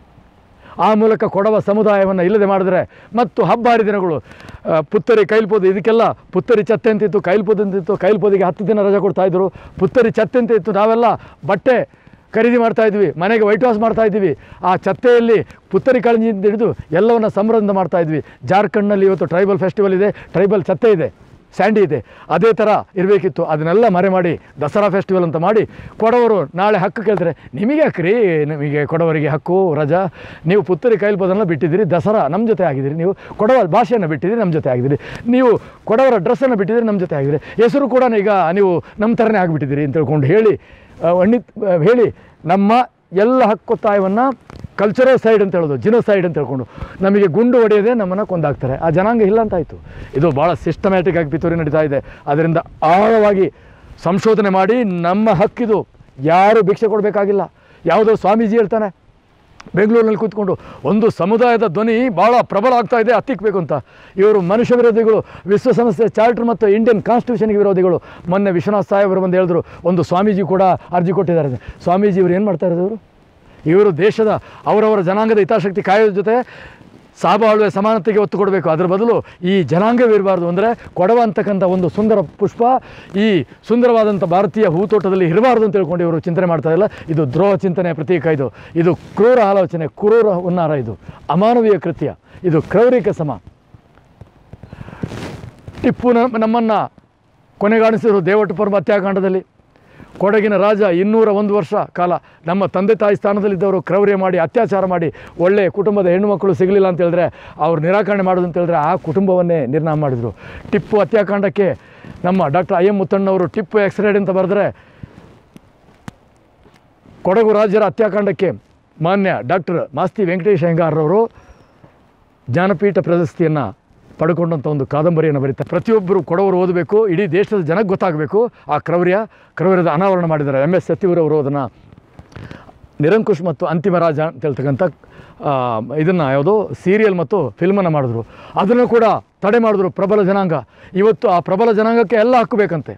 ಆ ಮೂಲಕ ಕೊಡವ ಸಮುದಾಯವನ್ನು ಇಲ್ಲದೆ ಮಾಡಿದ್ರೆ ಮತ್ತು ಹಬ್ಬ ಹರಿದಿನಗಳು ಆ, ಪುತ್ತರಿ ಕೈಲ್ಪೋದು ಇದಕ್ಕೆಲ್ಲ ಪುತ್ತರಿ ಚತ್ತೆ ಅಂತಿತ್ತು ಕೈಲ್ಪೋದು ಅಂತಿತ್ತು ಕೈಲ್ಪೋದಿಗೆ ಹತ್ತು ದಿನ ರಜೆ ಕೊಡ್ತಾ ಇದ್ರು ಪುತ್ತರಿ ಚತ್ತೆ ಅಂತ ಇತ್ತು ನಾವೆಲ್ಲ ಬಟ್ಟೆ ಖರೀದಿ ಮಾಡ್ತಾ ಇದ್ವಿ ಮನೆಗೆ ವೈಟ್ ವಾಶ್ ಮಾಡ್ತಾ ಇದ್ವಿ ಆ ಚತ್ತೆಯಲ್ಲಿ ಪುತ್ತರಿ ಕಾಳಜಿಯಿಂದ ಹಿಡಿದು ಎಲ್ಲವನ್ನು ಸಂಭ್ರಮದಿಂದ ಮಾಡ್ತಾ ಇದ್ವಿ ಜಾರ್ಖಂಡ್ನಲ್ಲಿ ಇವತ್ತು ಟ್ರೈಬಲ್ ಫೆಸ್ಟಿವಲ್ ಇದೆ ಟ್ರೈಬಲ್ ಚತ್ತೆ ಇದೆ ಸ್ಯಾಂಡಿ ಇದೆ ಅದೇ ಥರ ಇರಬೇಕಿತ್ತು ಅದನ್ನೆಲ್ಲ ಮರೆ ಮಾಡಿ ದಸರಾ ಫೆಸ್ಟಿವಲ್ ಅಂತ ಮಾಡಿ ಕೊಡವರು ನಾಳೆ ಹಕ್ಕು ಕೇಳ್ತಾರೆ ನಿಮಗೆ ಯಾಕ್ರಿ ನಿಮಗೆ ಕೊಡವರಿಗೆ ಹಕ್ಕು ರಜಾ ನೀವು ಪುತ್ತೂರಿ ಕೈಲ್ಬೋದನ್ನ ಬಿಟ್ಟಿದ್ದೀರಿ ದಸರಾ ನಮ್ಮ ಜೊತೆ ಆಗಿದ್ದೀರಿ ನೀವು ಕೊಡವ ಭಾಷೆಯನ್ನು ಬಿಟ್ಟಿದ್ದೀರಿ ನಮ್ಮ ಜೊತೆ ಆಗಿದ್ದೀರಿ ನೀವು ಕೊಡವರ ಡ್ರೆಸ್ಸನ್ನು ಬಿಟ್ಟಿದ್ದೀರಿ ನಮ್ಮ ಜೊತೆ ಆಗಿದ್ದೀರಿ ಹೆಸರು ಕೂಡ ಈಗ ನೀವು ನಮ್ಮ ಥರನೇ ಆಗಿಬಿಟ್ಟಿದ್ದೀರಿ ಅಂತ ತಿಳ್ಕೊಂಡು ಹೇಳಿ ಆ, ಒಣ್ಣಿ ಆ, ಹೇಳಿ ನಮ್ಮ ಎಲ್ಲ ಹಕ್ಕೊತ್ತಾಯವನ್ನು ಕಲ್ಚರಲ್ ಸೈಡ್ ಅಂತ ಹೇಳೋದು ಜಿನೋ ಸೈಡ್ ಅಂತ ಹೇಳ್ಕೊಂಡು ನಮಗೆ ಗುಂಡು ಹೊಡೆಯದೆ ನಮ್ಮನ್ನು ಕೊಂದಾಗ್ತಾರೆ ಆ ಜನಾಂಗ ಇಲ್ಲ ಅಂತಾಯಿತು ಇದು ಭಾಳ ಸಿಸ್ಟಮ್ಯಾಟಿಕ್ ಆಗಿ ಪಿತೂರಿ ನಡೀತಾ ಇದೆ ಅದರಿಂದ ಆಳವಾಗಿ ಸಂಶೋಧನೆ ಮಾಡಿ ನಮ್ಮ ಹಕ್ಕಿದು ಯಾರು ಭಿಕ್ಷೆ ಕೊಡಬೇಕಾಗಿಲ್ಲ ಯಾವುದೋ ಸ್ವಾಮೀಜಿ ಹೇಳ್ತಾನೆ ಬೆಂಗಳೂರಿನಲ್ಲಿ ಕೂತ್ಕೊಂಡು ಒಂದು ಸಮುದಾಯದ ಧ್ವನಿ ಭಾಳ ಪ್ರಬಲ ಆಗ್ತಾ ಇದೆ ಹತ್ತಿಕ್ಬೇಕು ಅಂತ ಇವರು ಮನುಷ್ಯ ವಿರೋಧಿಗಳು ವಿಶ್ವಸಂಸ್ಥೆ ಚಾರ್ಟರ್ ಮತ್ತು ಇಂಡಿಯನ್ ಕಾನ್ಸ್ಟಿಟ್ಯೂಷನ್ಗೆ ವಿರೋಧಿಗಳು ಮೊನ್ನೆ ವಿಶ್ವನಾಥ್ ಸಾಹೇಬರು ಬಂದು ಹೇಳಿದ್ರು ಒಂದು ಸ್ವಾಮೀಜಿ ಕೂಡ ಅರ್ಜಿ ಕೊಟ್ಟಿದ್ದಾರೆ ಸ್ವಾಮೀಜಿ ಇವರು ಏನು ಮಾಡ್ತಾ ಇರೋದು ಇವರು ಇವರು ದೇಶದ ಅವರವರ ಜನಾಂಗದ ಹಿತಾಸಕ್ತಿ ಕಾಯೋದ್ರ ಜೊತೆ ಸಾಬಾಳುವೆ ಸಮಾನತೆಗೆ ಒತ್ತು ಕೊಡಬೇಕು ಅದರ ಬದಲು ಈ ಜನಾಂಗವಿರಬಾರ್ದು ಅಂದರೆ ಕೊಡವ ಅಂತಕ್ಕಂಥ ಒಂದು ಸುಂದರ ಪುಷ್ಪ ಈ ಸುಂದರವಾದಂಥ ಭಾರತೀಯ ಹೂತೋಟದಲ್ಲಿ ಇರಬಾರ್ದು ಅಂತ ತಿಳ್ಕೊಂಡು ಇವರು ಚಿಂತನೆ ಮಾಡ್ತಾ ಇಲ್ಲ ಇದು ದ್ರೋಹ ಚಿಂತನೆಯ ಪ್ರತೀಕ ಇದು ಇದು ಕ್ರೂರ ಆಲೋಚನೆ ಕ್ರೂರ ಹುನ್ನಾರ ಇದು ಅಮಾನವೀಯ ಕೃತ್ಯ ಇದು ಕ್ರೌರಿಕ ಸಮ ಟಿಪ್ಪು ನಮ್ಮ- ನಮ್ಮನ್ನು ಕೊನೆಗಾಣಿಸಿದರು ದೇವಟಪುರ ಹತ್ಯಾಕಾಂಡದಲ್ಲಿ ಕೊಡಗಿನ ರಾಜ ಇನ್ನೂರ ಒಂದು ವರ್ಷ ಕಾಲ ನಮ್ಮ ತಂದೆ ತಾಯಿ ಸ್ಥಾನದಲ್ಲಿದ್ದವರು ಕ್ರೌರ್ಯ ಮಾಡಿ ಅತ್ಯಾಚಾರ ಮಾಡಿ ಒಳ್ಳೆಯ ಕುಟುಂಬದ ಹೆಣ್ಣು ಮಕ್ಕಳು ಸಿಗಲಿಲ್ಲ ಅಂತ ಹೇಳಿದ್ರೆ ಅವ್ರು ನಿರಾಕರಣೆ ಮಾಡೋದು ಅಂತ ಹೇಳಿದ್ರೆ ಆ ಕುಟುಂಬವನ್ನೇ ನಿರ್ನಾಮ ಮಾಡಿದರು ಟಿಪ್ಪು ಹತ್ಯಾಕಾಂಡಕ್ಕೆ ನಮ್ಮ ಡಾಕ್ಟರ್ ಐ ಎಂ ಮುತ್ತಣ್ಣವರು ಟಿಪ್ಪು ಎಕ್ಸ್ರೈಡ್ ಅಂತ ಬರೆದ್ರೆ ಕೊಡಗು ರಾಜ್ಯರ ಹತ್ಯಾಕಾಂಡಕ್ಕೆ ಮಾನ್ಯ ಡಾಕ್ಟರ್ ಮಾಸ್ತಿ ವೆಂಕಟೇಶ್ ಅಯ್ಯಂಗಾರ್ರವರು ಜ್ಞಾನಪೀಠ ಪ್ರಶಸ್ತಿಯನ್ನು ಪಡ್ಕೊಂಡಂಥ ಒಂದು ಕಾದಂಬರಿಯನ್ನು ಬರೀತಾರೆ ಪ್ರತಿಯೊಬ್ಬರು ಕೊಡವರು ಓದಬೇಕು ಇಡೀ ದೇಶದ ಜನಕ್ಕೆ ಗೊತ್ತಾಗಬೇಕು ಆ ಕ್ರೌರ್ಯ ಕ್ರೌರ್ಯದ ಅನಾವರಣ ಮಾಡಿದ್ದಾರೆ ಎಮ್ ಎಸ್ ಸತ್ಯವರವರು ಅದನ್ನು ನಿರಂಕುಶ್ ಮತ್ತು ಅಂತಿಮ ರಾಜ ಅಂತ ಹೇಳ್ತಕ್ಕಂಥ ಇದನ್ನು ಯಾವುದೋ ಸೀರಿಯಲ್ ಮತ್ತು ಫಿಲ್ಮನ್ನು ಮಾಡಿದ್ರು ಅದನ್ನು ಕೂಡ ತಡೆ ಮಾಡಿದ್ರು ಪ್ರಬಲ ಜನಾಂಗ ಇವತ್ತು ಆ ಪ್ರಬಲ ಜನಾಂಗಕ್ಕೆ ಎಲ್ಲ ಹಾಕಬೇಕಂತೆ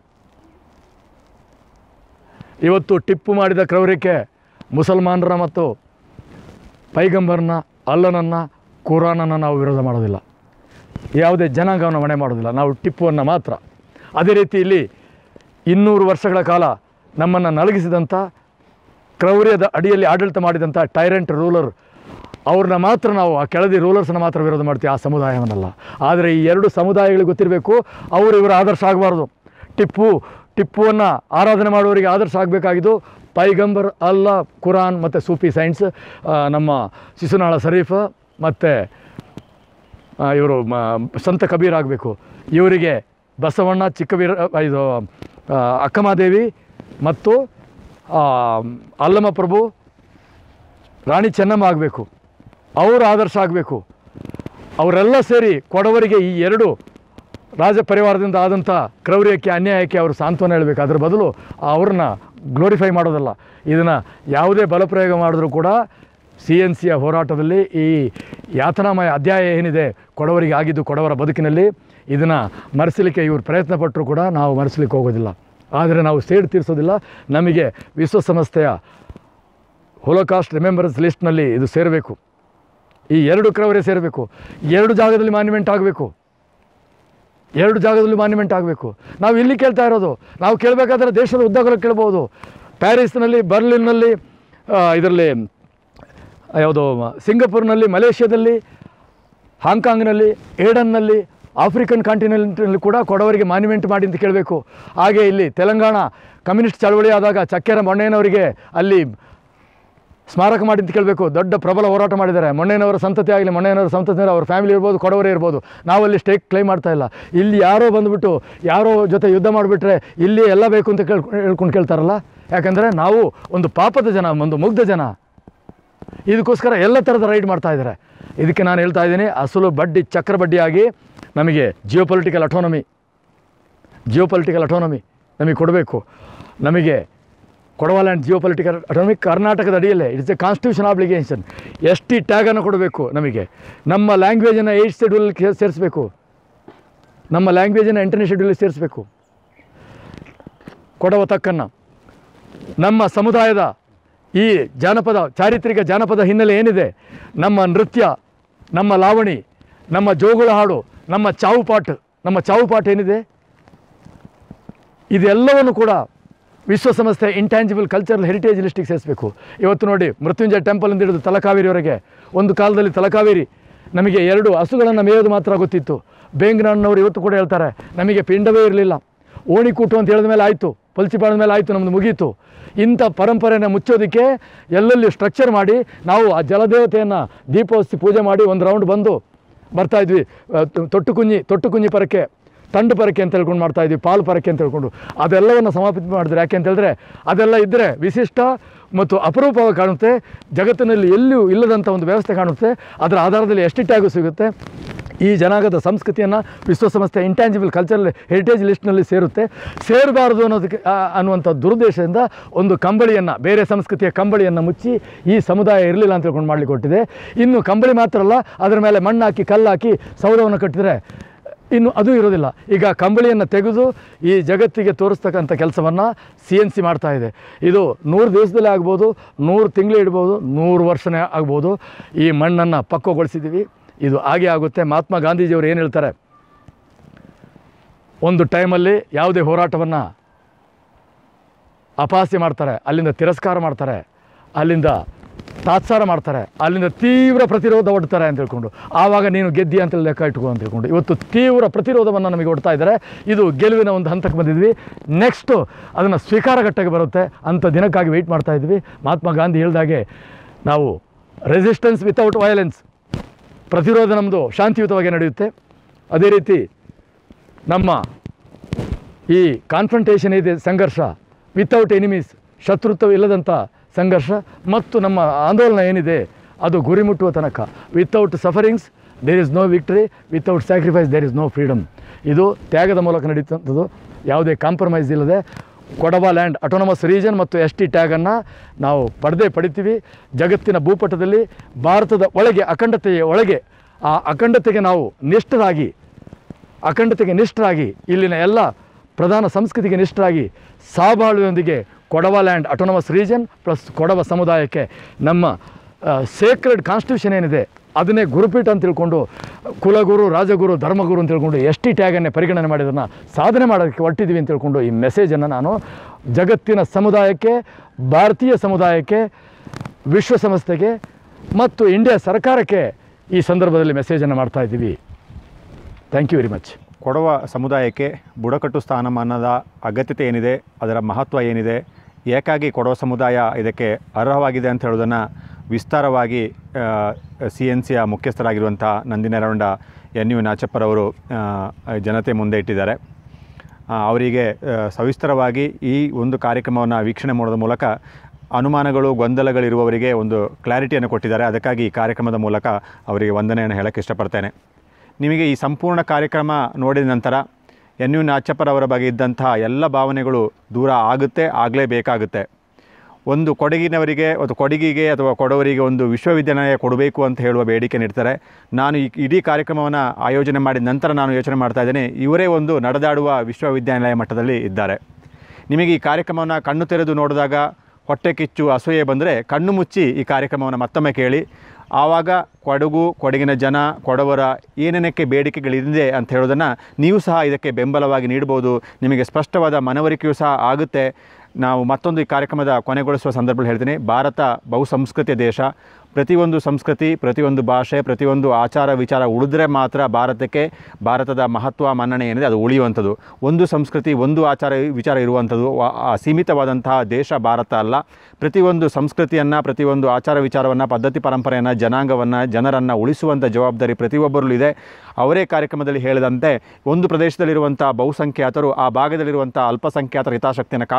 ಇವತ್ತು ಟಿಪ್ಪು ಮಾಡಿದ ಕ್ರೌರ್ಯಕ್ಕೆ ಮುಸಲ್ಮಾನರ ಮತ್ತು ಪೈಗಂಬರ್ನ ಅಲ್ಲನನ್ನು ಕುರಾನನ್ನು ನಾವು ವಿರೋಧ ಮಾಡೋದಿಲ್ಲ ಯಾವುದೇ ಜನಾಂಗವನ್ನು ಮನೆ ಮಾಡೋದಿಲ್ಲ ನಾವು ಟಿಪ್ಪುವನ್ನು ಮಾತ್ರ ಅದೇ ರೀತಿ ಇಲ್ಲಿ ಇನ್ನೂರು ವರ್ಷಗಳ ಕಾಲ ನಮ್ಮನ್ನು ನಲಗಿಸಿದಂಥ ಕ್ರೌರ್ಯದ ಅಡಿಯಲ್ಲಿ ಆಡಳಿತ ಮಾಡಿದಂಥ ಟೈರೆಂಟ್ ರೂಲರ್ ಅವ್ರನ್ನ ಮಾತ್ರ ನಾವು ಆ ಕೆಳದಿ ರೂಲರ್ಸ್ನ ಮಾತ್ರ ವಿರೋಧ ಮಾಡ್ತೀವಿ ಆ ಸಮುದಾಯವನ್ನಲ್ಲ ಆದರೆ ಈ ಎರಡು ಸಮುದಾಯಗಳಿಗೆ ಗೊತ್ತಿರಬೇಕು ಅವರು ಇವರ ಆದರ್ಶ ಆಗಬಾರ್ದು ಟಿಪ್ಪು ಟಿಪ್ಪುವನ್ನು ಆರಾಧನೆ ಮಾಡುವವರಿಗೆ ಆದರ್ಶ ಆಗಬೇಕಾಗಿದ್ದು ಪೈಗಂಬರ್ ಅಲ್ಲ ಕುರಾನ್ ಮತ್ತು ಸೂಫಿ ಸೈನ್ಸ್ ಆ, ನಮ್ಮ ಶಿಶುನಾಳ ಶರೀಫ್ ಮತ್ತು ಇವರು ಸಂತ ಕಬೀರ್ ಆಗಬೇಕು ಇವರಿಗೆ ಬಸವಣ್ಣ ಚಿಕ್ಕವೀರ ಇದು ಆ, ಅಕ್ಕಮಹಾದೇವಿ ಮತ್ತು ಆ, ಅಲ್ಲಮ ಪ್ರಭು ರಾಣಿ ಚೆನ್ನಮ್ಮ ಆಗಬೇಕು ಅವರು ಆದರ್ಶ ಆಗಬೇಕು ಅವರೆಲ್ಲ ಸೇರಿ ಕೊಡವರಿಗೆ ಈ ಎರಡು ರಾಜ ಪರಿವಾರದಿಂದ ಆದಂಥ ಕ್ರೌರ್ಯಕ್ಕೆ ಅನ್ಯಾಯಕ್ಕೆ ಅವರು ಸಾಂತ್ವನ ಹೇಳಬೇಕು ಅದರ ಬದಲು ಅವ್ರನ್ನ ಗ್ಲೋರಿಫೈ ಮಾಡೋದಲ್ಲ ಇದನ್ನು ಯಾವುದೇ ಬಲಪ್ರಯೋಗ ಮಾಡಿದ್ರೂ ಕೂಡ ಸಿ ಎನ್ ಸಿಯ ಹೋರಾಟದಲ್ಲಿ ಈ ಯಾತನಾಮಯ ಅಧ್ಯಾಯ ಏನಿದೆ ಕೊಡವರಿಗೆ ಆಗಿದ್ದು ಕೊಡವರ ಬದುಕಿನಲ್ಲಿ ಇದನ್ನು ಮರೆಸಲಿಕ್ಕೆ ಇವರು ಪ್ರಯತ್ನ ಪಟ್ಟರು ಕೂಡ ನಾವು ಮರೆಸಲಿಕ್ಕೆ ಹೋಗೋದಿಲ್ಲ ಆದರೆ ನಾವು ಸೇಡು ತೀರಿಸೋದಿಲ್ಲ ನಮಗೆ ವಿಶ್ವಸಂಸ್ಥೆಯ ಹೋಲೋಕಾಸ್ಟ್ ರಿಮೆಂಬರೆನ್ಸ್ ಲಿಸ್ಟ್ನಲ್ಲಿ ಇದು ಸೇರಬೇಕು ಈ ಎರಡು ಕ್ರೌರ್ಯ ಸೇರಬೇಕು ಎರಡು ಜಾಗದಲ್ಲಿ ಮಾನ್ಯುಮೆಂಟ್ ಆಗಬೇಕು ಎರಡು ಜಾಗದಲ್ಲಿ ಮಾನ್ಯುಮೆಂಟ್ ಆಗಬೇಕು ನಾವು ಇಲ್ಲಿ ಕೇಳ್ತಾ ಇರೋದು ನಾವು ಕೇಳಬೇಕಾದ್ರೆ ದೇಶದ ಉದ್ದಗಲ ಕೇಳ್ಬೋದು ಪ್ಯಾರಿಸ್ನಲ್ಲಿ ಬರ್ಲಿನ್ನಲ್ಲಿ ಇದರಲ್ಲಿ ಯಾವುದು ಸಿಂಗಪುರ್ನಲ್ಲಿ ಮಲೇಷ್ಯಾದಲ್ಲಿ ಹಾಂಗ್ಕಾಂಗ್ನಲ್ಲಿ ಏಡನ್ನಲ್ಲಿ ಆಫ್ರಿಕನ್ ಕಾಂಟಿನೆಂಟ್ನಲ್ಲಿ ಕೂಡ ಕೊಡವರಿಗೆ ಮಾನ್ಯುಮೆಂಟ್ ಮಾಡಿ ಅಂತ ಕೇಳಬೇಕು ಹಾಗೆ ಇಲ್ಲಿ ತೆಲಂಗಾಣ ಕಮ್ಯುನಿಸ್ಟ್ ಚಳವಳಿ ಆದಾಗ ಚಕ್ಕೆರ ಮೊಣ್ಣಯ್ಯನವರಿಗೆ ಅಲ್ಲಿ ಸ್ಮಾರಕ ಮಾಡಿ ಅಂತ ಕೇಳಬೇಕು ದೊಡ್ಡ ಪ್ರಬಲ ಹೋರಾಟ ಮಾಡಿದ್ದಾರೆ ಮೊಣ್ಣಯ್ಯನವರ ಸಂತತಿ ಆಗಲಿ ಮೊಣ್ಣಯ್ಯನವರ ಸಂತತಿ ಅವ್ರ ಫ್ಯಾಮಿಲಿ ಇರ್ಬೋದು ಕೊಡವರೇ ಇರ್ಬೋದು ನಾವಲ್ಲಿ ಸ್ಟೇಕ್ ಕ್ಲೈಮ್ ಮಾಡ್ತಾ ಇಲ್ಲ ಇಲ್ಲಿ ಯಾರೋ ಬಂದುಬಿಟ್ಟು ಯಾರೋ ಜೊತೆ ಯುದ್ಧ ಮಾಡಿಬಿಟ್ರೆ ಇಲ್ಲಿ ಎಲ್ಲ ಬೇಕು ಅಂತ ಕೇಳ್ ಹೇಳ್ಕೊಂಡು ಕೇಳ್ತಾರಲ್ಲ ಯಾಕಂದರೆ ನಾವು ಒಂದು ಪಾಪದ ಜನ ಒಂದು ಮುಗ್ಧ ಜನ ಇದಕ್ಕೋಸ್ಕರ ಎಲ್ಲ ಥರದ ರೈಡ್ ಮಾಡ್ತಾ ಇದ್ದಾರೆ ಇದಕ್ಕೆ ನಾನು ಹೇಳ್ತಾ ಇದ್ದೀನಿ ಅಸಲು ಬಡ್ಡಿ ಚಕ್ರ ಬಡ್ಡಿಯಾಗಿ ನಮಗೆ geo political autonomy geo political autonomy ನಮಗೆ ಕೊಡಬೇಕು ನಮಗೆ Kodava land geo political autonomy ಕರ್ನಾಟಕದ ಅಡಿಯಲ್ಲೇ it's a constitution obligation S T ಟ್ಯಾಗನ್ನು ಕೊಡಬೇಕು ನಮಗೆ ನಮ್ಮ ಲ್ಯಾಂಗ್ವೇಜನ್ನು ಏಟ್ ಶೆಡ್ಯೂಲ್ ಸೇರಿಸಬೇಕು ನಮ್ಮ ಲ್ಯಾಂಗ್ವೇಜನ್ನು ಎಂಟನೇ ಶೆಡ್ಯೂಲ್ ಸೇರಿಸಬೇಕು ಕೊಡವ ತಕ್ಕನ್ನು ನಮ್ಮ ಸಮುದಾಯದ ಈ ಜಾನಪದ ಚಾರಿತ್ರಿಕ ಜಾನಪದ ಹಿನ್ನೆಲೆ ಏನಿದೆ ನಮ್ಮ ನೃತ್ಯ ನಮ್ಮ ಲಾವಣಿ ನಮ್ಮ ಜೋಗುಳ ಹಾಡು ನಮ್ಮ ಚಾವುಪಾಟ್ ನಮ್ಮ ಚಾವುಪಾಟ್ ಏನಿದೆ ಇದೆಲ್ಲವನ್ನು ಕೂಡ ವಿಶ್ವಸಂಸ್ಥೆ ಇಂಟ್ಯಾಂಜಿಬಲ್ ಕಲ್ಚರಲ್ ಹೆರಿಟೇಜ್ ಲಿಸ್ಟಿಗೆ ಸೇರಿಸಬೇಕು ಇವತ್ತು ನೋಡಿ ಮೃತ್ಯುಂಜಯ ಟೆಂಪಲಿಂದ ಹಿಡಿದು ತಲಕಾವೇರಿವರೆಗೆ ಒಂದು ಕಾಲದಲ್ಲಿ ತಲಕಾವೇರಿ ನಮಗೆ ಎರಡು ಹಸುಗಳನ್ನು ಮೇಯೋದು ಮಾತ್ರ ಗೊತ್ತಿತ್ತು ಬೇಂಗ್ರಣ್ಣವರು ಇವತ್ತು ಕೂಡ ಹೇಳ್ತಾರೆ ನಮಗೆ ಪಿಂಡವೇ ಇರಲಿಲ್ಲ ಓಣಿಕೂಟು ಅಂತ ಹೇಳಿದ ಮೇಲೆ ಆಯಿತು ಪಲ್ಚಿಪಾಡಿದ ಮೇಲೆ ಆಯಿತು ನಮ್ಮದು ಮುಗೀತು ಇಂಥ ಪರಂಪರೆನ ಮುಚ್ಚೋದಕ್ಕೆ ಎಲ್ಲೆಲ್ಲಿ ಸ್ಟ್ರಕ್ಚರ್ ಮಾಡಿ ನಾವು ಆ ಜಲದೇವತೆಯನ್ನು ದೀಪೋತ್ಸಿ ಪೂಜೆ ಮಾಡಿ ಒಂದು ರೌಂಡ್ ಬಂದು ಬರ್ತಾ ಇದ್ವಿ ಆ, ತ- ತೊಟ್ಟು ಕುಂಜಿ ತೊಟ್ಟು ಕುಂಜಿ ಪರಕ್ಕೆ ತಂಡು ಪರಕೆ ಅಂತ ಹೇಳ್ಕೊಂಡು ಮಾಡ್ತಾ ಇದ್ವಿ ಪಾಲು ಪರಕೆ ಅಂತ ಹೇಳ್ಕೊಂಡು ಅದೆಲ್ಲವನ್ನು ಸಮಾಪಿತ ಮಾಡಿದ್ರೆ ಯಾಕೆ ಅಂತ ಹೇಳಿದ್ರೆ ಅದೆಲ್ಲ ಇದ್ದರೆ ವಿಶಿಷ್ಟ ಮತ್ತು ಅಪರೂಪವಾಗಿ ಕಾಣುತ್ತೆ ಜಗತ್ತಿನಲ್ಲಿ ಎಲ್ಲಿಯೂ ಇಲ್ಲದಂಥ ಒಂದು ವ್ಯವಸ್ಥೆ ಕಾಣುತ್ತೆ ಅದರ ಆಧಾರದಲ್ಲಿ ಎಷ್ಟಿಟ್ಟಾಗೂ ಸಿಗುತ್ತೆ ಈ ಜನಾಂಗದ ಸಂಸ್ಕೃತಿಯನ್ನು ವಿಶ್ವಸಂಸ್ಥೆ ಇಂಟ್ಯಾಂಜಿಬಲ್ ಕಲ್ಚರಲ್ ಹೆರಿಟೇಜ್ ಲಿಸ್ಟ್ನಲ್ಲಿ ಸೇರುತ್ತೆ ಸೇರಬಾರದು ಅನ್ನೋದಕ್ಕೆ ಆ, ಅನ್ನುವಂಥ ದುರುದ್ದೇಶದಿಂದ ಒಂದು ಕಂಬಳಿಯನ್ನು ಬೇರೆ ಸಂಸ್ಕೃತಿಯ ಕಂಬಳಿಯನ್ನು ಮುಚ್ಚಿ ಈ ಸಮುದಾಯ ಇರಲಿಲ್ಲ ಅಂತ ಹೇಳ್ಕೊಂಡು ಮಾಡಲಿಕ್ಕೆ ಕೊಟ್ಟಿದೆ ಇನ್ನು ಕಂಬಳಿ ಮಾತ್ರ ಅಲ್ಲ ಅದರ ಮೇಲೆ ಮಣ್ಣು ಹಾಕಿ ಕಲ್ಲು ಹಾಕಿ ಸೌಧವನ್ನು ಕಟ್ಟಿದರೆ ಇನ್ನು ಅದು ಇರೋದಿಲ್ಲ ಈಗ ಕಂಬಳಿಯನ್ನು ತೆಗೆದು ಈ ಜಗತ್ತಿಗೆ ತೋರಿಸ್ತಕ್ಕಂಥ ಕೆಲಸವನ್ನು ಸಿ ಎನ್ ಸಿ ಮಾಡ್ತಾ ಇದೆ ಇದು ನೂರು ದಿವಸದಲ್ಲೇ ಆಗ್ಬೋದು ನೂರು ತಿಂಗಳು ಇಡ್ಬೋದು ನೂರು ವರ್ಷನೇ ಆಗ್ಬೋದು ಈ ಮಣ್ಣನ್ನು ಪಕ್ವಗೊಳಿಸಿದ್ದೀವಿ ಇದು ಹಾಗೆ ಆಗುತ್ತೆ ಮಹಾತ್ಮ ಗಾಂಧೀಜಿಯವರು ಏನು ಹೇಳ್ತಾರೆ ಒಂದು ಟೈಮಲ್ಲಿ ಯಾವುದೇ ಹೋರಾಟವನ್ನು ಅಪಹಾಸ್ಯ ಮಾಡ್ತಾರೆ ಅಲ್ಲಿಂದ ತಿರಸ್ಕಾರ ಮಾಡ್ತಾರೆ ಅಲ್ಲಿಂದ ತಾತ್ಸಾರ ಮಾಡ್ತಾರೆ ಅಲ್ಲಿಂದ ತೀವ್ರ ಪ್ರತಿರೋಧ ಒಡ್ತಾರೆ ಅಂತ ಹೇಳ್ಕೊಂಡು ಆವಾಗ ನೀನು ಗೆದ್ದಿ ಅಂತ ಲೆಕ್ಕ ಇಟ್ಕೋ ಅಂತ ಹೇಳ್ಕೊಂಡು ಇವತ್ತು ತೀವ್ರ ಪ್ರತಿರೋಧವನ್ನು ನಮಗೆ ಒಡ್ತಾ ಇದ್ದಾರೆ ಇದು ಗೆಲುವಿನ ಒಂದು ಹಂತಕ್ಕೆ ಬಂದಿದ್ವಿ ನೆಕ್ಸ್ಟು ಅದನ್ನು ಸ್ವೀಕಾರಗಟ್ಟಕ್ಕೆ ಬರುತ್ತೆ ಅಂಥ ದಿನಕ್ಕಾಗಿ ವೆಯ್ಟ್ ಮಾಡ್ತಾ ಇದ್ವಿ ಮಹಾತ್ಮ ಗಾಂಧಿ ಹೇಳಿದಾಗೆ ನಾವು ರೆಸಿಸ್ಟೆನ್ಸ್ ವಿತೌಟ್ ವಯಲೆನ್ಸ್ ಪ್ರತಿರೋಧ ನಮ್ಮದು ಶಾಂತಿಯುತವಾಗಿ ನಡೆಯುತ್ತೆ ಅದೇ ರೀತಿ ನಮ್ಮ ಈ ಕಾನ್ಫ್ರಂಟೇಷನ್ ಇದೆ ಸಂಘರ್ಷ ವಿತೌಟ್ ಎನಿಮೀಸ್ ಶತ್ರುತ್ವವಿಲ್ಲದಂಥ ಸಂಘರ್ಷ ಮತ್ತು ನಮ್ಮ ಆಂದೋಲನ ಏನಿದೆ ಅದು ಗುರಿ ಮುಟ್ಟುವ ತನಕ without sufferings there is no victory without sacrifice there is no freedom ಇದು ತ್ಯಾಗದ ಮೂಲಕ ನಡೀತಂಥದ್ದು ಯಾವುದೇ ಕಾಂಪ್ರಮೈಸ್ ಇಲ್ಲದೆ ಕೊಡವ ಲ್ಯಾಂಡ್ ಅಟೋನಮಸ್ ರೀಜನ್ ಮತ್ತು ಎಸ್ ಟಿ ಟ್ಯಾಗನ್ನು ನಾವು ಪಡೆದೇ ಪಡಿತೀವಿ ಜಗತ್ತಿನ ಭೂಪಟದಲ್ಲಿ ಭಾರತದ ಒಳಗೆ ಅಖಂಡತೆಯ ಒಳಗೆ ಆ ಅಖಂಡತೆಗೆ ನಾವು ನಿಷ್ಠರಾಗಿ ಅಖಂಡತೆಗೆ ನಿಷ್ಠರಾಗಿ ಇಲ್ಲಿನ ಎಲ್ಲ ಪ್ರಧಾನ ಸಂಸ್ಕೃತಿಗೆ ನಿಷ್ಠರಾಗಿ ಸಾಬಾಳುವಿನೊಂದಿಗೆ Kodava land autonomous region plus Kodava ಸಮುದಾಯಕ್ಕೆ ನಮ್ಮ ಸೇಕ್ರೆಡ್ ಕಾನ್ಸ್ಟಿಟ್ಯೂಷನ್ ಏನಿದೆ ಅದನ್ನೇ ಗುರುಪೀಠ ಅಂತ ತಿಳ್ಕೊಂಡು ಕುಲಗುರು ರಾಜಗುರು ಧರ್ಮಗುರು ಅಂತ ತಿಳ್ಕೊಂಡು ಎಸ್ ಟಿ ಟ್ಯಾಗನ್ನೇ ಪರಿಗಣನೆ ಮಾಡಿದ್ದನ್ನು ಸಾಧನೆ ಮಾಡೋದಕ್ಕೆ ಹೊರಟಿದ್ದೀವಿ ಅಂತ ತಿಳ್ಕೊಂಡು ಈ ಮೆಸೇಜನ್ನು ನಾನು ಜಗತ್ತಿನ ಸಮುದಾಯಕ್ಕೆ ಭಾರತೀಯ ಸಮುದಾಯಕ್ಕೆ ವಿಶ್ವಸಂಸ್ಥೆಗೆ ಮತ್ತು ಇಂಡಿಯಾ ಸರ್ಕಾರಕ್ಕೆ ಈ ಸಂದರ್ಭದಲ್ಲಿ ಮೆಸೇಜನ್ನು ಮಾಡ್ತಾ ಇದ್ದೀವಿ thank you very much Kodava ಸಮುದಾಯಕ್ಕೆ ಬುಡಕಟ್ಟು ಸ್ಥಾನಮಾನದ ಅಗತ್ಯತೆ ಏನಿದೆ ಅದರ ಮಹತ್ವ ಏನಿದೆ ಏಕಾಗಿ ಕೊಡವ ಸಮುದಾಯ ಇದಕ್ಕೆ ಅರ್ಹವಾಗಿದೆ ಅಂತ ಹೇಳೋದನ್ನು ವಿಸ್ತಾರವಾಗಿ ಸಿ ಎನ್ ಸಿಯ ಮುಖ್ಯಸ್ಥರಾಗಿರುವಂಥ ನಂದಿನರೌಂಡ ಎನ್ ಯು ನಾಚಪ್ಪರವರು ಆ, ಜನತೆ ಮುಂದೆ ಇಟ್ಟಿದ್ದಾರೆ ಆ, ಅವರಿಗೆ ಆ, ಸವಿಸ್ತರವಾಗಿ ಈ ಒಂದು ಕಾರ್ಯಕ್ರಮವನ್ನು ವೀಕ್ಷಣೆ ಮಾಡೋದ್ರ ಮೂಲಕ ಅನುಮಾನಗಳು ಗೊಂದಲಗಳಿರುವವರಿಗೆ ಒಂದು ಕ್ಲಾರಿಟಿಯನ್ನು ಕೊಟ್ಟಿದ್ದಾರೆ ಅದಕ್ಕಾಗಿ ಈ ಕಾರ್ಯಕ್ರಮದ ಮೂಲಕ ಅವರಿಗೆ ವಂದನೆಯನ್ನು ಹೇಳಕ್ಕೆ ಇಷ್ಟಪಡ್ತೇನೆ ನಿಮಗೆ ಈ ಸಂಪೂರ್ಣ ಕಾರ್ಯಕ್ರಮ ನೋಡಿದ ನಂತರ ಎನ್ ಯು ನಾಚಪ್ಪರವರ ಬಗ್ಗೆ ಇದ್ದಂತಹ ಎಲ್ಲ ಭಾವನೆಗಳು ದೂರ ಆಗುತ್ತೆ ಆಗಲೇಬೇಕಾಗುತ್ತೆ ಒಂದು ಕೊಡಗಿನವರಿಗೆ ಅಥವಾ ಕೊಡಗಿಗೆ ಅಥವಾ ಕೊಡವರಿಗೆ ಒಂದು ವಿಶ್ವವಿದ್ಯಾಲಯ ಕೊಡಬೇಕು ಅಂತ ಹೇಳುವ ಬೇಡಿಕೆ ನೀಡ್ತಾರೆ ನಾನು ಈ ಇಡೀ ಕಾರ್ಯಕ್ರಮವನ್ನು ಆಯೋಜನೆ ಮಾಡಿದ ನಂತರ ನಾನು ಯೋಚನೆ ಮಾಡ್ತಾ ಇದ್ದೇನೆ ಇವರೇ ಒಂದು ನಡೆದಾಡುವ ವಿಶ್ವವಿದ್ಯಾನಿಲಯ ಮಟ್ಟದಲ್ಲಿ ಇದ್ದಾರೆ ನಿಮಗೆ ಈ ಕಾರ್ಯಕ್ರಮವನ್ನು ಕಣ್ಣು ತೆರೆದು ನೋಡಿದಾಗ ಹೊಟ್ಟೆ ಕಿಚ್ಚು ಅಸೂಯೆ ಬಂದರೆ ಕಣ್ಣು ಮುಚ್ಚಿ ಈ ಕಾರ್ಯಕ್ರಮವನ್ನು ಮತ್ತೊಮ್ಮೆ ಕೇಳಿ ಆವಾಗ ಕೊಡಗು ಕೊಡಗಿನ ಜನ ಕೊಡವರ ಏನೇನಕ್ಕೆ ಬೇಡಿಕೆಗಳಿದೆ ಅಂತ ಹೇಳೋದನ್ನು ನೀವು ಸಹ ಇದಕ್ಕೆ ಬೆಂಬಲವಾಗಿ ನೀಡ್ಬೋದು ನಿಮಗೆ ಸ್ಪಷ್ಟವಾದ ಮನವರಿಕೆಯೂ ಸಹ ಆಗುತ್ತೆ ನಾವು ಮತ್ತೊಂದು ಈ ಕಾರ್ಯಕ್ರಮದ ಕೊನೆಗೊಳಿಸುವ ಸಂದರ್ಭದಲ್ಲಿ ಹೇಳ್ತೀನಿ ಭಾರತ ಬಹುಸಂಸ್ಕೃತಿಯ ದೇಶ ಪ್ರತಿಯೊಂದು ಸಂಸ್ಕೃತಿ ಪ್ರತಿಯೊಂದು ಭಾಷೆ ಪ್ರತಿಯೊಂದು ಆಚಾರ ವಿಚಾರ ಉಳಿದ್ರೆ ಮಾತ್ರ ಭಾರತಕ್ಕೆ ಭಾರತದ ಮಹತ್ವ ಮನ್ನಣೆ ಏನಿದೆ ಅದು ಉಳಿಯುವಂಥದ್ದು ಒಂದು ಸಂಸ್ಕೃತಿ ಒಂದು ಆಚಾರ ವಿಚಾರ ಇರುವಂಥದ್ದು ವ- ಆ ಸೀಮಿತವಾದಂತಹ ದೇಶ ಭಾರತ ಅಲ್ಲ ಪ್ರತಿಯೊಂದು ಸಂಸ್ಕೃತಿಯನ್ನು ಪ್ರತಿಯೊಂದು ಆಚಾರ ವಿಚಾರವನ್ನು ಪದ್ಧತಿ ಪರಂಪರೆಯನ್ನು ಜನಾಂಗವನ್ನು ಜನರನ್ನು ಉಳಿಸುವಂಥ ಜವಾಬ್ದಾರಿ ಪ್ರತಿಯೊಬ್ಬರಲ್ಲೂ ಇದೆ ಅವರೇ ಕಾರ್ಯಕ್ರಮದಲ್ಲಿ ಹೇಳಿದಂತೆ ಒಂದು ಪ್ರದೇಶದಲ್ಲಿರುವಂಥ ಬಹುಸಂಖ್ಯಾತರು ಆ ಭಾಗದಲ್ಲಿರುವಂಥ ಅಲ್ಪಸಂಖ್ಯಾತರ ಹಿತಾಸಕ್ತಿಯನ್ನು ಕಾಪಾಡಬೇಕಾಗುತ್ತೆ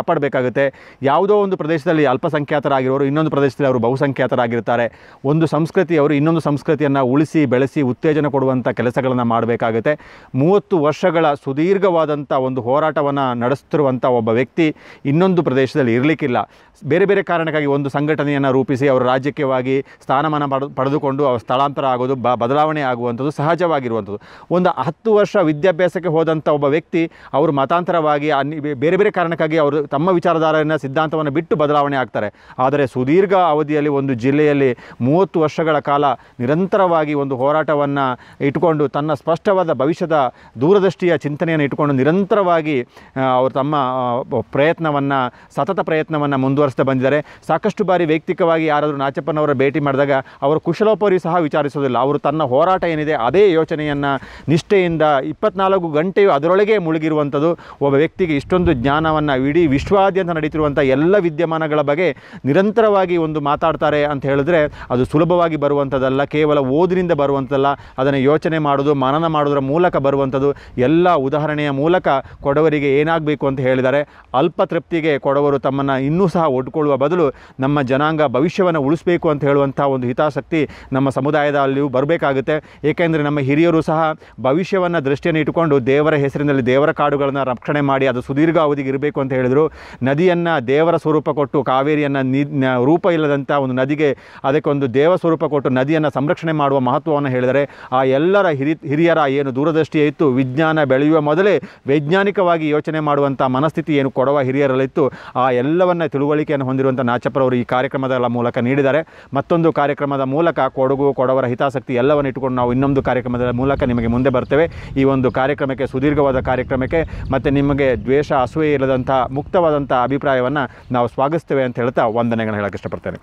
ಮಾಡಬೇಕಾಗುತ್ತೆ ಯಾವುದೋ ಒಂದು ಪ್ರದೇಶದಲ್ಲಿ ಅಲ್ಪಸಂಖ್ಯಾತರಾಗಿರೋರು ಇನ್ನೊಂದು ಪ್ರದೇಶದಲ್ಲಿ ಅವರು ಬಹುಸಂಖ್ಯಾತರಾಗಿರ್ತಾರೆ ಒಂದು ಸಂಸ್ಕೃತಿ ಅವರು ಇನ್ನೊಂದು ಸಂಸ್ಕೃತಿಯನ್ನು ಉಳಿಸಿ ಬೆಳೆಸಿ ಉತ್ತೇಜನ ಕೊಡುವಂಥ ಕೆಲಸಗಳನ್ನು ಮಾಡಬೇಕಾಗುತ್ತೆ ಮೂವತ್ತು ವರ್ಷಗಳ ಸುದೀರ್ಘವಾದಂಥ ಒಂದು ಹೋರಾಟವನ್ನು ನಡೆಸ್ತಿರುವಂಥ ಒಬ್ಬ ವ್ಯಕ್ತಿ ಇನ್ನೊಂದು ಪ್ರದೇಶದಲ್ಲಿ ಇರಲಿಕ್ಕಿಲ್ಲ ಬೇರೆ ಬೇರೆ ಕಾರಣಕ್ಕಾಗಿ ಒಂದು ಸಂಘಟನೆಯನ್ನು ರೂಪಿಸಿ ಅವರು ರಾಜಕೀಯವಾಗಿ ಸ್ಥಾನಮಾನ ಪಡೆದು ಪಡೆದುಕೊಂಡು ಅವ್ರ ಸ್ಥಳಾಂತರ ಆಗೋದು ಬ ಬದಲಾವಣೆ ಆಗುವಂಥದ್ದು ಸಹಜವಾಗಿರುವಂಥದ್ದು ಒಂದು ಹತ್ತು ವರ್ಷ ವಿದ್ಯಾಭ್ಯಾಸಕ್ಕೆ ಹೋದಂಥ ಒಬ್ಬ ವ್ಯಕ್ತಿ ಅವರು ಮತಾಂತರವಾಗಿ ಅನ್ಯ ಬೇರೆ ಬೇರೆ ಕಾರಣಕ್ಕಾಗಿ ಅವರು ತಮ್ಮ ವಿಚಾರಧಾರೆಯನ್ನು ಸಿದ್ಧಾಂತವನ್ನು ಬಿಟ್ಟು ಬದಲಾವಣೆ ಆಗ್ತಾರೆ ಆದರೆ ಸುದೀರ್ಘ ಅವಧಿಯಲ್ಲಿ ಒಂದು ಜಿಲ್ಲೆಯಲ್ಲಿ ಮೂವತ್ತು ವರ್ಷಗಳ ಕಾಲ ನಿರಂತರವಾಗಿ ಒಂದು ಹೋರಾಟವನ್ನು ಇಟ್ಟುಕೊಂಡು ತನ್ನ ಸ್ಪಷ್ಟವಾದ ಭವಿಷ್ಯದ ದೂರದೃಷ್ಟಿಯ ಚಿಂತನೆಯನ್ನು ಇಟ್ಟುಕೊಂಡು ನಿರಂತರವಾಗಿ ಆ, ಅವರು ತಮ್ಮ ಪ್ರಯತ್ನವನ್ನು ಸತತ ಪ್ರಯತ್ನವನ್ನು ಮುಂದುವರಿಸ್ತಾ ಬಂದಿದ್ದಾರೆ ಸಾಕಷ್ಟು ಬಾರಿ ವೈಯಕ್ತಿಕವಾಗಿ ಯಾರಾದರೂ ನಾಚಪ್ಪನವರ ಭೇಟಿ ಮಾಡಿದಾಗ ಅವರು ಕುಶಲೋಪರಿ ಸಹ ವಿಚಾರಿಸೋದಿಲ್ಲ ಅವರು ತನ್ನ ಹೋರಾಟ ಏನಿದೆ ಅದೇ ಯೋಚನೆಯನ್ನು ನಿಷ್ಠೆಯಿಂದ ಇಪ್ಪತ್ನಾಲ್ಕು ಗಂಟೆಯು ಅದರೊಳಗೆ ಮುಳುಗಿರುವಂಥದ್ದು ಒಬ್ಬ ವ್ಯಕ್ತಿಗೆ ಇಷ್ಟೊಂದು ಜ್ಞಾನವನ್ನು ಇಡೀ ವಿಶ್ವಾದ್ಯಂತ ನಡೀತಿರುವಂಥ ಎಲ್ಲ ವಿದ್ಯಮಾನಗಳ ಬಗ್ಗೆ ನಿರಂತರವಾಗಿ ಒಂದು ಮಾತಾಡ್ತಾರೆ ಅಂತ ಹೇಳಿದ್ರೆ ಅದು ಸುಲಭವಾಗಿ ಬರುವಂಥದ್ದಲ್ಲ ಕೇವಲ ಓದಿನಿಂದ ಬರುವಂಥದ್ದಲ್ಲ ಅದನ್ನು ಯೋಚನೆ ಮಾಡೋದು ಮನನ ಮಾಡೋದರ ಮೂಲಕ ಬರುವಂಥದ್ದು ಎಲ್ಲ ಉದಾಹರಣೆಯ ಮೂಲಕ ಕೊಡವರಿಗೆ ಏನಾಗಬೇಕು ಅಂತ ಹೇಳಿದ್ದಾರೆ ಅಲ್ಪ ತೃಪ್ತಿಗೆ ಕೊಡವರು ತಮ್ಮನ್ನು ಇನ್ನೂ ಸಹ ಒಡ್ಕೊಳ್ಳುವ ಬದಲು ನಮ್ಮ ಜನಾಂಗ ಭವಿಷ್ಯವನ್ನು ಉಳಿಸಬೇಕು ಅಂತ ಹೇಳುವಂಥ ಒಂದು ಹಿತಾಸಕ್ತಿ ನಮ್ಮ ಸಮುದಾಯದಲ್ಲಿಯೂ ಬರಬೇಕಾಗುತ್ತೆ ಏಕೆಂದರೆ ನಮ್ಮ ಹಿರಿಯರು ಸಹ ಭವಿಷ್ಯವನ್ನು ದೃಷ್ಟಿಯನ್ನು ಇಟ್ಟುಕೊಂಡು ದೇವರ ಹೆಸರಿನಲ್ಲಿ ದೇವರ ಕಾಡುಗಳನ್ನು ರಕ್ಷಣೆ ಮಾಡಿ ಅದು ಸುದೀರ್ಘ ಅವಧಿಗೆ ಇರಬೇಕು ಅಂತ ಹೇಳಿದರು ನದಿಯನ್ನು ದೇವರ ಸ್ವರೂಪ ಕೊಟ್ಟು ಕಾವೇರಿಯನ್ನು ನಿ ನ- ರೂಪ ಇಲ್ಲದಂಥ ಒಂದು ನದಿಗೆ ಅದಕ್ಕೊಂದು ದೇವ ಸ್ವರೂಪ ಕೊಟ್ಟು ನದಿಯನ್ನು ಸಂರಕ್ಷಣೆ ಮಾಡುವ ಮಹತ್ವವನ್ನು ಹೇಳಿದರೆ ಆ ಎಲ್ಲರ ಹಿರಿ ಹಿರಿಯರ ಏನು ದೂರದೃಷ್ಟಿ ಇತ್ತು ವಿಜ್ಞಾನ ಬೆಳೆಯುವ ಮೊದಲೇ ವೈಜ್ಞಾನಿಕವಾಗಿ ಯೋಚನೆ ಮಾಡುವಂಥ ಮನಸ್ಥಿತಿ ಏನು ಕೊಡುವ ಹಿರಿಯರಲ್ಲಿತ್ತು ಆ ಎಲ್ಲವನ್ನ ತಿಳುವಳಿಕೆಯನ್ನು ಹೊಂದಿರುವಂಥ ನಾಚಪ್ಪರವರು ಈ ಕಾರ್ಯಕ್ರಮದ ಮೂಲಕ ನೀಡಿದ್ದಾರೆ ಮತ್ತೊಂದು ಕಾರ್ಯಕ್ರಮದ ಮೂಲಕ ಕೊಡಗು ಕೊಡವರ ಹಿತಾಸಕ್ತಿ ಎಲ್ಲವನ್ನು ಇಟ್ಟುಕೊಂಡು ನಾವು ಇನ್ನೊಂದು ಕಾರ್ಯಕ್ರಮದ ಮೂಲಕ ನಿಮಗೆ ಮುಂದೆ ಬರ್ತೇವೆ ಈ ಒಂದು ಕಾರ್ಯಕ್ರಮಕ್ಕೆ ಸುದೀರ್ಘವಾದ ಕಾರ್ಯಕ್ರಮಕ್ಕೆ ಮತ್ತು ನಿಮಗೆ ದ್ವೇಷ ಅಸೂಯೆ ಇಲ್ಲದಂಥ ಮುಕ್ತವಾದಂಥ ಅಭಿಪ್ರಾಯವನ್ನು ನಾವು ಸ್ವಾಗತಿಸ್ತೇವೆ ಅಂತ ಹೇಳ್ತಾ ವಂದನೆಗಳನ್ನು ಹೇಳಕ್ಕೆ ಇಷ್ಟಪಡ್ತೇನೆ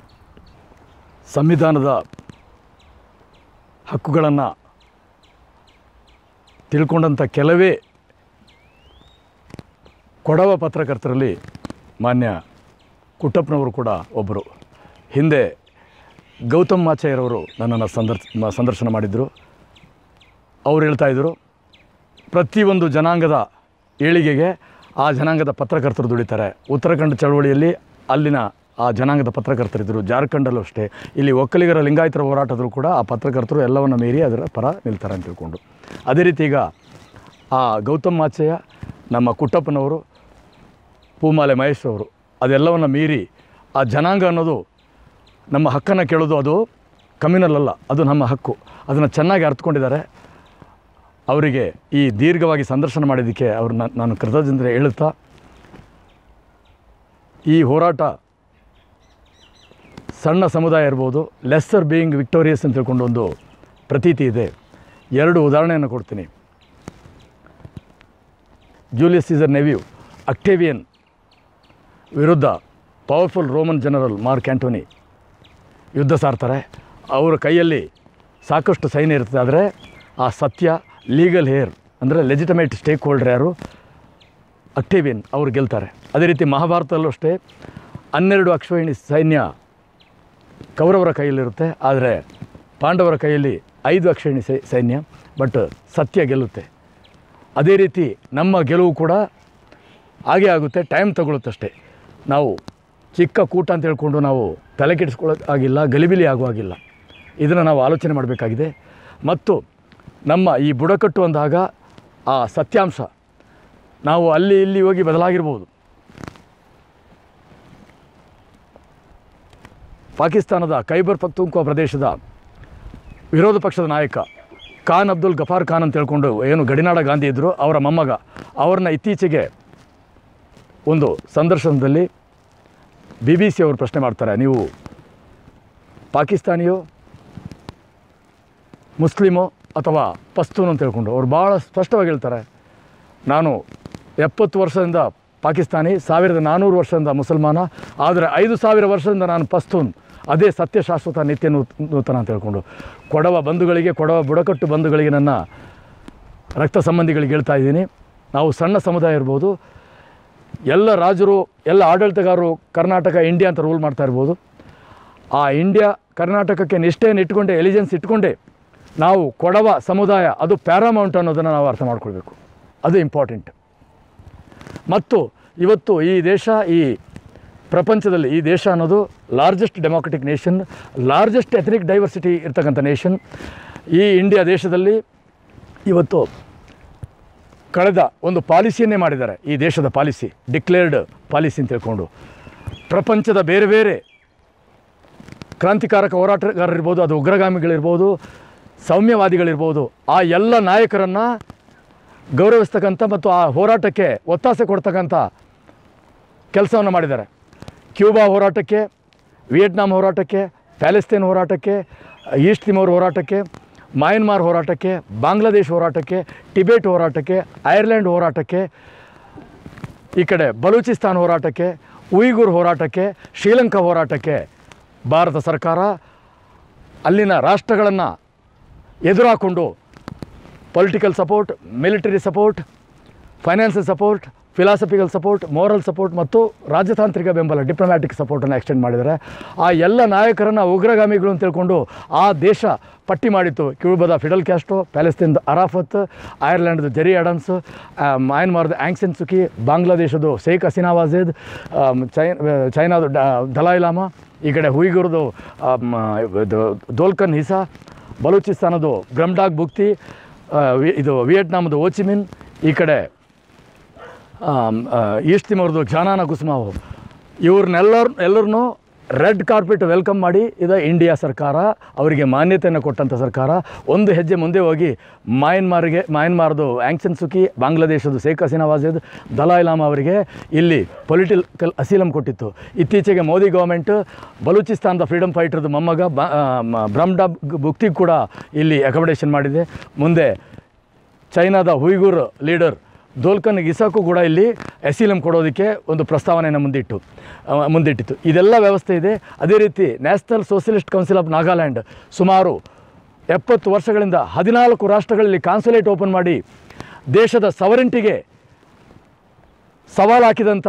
ಸಂವಿಧಾನದ ಹಕ್ಕುಗಳನ್ನು ತಿಳ್ಕೊಂಡಂಥ ಕೆಲವೇ ಕೊಡವ ಪತ್ರಕರ್ತರಲ್ಲಿ ಮಾನ್ಯ ಕುಟ್ಟಪ್ಪನವರು ಕೂಡ ಒಬ್ಬರು ಹಿಂದೆ ಗೌತಮ್ ಮಾಚಾಯರವರು ನನ್ನನ್ನು ಸಂದರ್ಶ ಮ- ಸಂದರ್ಶನ ಮಾಡಿದ್ದರು ಅವ್ರು ಹೇಳ್ತಾ ಇದ್ದರು ಪ್ರತಿಯೊಂದು ಜನಾಂಗದ ಏಳಿಗೆಗೆ ಆ ಜನಾಂಗದ ಪತ್ರಕರ್ತರು ದುಡಿತಾರೆ ಉತ್ತರಾಖಂಡ ಚಳವಳಿಯಲ್ಲಿ ಅಲ್ಲಿನ ಆ ಜನಾಂಗದ ಪತ್ರಕರ್ತರಿದ್ದರು ಜಾರ್ಖಂಡಲ್ಲೂ ಅಷ್ಟೇ ಇಲ್ಲಿ ಒಕ್ಕಲಿಗರ ಲಿಂಗಾಯತರ ಹೋರಾಟದಲ್ಲೂ ಕೂಡ ಆ ಪತ್ರಕರ್ತರು ಎಲ್ಲವನ್ನು ಮೀರಿ ಅದರ ಪರ ನಿಲ್ತಾರೆ ಅಂತ ತಿಳ್ಕೊಂಡು ಅದೇ ರೀತಿ ಈಗ ಆ ಗೌತಮ್ ಮಾಚಯ್ಯ ನಮ್ಮ ಕುಟ್ಟಪ್ಪನವರು ಪೂಮಾಲೆ ಮಹೇಶ್ ಅವರು ಅದೆಲ್ಲವನ್ನು ಮೀರಿ ಆ ಜನಾಂಗ ಅನ್ನೋದು ನಮ್ಮ ಹಕ್ಕನ್ನು ಕೇಳೋದು ಅದು ಕಮ್ಯುನಲ್ ಅಲ್ಲ ಅದು ನಮ್ಮ ಹಕ್ಕು ಅದನ್ನು ಚೆನ್ನಾಗಿ ಅರ್ಥಕೊಂಡಿದ್ದಾರೆ ಅವರಿಗೆ ಈ ದೀರ್ಘವಾಗಿ ಸಂದರ್ಶನ ಮಾಡಿದ್ದಕ್ಕೆ ಅವ್ರನ್ನ ನಾನು ಕೃತಜ್ಞತೆ ಹೇಳುತ್ತಾ ಈ ಹೋರಾಟ ಸಣ್ಣ ಸಮುದಾಯ ಇರ್ಬೋದು ಲೆಸ್ಸರ್ ಬೀಯಿಂಗ್ ವಿಕ್ಟೋರಿಯಸ್ ಅಂತ ತಿಳ್ಕೊಂಡು ಒಂದು ಪ್ರತೀತಿ ಇದೆ ಎರಡು ಉದಾಹರಣೆಯನ್ನು ಕೊಡ್ತೀನಿ ಜೂಲಿಯಸ್ ಸೀಸರ್ ನೆವ್ಯೂ ಅಕ್ಟೇವಿಯನ್ ವಿರುದ್ಧ powerful Roman general Mark Antony ಯುದ್ಧ ಸಾರ್ತಾರೆ ಅವರ ಕೈಯಲ್ಲಿ ಸಾಕಷ್ಟು ಸೈನ್ಯ ಇರ್ತದೆ ಆದರೆ ಆ ಸತ್ಯ ಲೀಗಲ್ ಹೇರ್ ಅಂದರೆ ಲೆಜಿಟಮೇಟ್ ಸ್ಟೇಕ್ ಹೋಲ್ಡರ್ ಯಾರು ಅಕ್ಟೇವಿಯನ್ ಅವರು ಗೆಲ್ತಾರೆ ಅದೇ ರೀತಿ ಮಹಾಭಾರತದಲ್ಲೂ ಅಷ್ಟೇ ಹನ್ನೆರಡು ಅಕ್ಷೋಹಿಣಿ ಸೈನ್ಯ ಕೌರವರ ಕೈಯಲ್ಲಿರುತ್ತೆ ಆದರೆ ಪಾಂಡವರ ಕೈಯಲ್ಲಿ ಐದು ಅಕ್ಷೋಹಿಣಿ ಸೈ ಸೈನ್ಯ ಬಟ್ ಸತ್ಯ ಗೆಲ್ಲುತ್ತೆ ಅದೇ ರೀತಿ ನಮ್ಮ ಗೆಲುವು ಕೂಡ ಹಾಗೇ ಆಗುತ್ತೆ ಟೈಮ್ ತಗೊಳುತ್ತಷ್ಟೇ ನಾವು ಚಿಕ್ಕ ಕೂಟ ಅಂತ ಹೇಳ್ಕೊಂಡು ನಾವು ತಲೆ ಕೆಡಿಸ್ಕೊಳ್ಳೋಕ್ಕಾಗಿಲ್ಲ ಗಲಿಬಿಲಿ ಆಗುವಾಗಿಲ್ಲ ಇದನ್ನು ನಾವು ಆಲೋಚನೆ ಮಾಡಬೇಕಾಗಿದೆ ಮತ್ತು ನಮ್ಮ ಈ ಬುಡಕಟ್ಟು ಅಂದಾಗ ಆ ಸತ್ಯಾಂಶ ನಾವು ಅಲ್ಲಿ ಇಲ್ಲಿ ಹೋಗಿ ಬದಲಾಗಿರ್ಬೋದು ಪಾಕಿಸ್ತಾನದ ಖೈಬರ್ ಪಖ್ತೂನ್ಖಾ ಪ್ರದೇಶದ ವಿರೋಧ ಪಕ್ಷದ ನಾಯಕ ಖಾನ್ ಅಬ್ದುಲ್ ಗಫಾರ್ ಖಾನ್ ಅಂತ ಹೇಳ್ಕೊಂಡು ಏನು ಗಡಿನಾಡ ಗಾಂಧಿ ಇದ್ದರು ಅವರ ಮೊಮ್ಮಗ ಅವ್ರನ್ನ ಇತ್ತೀಚೆಗೆ ಒಂದು ಸಂದರ್ಶನದಲ್ಲಿ ಬಿ ಬಿ ಸಿ ಅವರು ಪ್ರಶ್ನೆ ಮಾಡ್ತಾರೆ ನೀವು ಪಾಕಿಸ್ತಾನಿಯೋ ಮುಸ್ಲಿಮೋ ಅಥವಾ ಪಸ್ತೂನ್ ಅಂತ ಹೇಳ್ಕೊಂಡು ಅವ್ರು ಭಾಳ ಸ್ಪಷ್ಟವಾಗಿ ಹೇಳ್ತಾರೆ ನಾನು ಎಪ್ಪತ್ತು ವರ್ಷದಿಂದ ಪಾಕಿಸ್ತಾನಿ ಸಾವಿರದ ನಾನ್ನೂರು ವರ್ಷದಿಂದ ಮುಸಲ್ಮಾನ ಆದರೆ ಐದು ಸಾವಿರ ವರ್ಷದಿಂದ ನಾನು ಪಸ್ತೂನ್ ಅದೇ ಸತ್ಯ ಶಾಶ್ವತ ನಿತ್ಯ ನೂತ್ ನೂತನ ಅಂತ ಹೇಳ್ಕೊಂಡು ಕೊಡವ ಬಂಧುಗಳಿಗೆ ಕೊಡವ ಬುಡಕಟ್ಟು ಬಂಧುಗಳಿಗೆ ನನ್ನ ರಕ್ತ ಸಂಬಂಧಿಗಳಿಗೆ ಹೇಳ್ತಾ ಇದ್ದೀನಿ ನಾವು ಸಣ್ಣ ಸಮುದಾಯ ಇರ್ಬೋದು ಎಲ್ಲ ರಾಜರು ಎಲ್ಲ ಆಡಳಿತಗಾರರು ಕರ್ನಾಟಕ ಇಂಡಿಯಾ ಅಂತ ರೂಲ್ ಮಾಡ್ತಾ ಇರ್ಬೋದು ಆ ಇಂಡಿಯಾ ಕರ್ನಾಟಕಕ್ಕೆ ನಿಷ್ಠೆಯನ್ನು ಇಟ್ಕೊಂಡೆ ಎಲಿಜೆನ್ಸ್ ಇಟ್ಕೊಂಡೆ ನಾವು ಕೊಡವ ಸಮುದಾಯ ಅದು ಪ್ಯಾರಾಮೌಂಟ್ ಅನ್ನೋದನ್ನು ನಾವು ಅರ್ಥ ಮಾಡ್ಕೊಳ್ಬೇಕು ಅದು ಇಂಪಾರ್ಟೆಂಟ್ ಮತ್ತು ಇವತ್ತು ಈ ದೇಶ ಈ ಪ್ರಪಂಚದಲ್ಲಿ ಈ ದೇಶ ಅನ್ನೋದು largest democratic nation largest ethnic diversity ಇರ್ತಕ್ಕಂಥ ನೇಷನ್ ಈ ಇಂಡಿಯಾ ದೇಶದಲ್ಲಿ ಇವತ್ತು ಕಳೆದ ಒಂದು ಪಾಲಿಸಿಯನ್ನೇ ಮಾಡಿದ್ದಾರೆ ಈ ದೇಶದ ಪಾಲಿಸಿ ಡಿಕ್ಲೇರ್ಡ್ ಪಾಲಿಸಿ ಅಂತ ತಿಳ್ಕೊಂಡು ಪ್ರಪಂಚದ ಬೇರೆ ಬೇರೆ ಕ್ರಾಂತಿಕಾರಕ ಹೋರಾಟಗಾರರಿರ್ಬೋದು ಅದು ಉಗ್ರಗಾಮಿಗಳಿರ್ಬೋದು ಸೌಮ್ಯವಾದಿಗಳಿರ್ಬೋದು ಆ ಎಲ್ಲ ನಾಯಕರನ್ನು ಗೌರವಿಸ್ತಕ್ಕಂಥ ಮತ್ತು ಆ ಹೋರಾಟಕ್ಕೆ ಒತ್ತಾಸೆ ಕೊಡ್ತಕ್ಕಂಥ ಕೆಲಸವನ್ನು ಮಾಡಿದ್ದಾರೆ ಕ್ಯೂಬಾ ಹೋರಾಟಕ್ಕೆ ವಿಯೆಟ್ನಾಂ ಹೋರಾಟಕ್ಕೆ ಪ್ಯಾಲೆಸ್ತೇನ್ ಹೋರಾಟಕ್ಕೆ ಈಸ್ಟ್ ತಿಮೋರ್ ಹೋರಾಟಕ್ಕೆ ಮಯನ್ಮಾರ್ ಹೋರಾಟಕ್ಕೆ ಬಾಂಗ್ಲಾದೇಶ್ ಹೋರಾಟಕ್ಕೆ ಟಿಬೇಟ್ ಹೋರಾಟಕ್ಕೆ ಐರ್ಲೆಂಡ್ ಹೋರಾಟಕ್ಕೆ ಈ ಕಡೆ ಬಲೂಚಿಸ್ತಾನ್ ಹೋರಾಟಕ್ಕೆ ಉಯ್ಗುರ್ ಹೋರಾಟಕ್ಕೆ ಶ್ರೀಲಂಕಾ ಹೋರಾಟಕ್ಕೆ ಭಾರತ ಸರ್ಕಾರ ಅಲ್ಲಿನ ರಾಷ್ಟ್ರಗಳನ್ನು ಎದುರಾಕೊಂಡು political support military support financial support philosophical support moral support ಮತ್ತು ರಾಜತಾಂತ್ರಿಕ ಬೆಂಬಲ ಡಿಪ್ಲೊಮ್ಯಾಟಿಕ್ ಸಪೋರ್ಟನ್ನು ಎಕ್ಸ್ಟೆಂಡ್ ಮಾಡಿದ್ದಾರೆ ಆ ಎಲ್ಲ ನಾಯಕರನ್ನು ಉಗ್ರಗಾಮಿಗಳು ಅಂತ ತಿಳ್ಕೊಂಡು ಆ ದೇಶ ಪಟ್ಟಿ ಮಾಡಿತ್ತು ಕ್ಯೂಬದ ಫಿಡಲ್ ಕ್ಯಾಸ್ಟ್ರೋ ಪ್ಯಾಲೆಸ್ತೀನ್ದ ಅರಾಫತ್ ಐರ್ಲೆಂಡ್ದು ಜೆರಿ ಅಡಮ್ಸ್ ಮಯನ್ಮಾರ್ದ ಆಂಗ್ಸೆನ್ ಸುಕಿ ಬಾಂಗ್ಲಾದೇಶದ್ದು ಶೇಖ್ ಹಸೀನಾ ವಾಜೇದ್ ಆಮ್, ಚೈ ಚೈನಾದ ಡ- ದಲಾಯ್ ಲಾಮಾ ಈ ಕಡೆ ಹುಯ್ಗುರ್ದು ಆಮ್, ಇದು ದೋಲ್ಕನ್ ಹಿಸಾ ಬಲೂಚಿಸ್ತಾನದು ಗ್ರಮ್ಡಾಗ್ ಬುಕ್ತಿ ಆ, ವಿ- ಇದು ವಿಯೆಟ್ನಾಮ್ದು ಓಚಿಮಿನ್ ಈ ಕಡೆ ಆಮ್, ಆ, ಈಸ್ಟ್ ತಿಮೋರ್ದು ಜಾನಾನ ಗುಸ್ಮಾವು ಇವ್ರನ್ನೆಲ್ಲರ್ ಎಲ್ಲರನ್ನೂ ರೆಡ್ ಕಾರ್ಪೆಟ್ ವೆಲ್ಕಮ್ ಮಾಡಿ ಇದು ಇಂಡಿಯಾ ಸರ್ಕಾರ ಅವರಿಗೆ ಮಾನ್ಯತೆಯನ್ನು ಕೊಟ್ಟಂಥ ಸರ್ಕಾರ ಒಂದು ಹೆಜ್ಜೆ ಮುಂದೆ ಹೋಗಿ ಮಯನ್ಮಾರ್ಗೆ ಮಯನ್ಮಾರ್ದು ಆ್ಯಂಗ್ಸನ್ ಸುಕಿ ಬಾಂಗ್ಲಾದೇಶದ ಶೇಖ್ ಹಸೀನಾ ವಾಜೇದ್ ದಲಾಯ್ ಲಾಮಾ ಅವರಿಗೆ ಇಲ್ಲಿ ಪೊಲಿಟಿಕಲ್ ಅಸೀಲಂ ಕೊಟ್ಟಿತ್ತು ಇತ್ತೀಚೆಗೆ ಮೋದಿ ಗೌರ್ಮೆಂಟ್ ಬಲೂಚಿಸ್ತಾನದ ಫ್ರೀಡಮ್ ಫೈಟರ್ದು ಮೊಮ್ಮಗ ಬ ಬ್ರಹ್ಮಡಾ ಬುಕ್ತಿಗೆ ಕೂಡ ಇಲ್ಲಿ ಅಕೊಮಡೇಷನ್ ಮಾಡಿದೆ ಮುಂದೆ ಚೈನಾದ ಹುಯ್ಗೂರ್ ಲೀಡರ್ ದೋಲ್ಕನ್ ಇಸಾಕು ಕೂಡ ಇಲ್ಲಿ ಎಸಿಲಂ ಕೊಡೋದಕ್ಕೆ ಒಂದು ಪ್ರಸ್ತಾವನೆಯನ್ನು ಮುಂದಿಟ್ಟು ಆ, ಮುಂದಿಟ್ಟಿತ್ತು ಇದೆಲ್ಲ ವ್ಯವಸ್ಥೆ ಇದೆ ಅದೇ ರೀತಿ national socialist council of Nagaland ಸುಮಾರು ಎಪ್ಪತ್ತು ವರ್ಷಗಳಿಂದ ಹದಿನಾಲ್ಕು ರಾಷ್ಟ್ರಗಳಲ್ಲಿ ಕಾನ್ಸುಲೇಟ್ ಓಪನ್ ಮಾಡಿ ದೇಶದ ಸವರೆಂಟಿಗೆ ಸವಾಲು ಹಾಕಿದಂಥ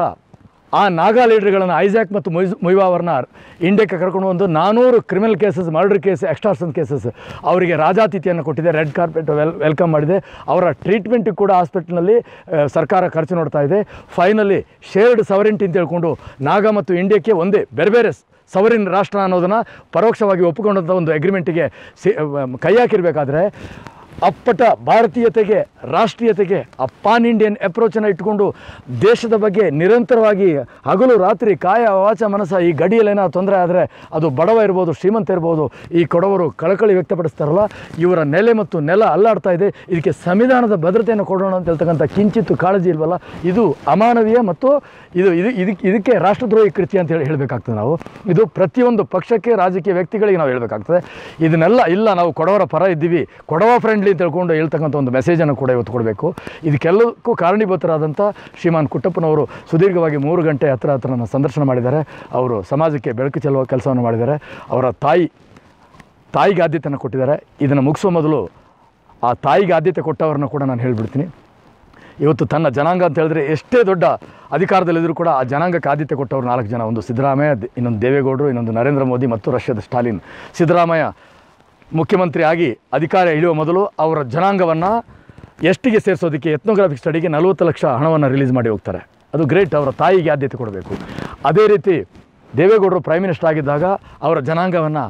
ಆ ನಾಗಾ ಲೀಡರ್ಗಳನ್ನು ಐಜಾಕ್ ಮತ್ತು ಮೊಯ್ಸ್ ಮೊಯ್ವಾ ಅವ್ರನ್ನ ಇಂಡಿಯಾಕ್ಕೆ ಕರ್ಕೊಂಡು ಬಂದು ನಾನೂರು criminal cases murder case extortion cases ಅವರಿಗೆ ರಾಜಾತಿಥ್ಯವನ್ನು ಕೊಟ್ಟಿದೆ ರೆಡ್ ಕಾರ್ಪೆಟ್ ವೆಲ್ ವೆಲ್ಕಮ್ ಮಾಡಿದೆ ಅವರ ಟ್ರೀಟ್ಮೆಂಟಿಗೆ ಕೂಡ ಹಾಸ್ಪಿಟ್ಲ್ನಲ್ಲಿ ಆ, ಸರ್ಕಾರ ಖರ್ಚು ನೋಡ್ತಾ ಇದೆ ಫೈನಲಿ ಶೇರ್ಡ್ ಸವರೆಂಟಿ ಅಂತ ಹೇಳ್ಕೊಂಡು ನಾಗಾ ಮತ್ತು ಇಂಡಿಯಾಕ್ಕೆ ಒಂದೇ ಬೇರೆ ಬೇರೆ ಸವರಿನ್ ರಾಷ್ಟ್ರ ಅನ್ನೋದನ್ನು ಪರೋಕ್ಷವಾಗಿ ಒಪ್ಪಿಕೊಂಡಂಥ ಒಂದು ಅಗ್ರಿಮೆಂಟಿಗೆ ಸಿ ಕೈ ಹಾಕಿರಬೇಕಾದ್ರೆ ಅಪ್ಪಟ ಭಾರತೀಯತೆಗೆ ರಾಷ್ಟ್ರೀಯತೆಗೆ ಆ ಪಾನ್ ಇಂಡಿಯನ್ ಅಪ್ರೋಚನ್ನು ಇಟ್ಕೊಂಡು ದೇಶದ ಬಗ್ಗೆ ನಿರಂತರವಾಗಿ ಹಗಲು ರಾತ್ರಿ ಕಾಯ ವಾಚ ಮನಸ್ಸ ಈ ಗಡಿಯಲ್ಲೇನೋ ತೊಂದರೆ ಆದರೆ ಅದು ಬಡವ ಇರ್ಬೋದು ಶ್ರೀಮಂತ ಇರ್ಬೋದು ಈ ಕೊಡವರು ಕಳಕಳಿ ವ್ಯಕ್ತಪಡಿಸ್ತಾರಲ್ಲ ಇವರ ನೆಲೆ ಮತ್ತು ನೆಲ ಅಲ್ಲಾಡ್ತಾ ಇದೆ ಇದಕ್ಕೆ ಸಂವಿಧಾನದ ಭದ್ರತೆಯನ್ನು ಕೊಡೋಣ ಅಂತ ಹೇಳ್ತಕ್ಕಂಥ ಕಿಂಚಿತ್ತು ಕಾಳಜಿ ಇಲ್ವಲ್ಲ ಇದು ಅಮಾನವೀಯ ಮತ್ತು ಇದು ಇದು ಇದಕ್ಕೆ ಇದಕ್ಕೆ ರಾಷ್ಟ್ರದ್ರೋಹಿ ಕೃತ್ಯ ಅಂತ ಹೇಳಿ ಹೇಳಬೇಕಾಗ್ತದೆ ನಾವು ಇದು ಪ್ರತಿಯೊಂದು ಪಕ್ಷಕ್ಕೆ ರಾಜಕೀಯ ವ್ಯಕ್ತಿಗಳಿಗೆ ನಾವು ಹೇಳಬೇಕಾಗ್ತದೆ ಇದನ್ನೆಲ್ಲ ಇಲ್ಲ ನಾವು ಕೊಡವರ ಪರ ಇದ್ದೀವಿ ಕೊಡವ ಫ್ರೆಂಡ್ಲಿ ಅಂತ ಹೇಳ್ಕೊಂಡು ಹೇಳ್ತಕ್ಕಂಥ ಒಂದು ಮೆಸೇಜನ್ನು ಕೂಡ ಇವತ್ತು ಕೊಡಬೇಕು ಇದಕ್ಕೆಲ್ಲಕ್ಕೂ ಕಾರಣೀಭೂತರಾದಂಥ ಶ್ರೀಮಾನ್ ಕುಟ್ಟಪ್ಪನವರು ಸುದೀರ್ಘವಾಗಿ ಮೂರು ಗಂಟೆ ಹತ್ರ ಹತ್ರ ನನ್ನ ಸಂದರ್ಶನ ಮಾಡಿದ್ದಾರೆ ಅವರು ಸಮಾಜಕ್ಕೆ ಬೆಳಕು ಚೆಲ್ಲುವ ಕೆಲಸವನ್ನು ಮಾಡಿದ್ದಾರೆ ಅವರ ತಾಯಿ ತಾಯಿಗೆ ಆದ್ಯತೆಯನ್ನು ಕೊಟ್ಟಿದ್ದಾರೆ ಇದನ್ನು ಮುಗಿಸೋ ಮೊದಲು ಆ ತಾಯಿಗೆ ಆದ್ಯತೆ ಕೊಟ್ಟವ್ರನ್ನ ಕೂಡ ನಾನು ಹೇಳಿಬಿಡ್ತೀನಿ ಇವತ್ತು ತನ್ನ ಜನಾಂಗ ಅಂತ ಹೇಳಿದ್ರೆ ಎಷ್ಟೇ ದೊಡ್ಡ ಅಧಿಕಾರದಲ್ಲಿದ್ದರೂ ಕೂಡ ಆ ಜನಾಂಗಕ್ಕೆ ಆದ್ಯತೆ ಕೊಟ್ಟವರು ನಾಲ್ಕು ಜನ ಒಂದು ಸಿದ್ದರಾಮಯ್ಯ ದ- ಇನ್ನೊಂದು ದೇವೇಗೌಡರು ಇನ್ನೊಂದು ನರೇಂದ್ರ ಮೋದಿ ಮತ್ತು ರಷ್ಯಾದ ಸ್ಟಾಲಿನ್ ಸಿದ್ದರಾಮಯ್ಯ ಮುಖ್ಯಮಂತ್ರಿ ಆಗಿ ಅಧಿಕಾರ ಇಳಿಯುವ ಮೊದಲು ಅವರ ಜನಾಂಗವನ್ನು ಎಷ್ಟಿಗೆ ಸೇರಿಸೋದಕ್ಕೆ ಎತ್ನೋಗ್ರಾಫಿಕ್ ಸ್ಟಡಿಗೆ ನಲವತ್ತು ಲಕ್ಷ ಹಣವನ್ನು ರಿಲೀಸ್ ಮಾಡಿ ಹೋಗ್ತಾರೆ ಅದು ಗ್ರೇಟ್ ಅವರ ತಾಯಿಗೆ ಆದ್ಯತೆ ಕೊಡಬೇಕು ಅದೇ ರೀತಿ ದೇವೇಗೌಡರು ಪ್ರೈಮ್ ಮಿನಿಸ್ಟರ್ ಆಗಿದ್ದಾಗ ಅವರ ಜನಾಂಗವನ್ನು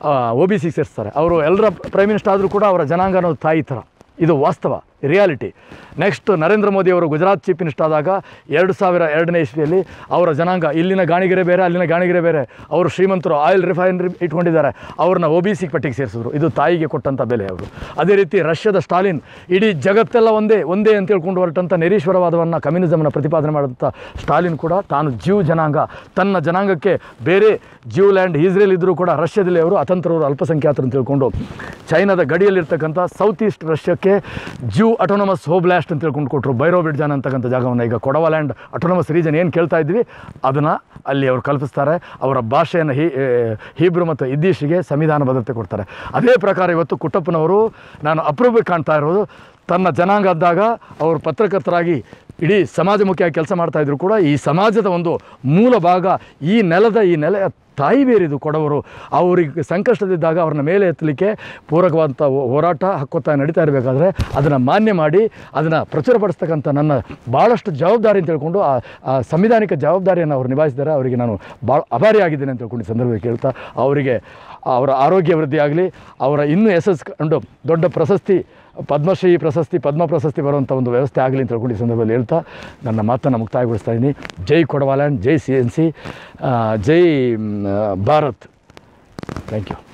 ಒ ಬಿ ಸಿ ಸೇರಿಸ್ತಾರೆ ಅವರು ಎಲ್ಲರ ಪ್ರೈಮ್ ಮಿನಿಸ್ಟರ್ ಆದರೂ ಕೂಡ ಅವರ ಜನಾಂಗ ಅನ್ನೋದು ತಾಯಿ ಥರ ಇದು ವಾಸ್ತವ ರಿಯಾಲಿಟಿ ನೆಕ್ಸ್ಟ್ ನರೇಂದ್ರ ಮೋದಿ ಅವರು ಗುಜರಾತ್ ಚೀಫ್ ಮಿನಿಸ್ಟರ್ ಆದಾಗ ಎರಡು ಸಾವಿರ ಎರಡನೇ ಇಸ್ವಿಯಲ್ಲಿ ಅವರ ಜನಾಂಗ ಇಲ್ಲಿನ ಗಾಣಿಗೆರೆ ಬೇರೆ ಅಲ್ಲಿನ ಗಾಣಿಗೆರೆ ಬೇರೆ ಅವರು ಶ್ರೀಮಂತರು ಆಯಿಲ್ ರಿಫೈನರಿ ಇಟ್ಕೊಂಡಿದ್ದಾರೆ ಅವ್ರನ್ನ ಒ ಬಿ ಸಿ ಪಟ್ಟಿಗೆ ಸೇರಿಸಿದ್ರು ಇದು ತಾಯಿಗೆ ಕೊಟ್ಟಂಥ ಬೆಲೆ ಅವರು ಅದೇ ರೀತಿ ರಷ್ಯಾದ ಸ್ಟಾಲಿನ್ ಇಡೀ ಜಗತ್ತೆಲ್ಲ ಒಂದೇ ಒಂದೇ ಅಂತ ಹೇಳ್ಕೊಂಡು ಹೊರಟಂಥ ನಿರೀಶ್ವರವಾದವನ್ನು ಕಮ್ಯುನಿಸಮ್ನ ಪ್ರತಿಪಾದನೆ ಮಾಡಿದಂಥ ಸ್ಟಾಲಿನ್ ಕೂಡ ತಾನು ಜೀವ್ ಜನಾಂಗ ತನ್ನ ಜನಾಂಗಕ್ಕೆ ಬೇರೆ ಜ್ಯೂ ಲ್ಯಾಂಡ್ ಇಸ್ರೇಲ್ ಇದ್ದರೂ ಕೂಡ ರಷ್ಯಾದಲ್ಲಿ ಅವರು ಅತಂತ್ರವರು ಅಲ್ಪಸಂಖ್ಯಾತರು ಅಂತ ತಿಳ್ಕೊಂಡು ಚೈನಾದ ಗಡಿಯಲ್ಲಿರ್ತಕ್ಕಂಥ ಸೌತ್ ಈಸ್ಟ್ ರಷ್ಯಾಕ್ಕೆ ಜ್ಯೂ ಅಟೋನಮಸ್ ಹೋಬ್ಲಾಸ್ಟ್ ಅಂತ ತಿಳ್ಕೊಂಡು ಕೊಟ್ಟರು ಬೈರೋಬಿಡ್ ಜಾನ್ ಅಂತಕ್ಕಂಥ ಜಾಗವನ್ನು ಈಗ ಕೊಡವ ಲ್ಯಾಂಡ್ ಅಟೋನಮಸ್ ರೀಜನ್ ಏನು ಕೇಳ್ತಾ ಇದ್ವಿ ಅದನ್ನು ಅಲ್ಲಿ ಅವರು ಕಲ್ಪಿಸ್ತಾರೆ ಅವರ ಭಾಷೆಯನ್ನು ಹೀ ಹೀಬ್ರು ಮತ್ತು ಇದ್ದೀಶಿಗೆ ಸಂವಿಧಾನ ಭದ್ರತೆ ಕೊಡ್ತಾರೆ ಅದೇ ಪ್ರಕಾರ ಇವತ್ತು ಕುಟ್ಟಪ್ಪನವರು ನಾನು ಅಪ್ರೂಪಕ್ಕೆ ಕಾಣ್ತಾ ಇರೋದು ತನ್ನ ಜನಾಂಗ ಅಂದಾಗ ಅವರು ಪತ್ರಕರ್ತರಾಗಿ ಇಡೀ ಸಮಾಜಮುಖಿಯಾಗಿ ಕೆಲಸ ಮಾಡ್ತಾಯಿದ್ರು ಕೂಡ ಈ ಸಮಾಜದ ಒಂದು ಮೂಲ ಭಾಗ ಈ ನೆಲದ ಈ ನೆಲೆಯ ತಾಯಿ ಬೇರಿದು ಕೊಡವರು ಅವರಿಗೆ ಸಂಕಷ್ಟದಿದ್ದಾಗ ಅವ್ರನ್ನ ಮೇಲೆ ಎತ್ತಲಿಕ್ಕೆ ಪೂರಕವಾದಂಥ ಹೋ- ಹೋರಾಟ ಹಕ್ಕೊತ್ತಾಯ ನಡೀತಾ ಇರಬೇಕಾದ್ರೆ ಅದನ್ನು ಮಾನ್ಯ ಮಾಡಿ ಅದನ್ನು ಪ್ರಚುರಪಡಿಸ್ತಕ್ಕಂಥ ನನ್ನ ಭಾಳಷ್ಟು ಜವಾಬ್ದಾರಿ ಅಂತ ಹೇಳ್ಕೊಂಡು ಆ ಆ ಸಂವಿಧಾನಿಕ ಜವಾಬ್ದಾರಿಯನ್ನು ಅವರು ನಿಭಾಯಿಸಿದ್ದಾರೆ ಅವರಿಗೆ ನಾನು ಭಾಳ ಅಭಾರಿಯಾಗಿದ್ದೇನೆ ಅಂತ ಹೇಳ್ಕೊಂಡು ಈ ಸಂದರ್ಭದಲ್ಲಿ ಕೇಳ್ತಾ ಅವರಿಗೆ ಅವರ ಆರೋಗ್ಯ ವೃದ್ಧಿ ಆಗಲಿ ಅವರ ಇನ್ನೂ ಯಶಸ್ಸು ಕಂಡು ದೊಡ್ಡ ಪ್ರಶಸ್ತಿ ಪದ್ಮಶ್ರೀ ಪ್ರಶಸ್ತಿ ಪದ್ಮ ಪ್ರಶಸ್ತಿ ಬರುವಂಥ ಒಂದು ವ್ಯವಸ್ಥೆ ಆಗಲಿ ಅಂತ ಹೇಳ್ಕೊಂಡು ಈ ಸಂದರ್ಭದಲ್ಲಿ ಹೇಳ್ತಾ ನನ್ನ ಮಾತನ್ನು ಮುಕ್ತಾಯಗೊಳಿಸ್ತಾ ಇದ್ದೀನಿ ಜೈ ಕೊಡವಾಲ್ಯಾಂಡ್ ಜೈ ಸಿ ಎನ್ ಸಿ ಜೈ ಮ್, ಭಾರತ್ ಥ್ಯಾಂಕ್ ಯು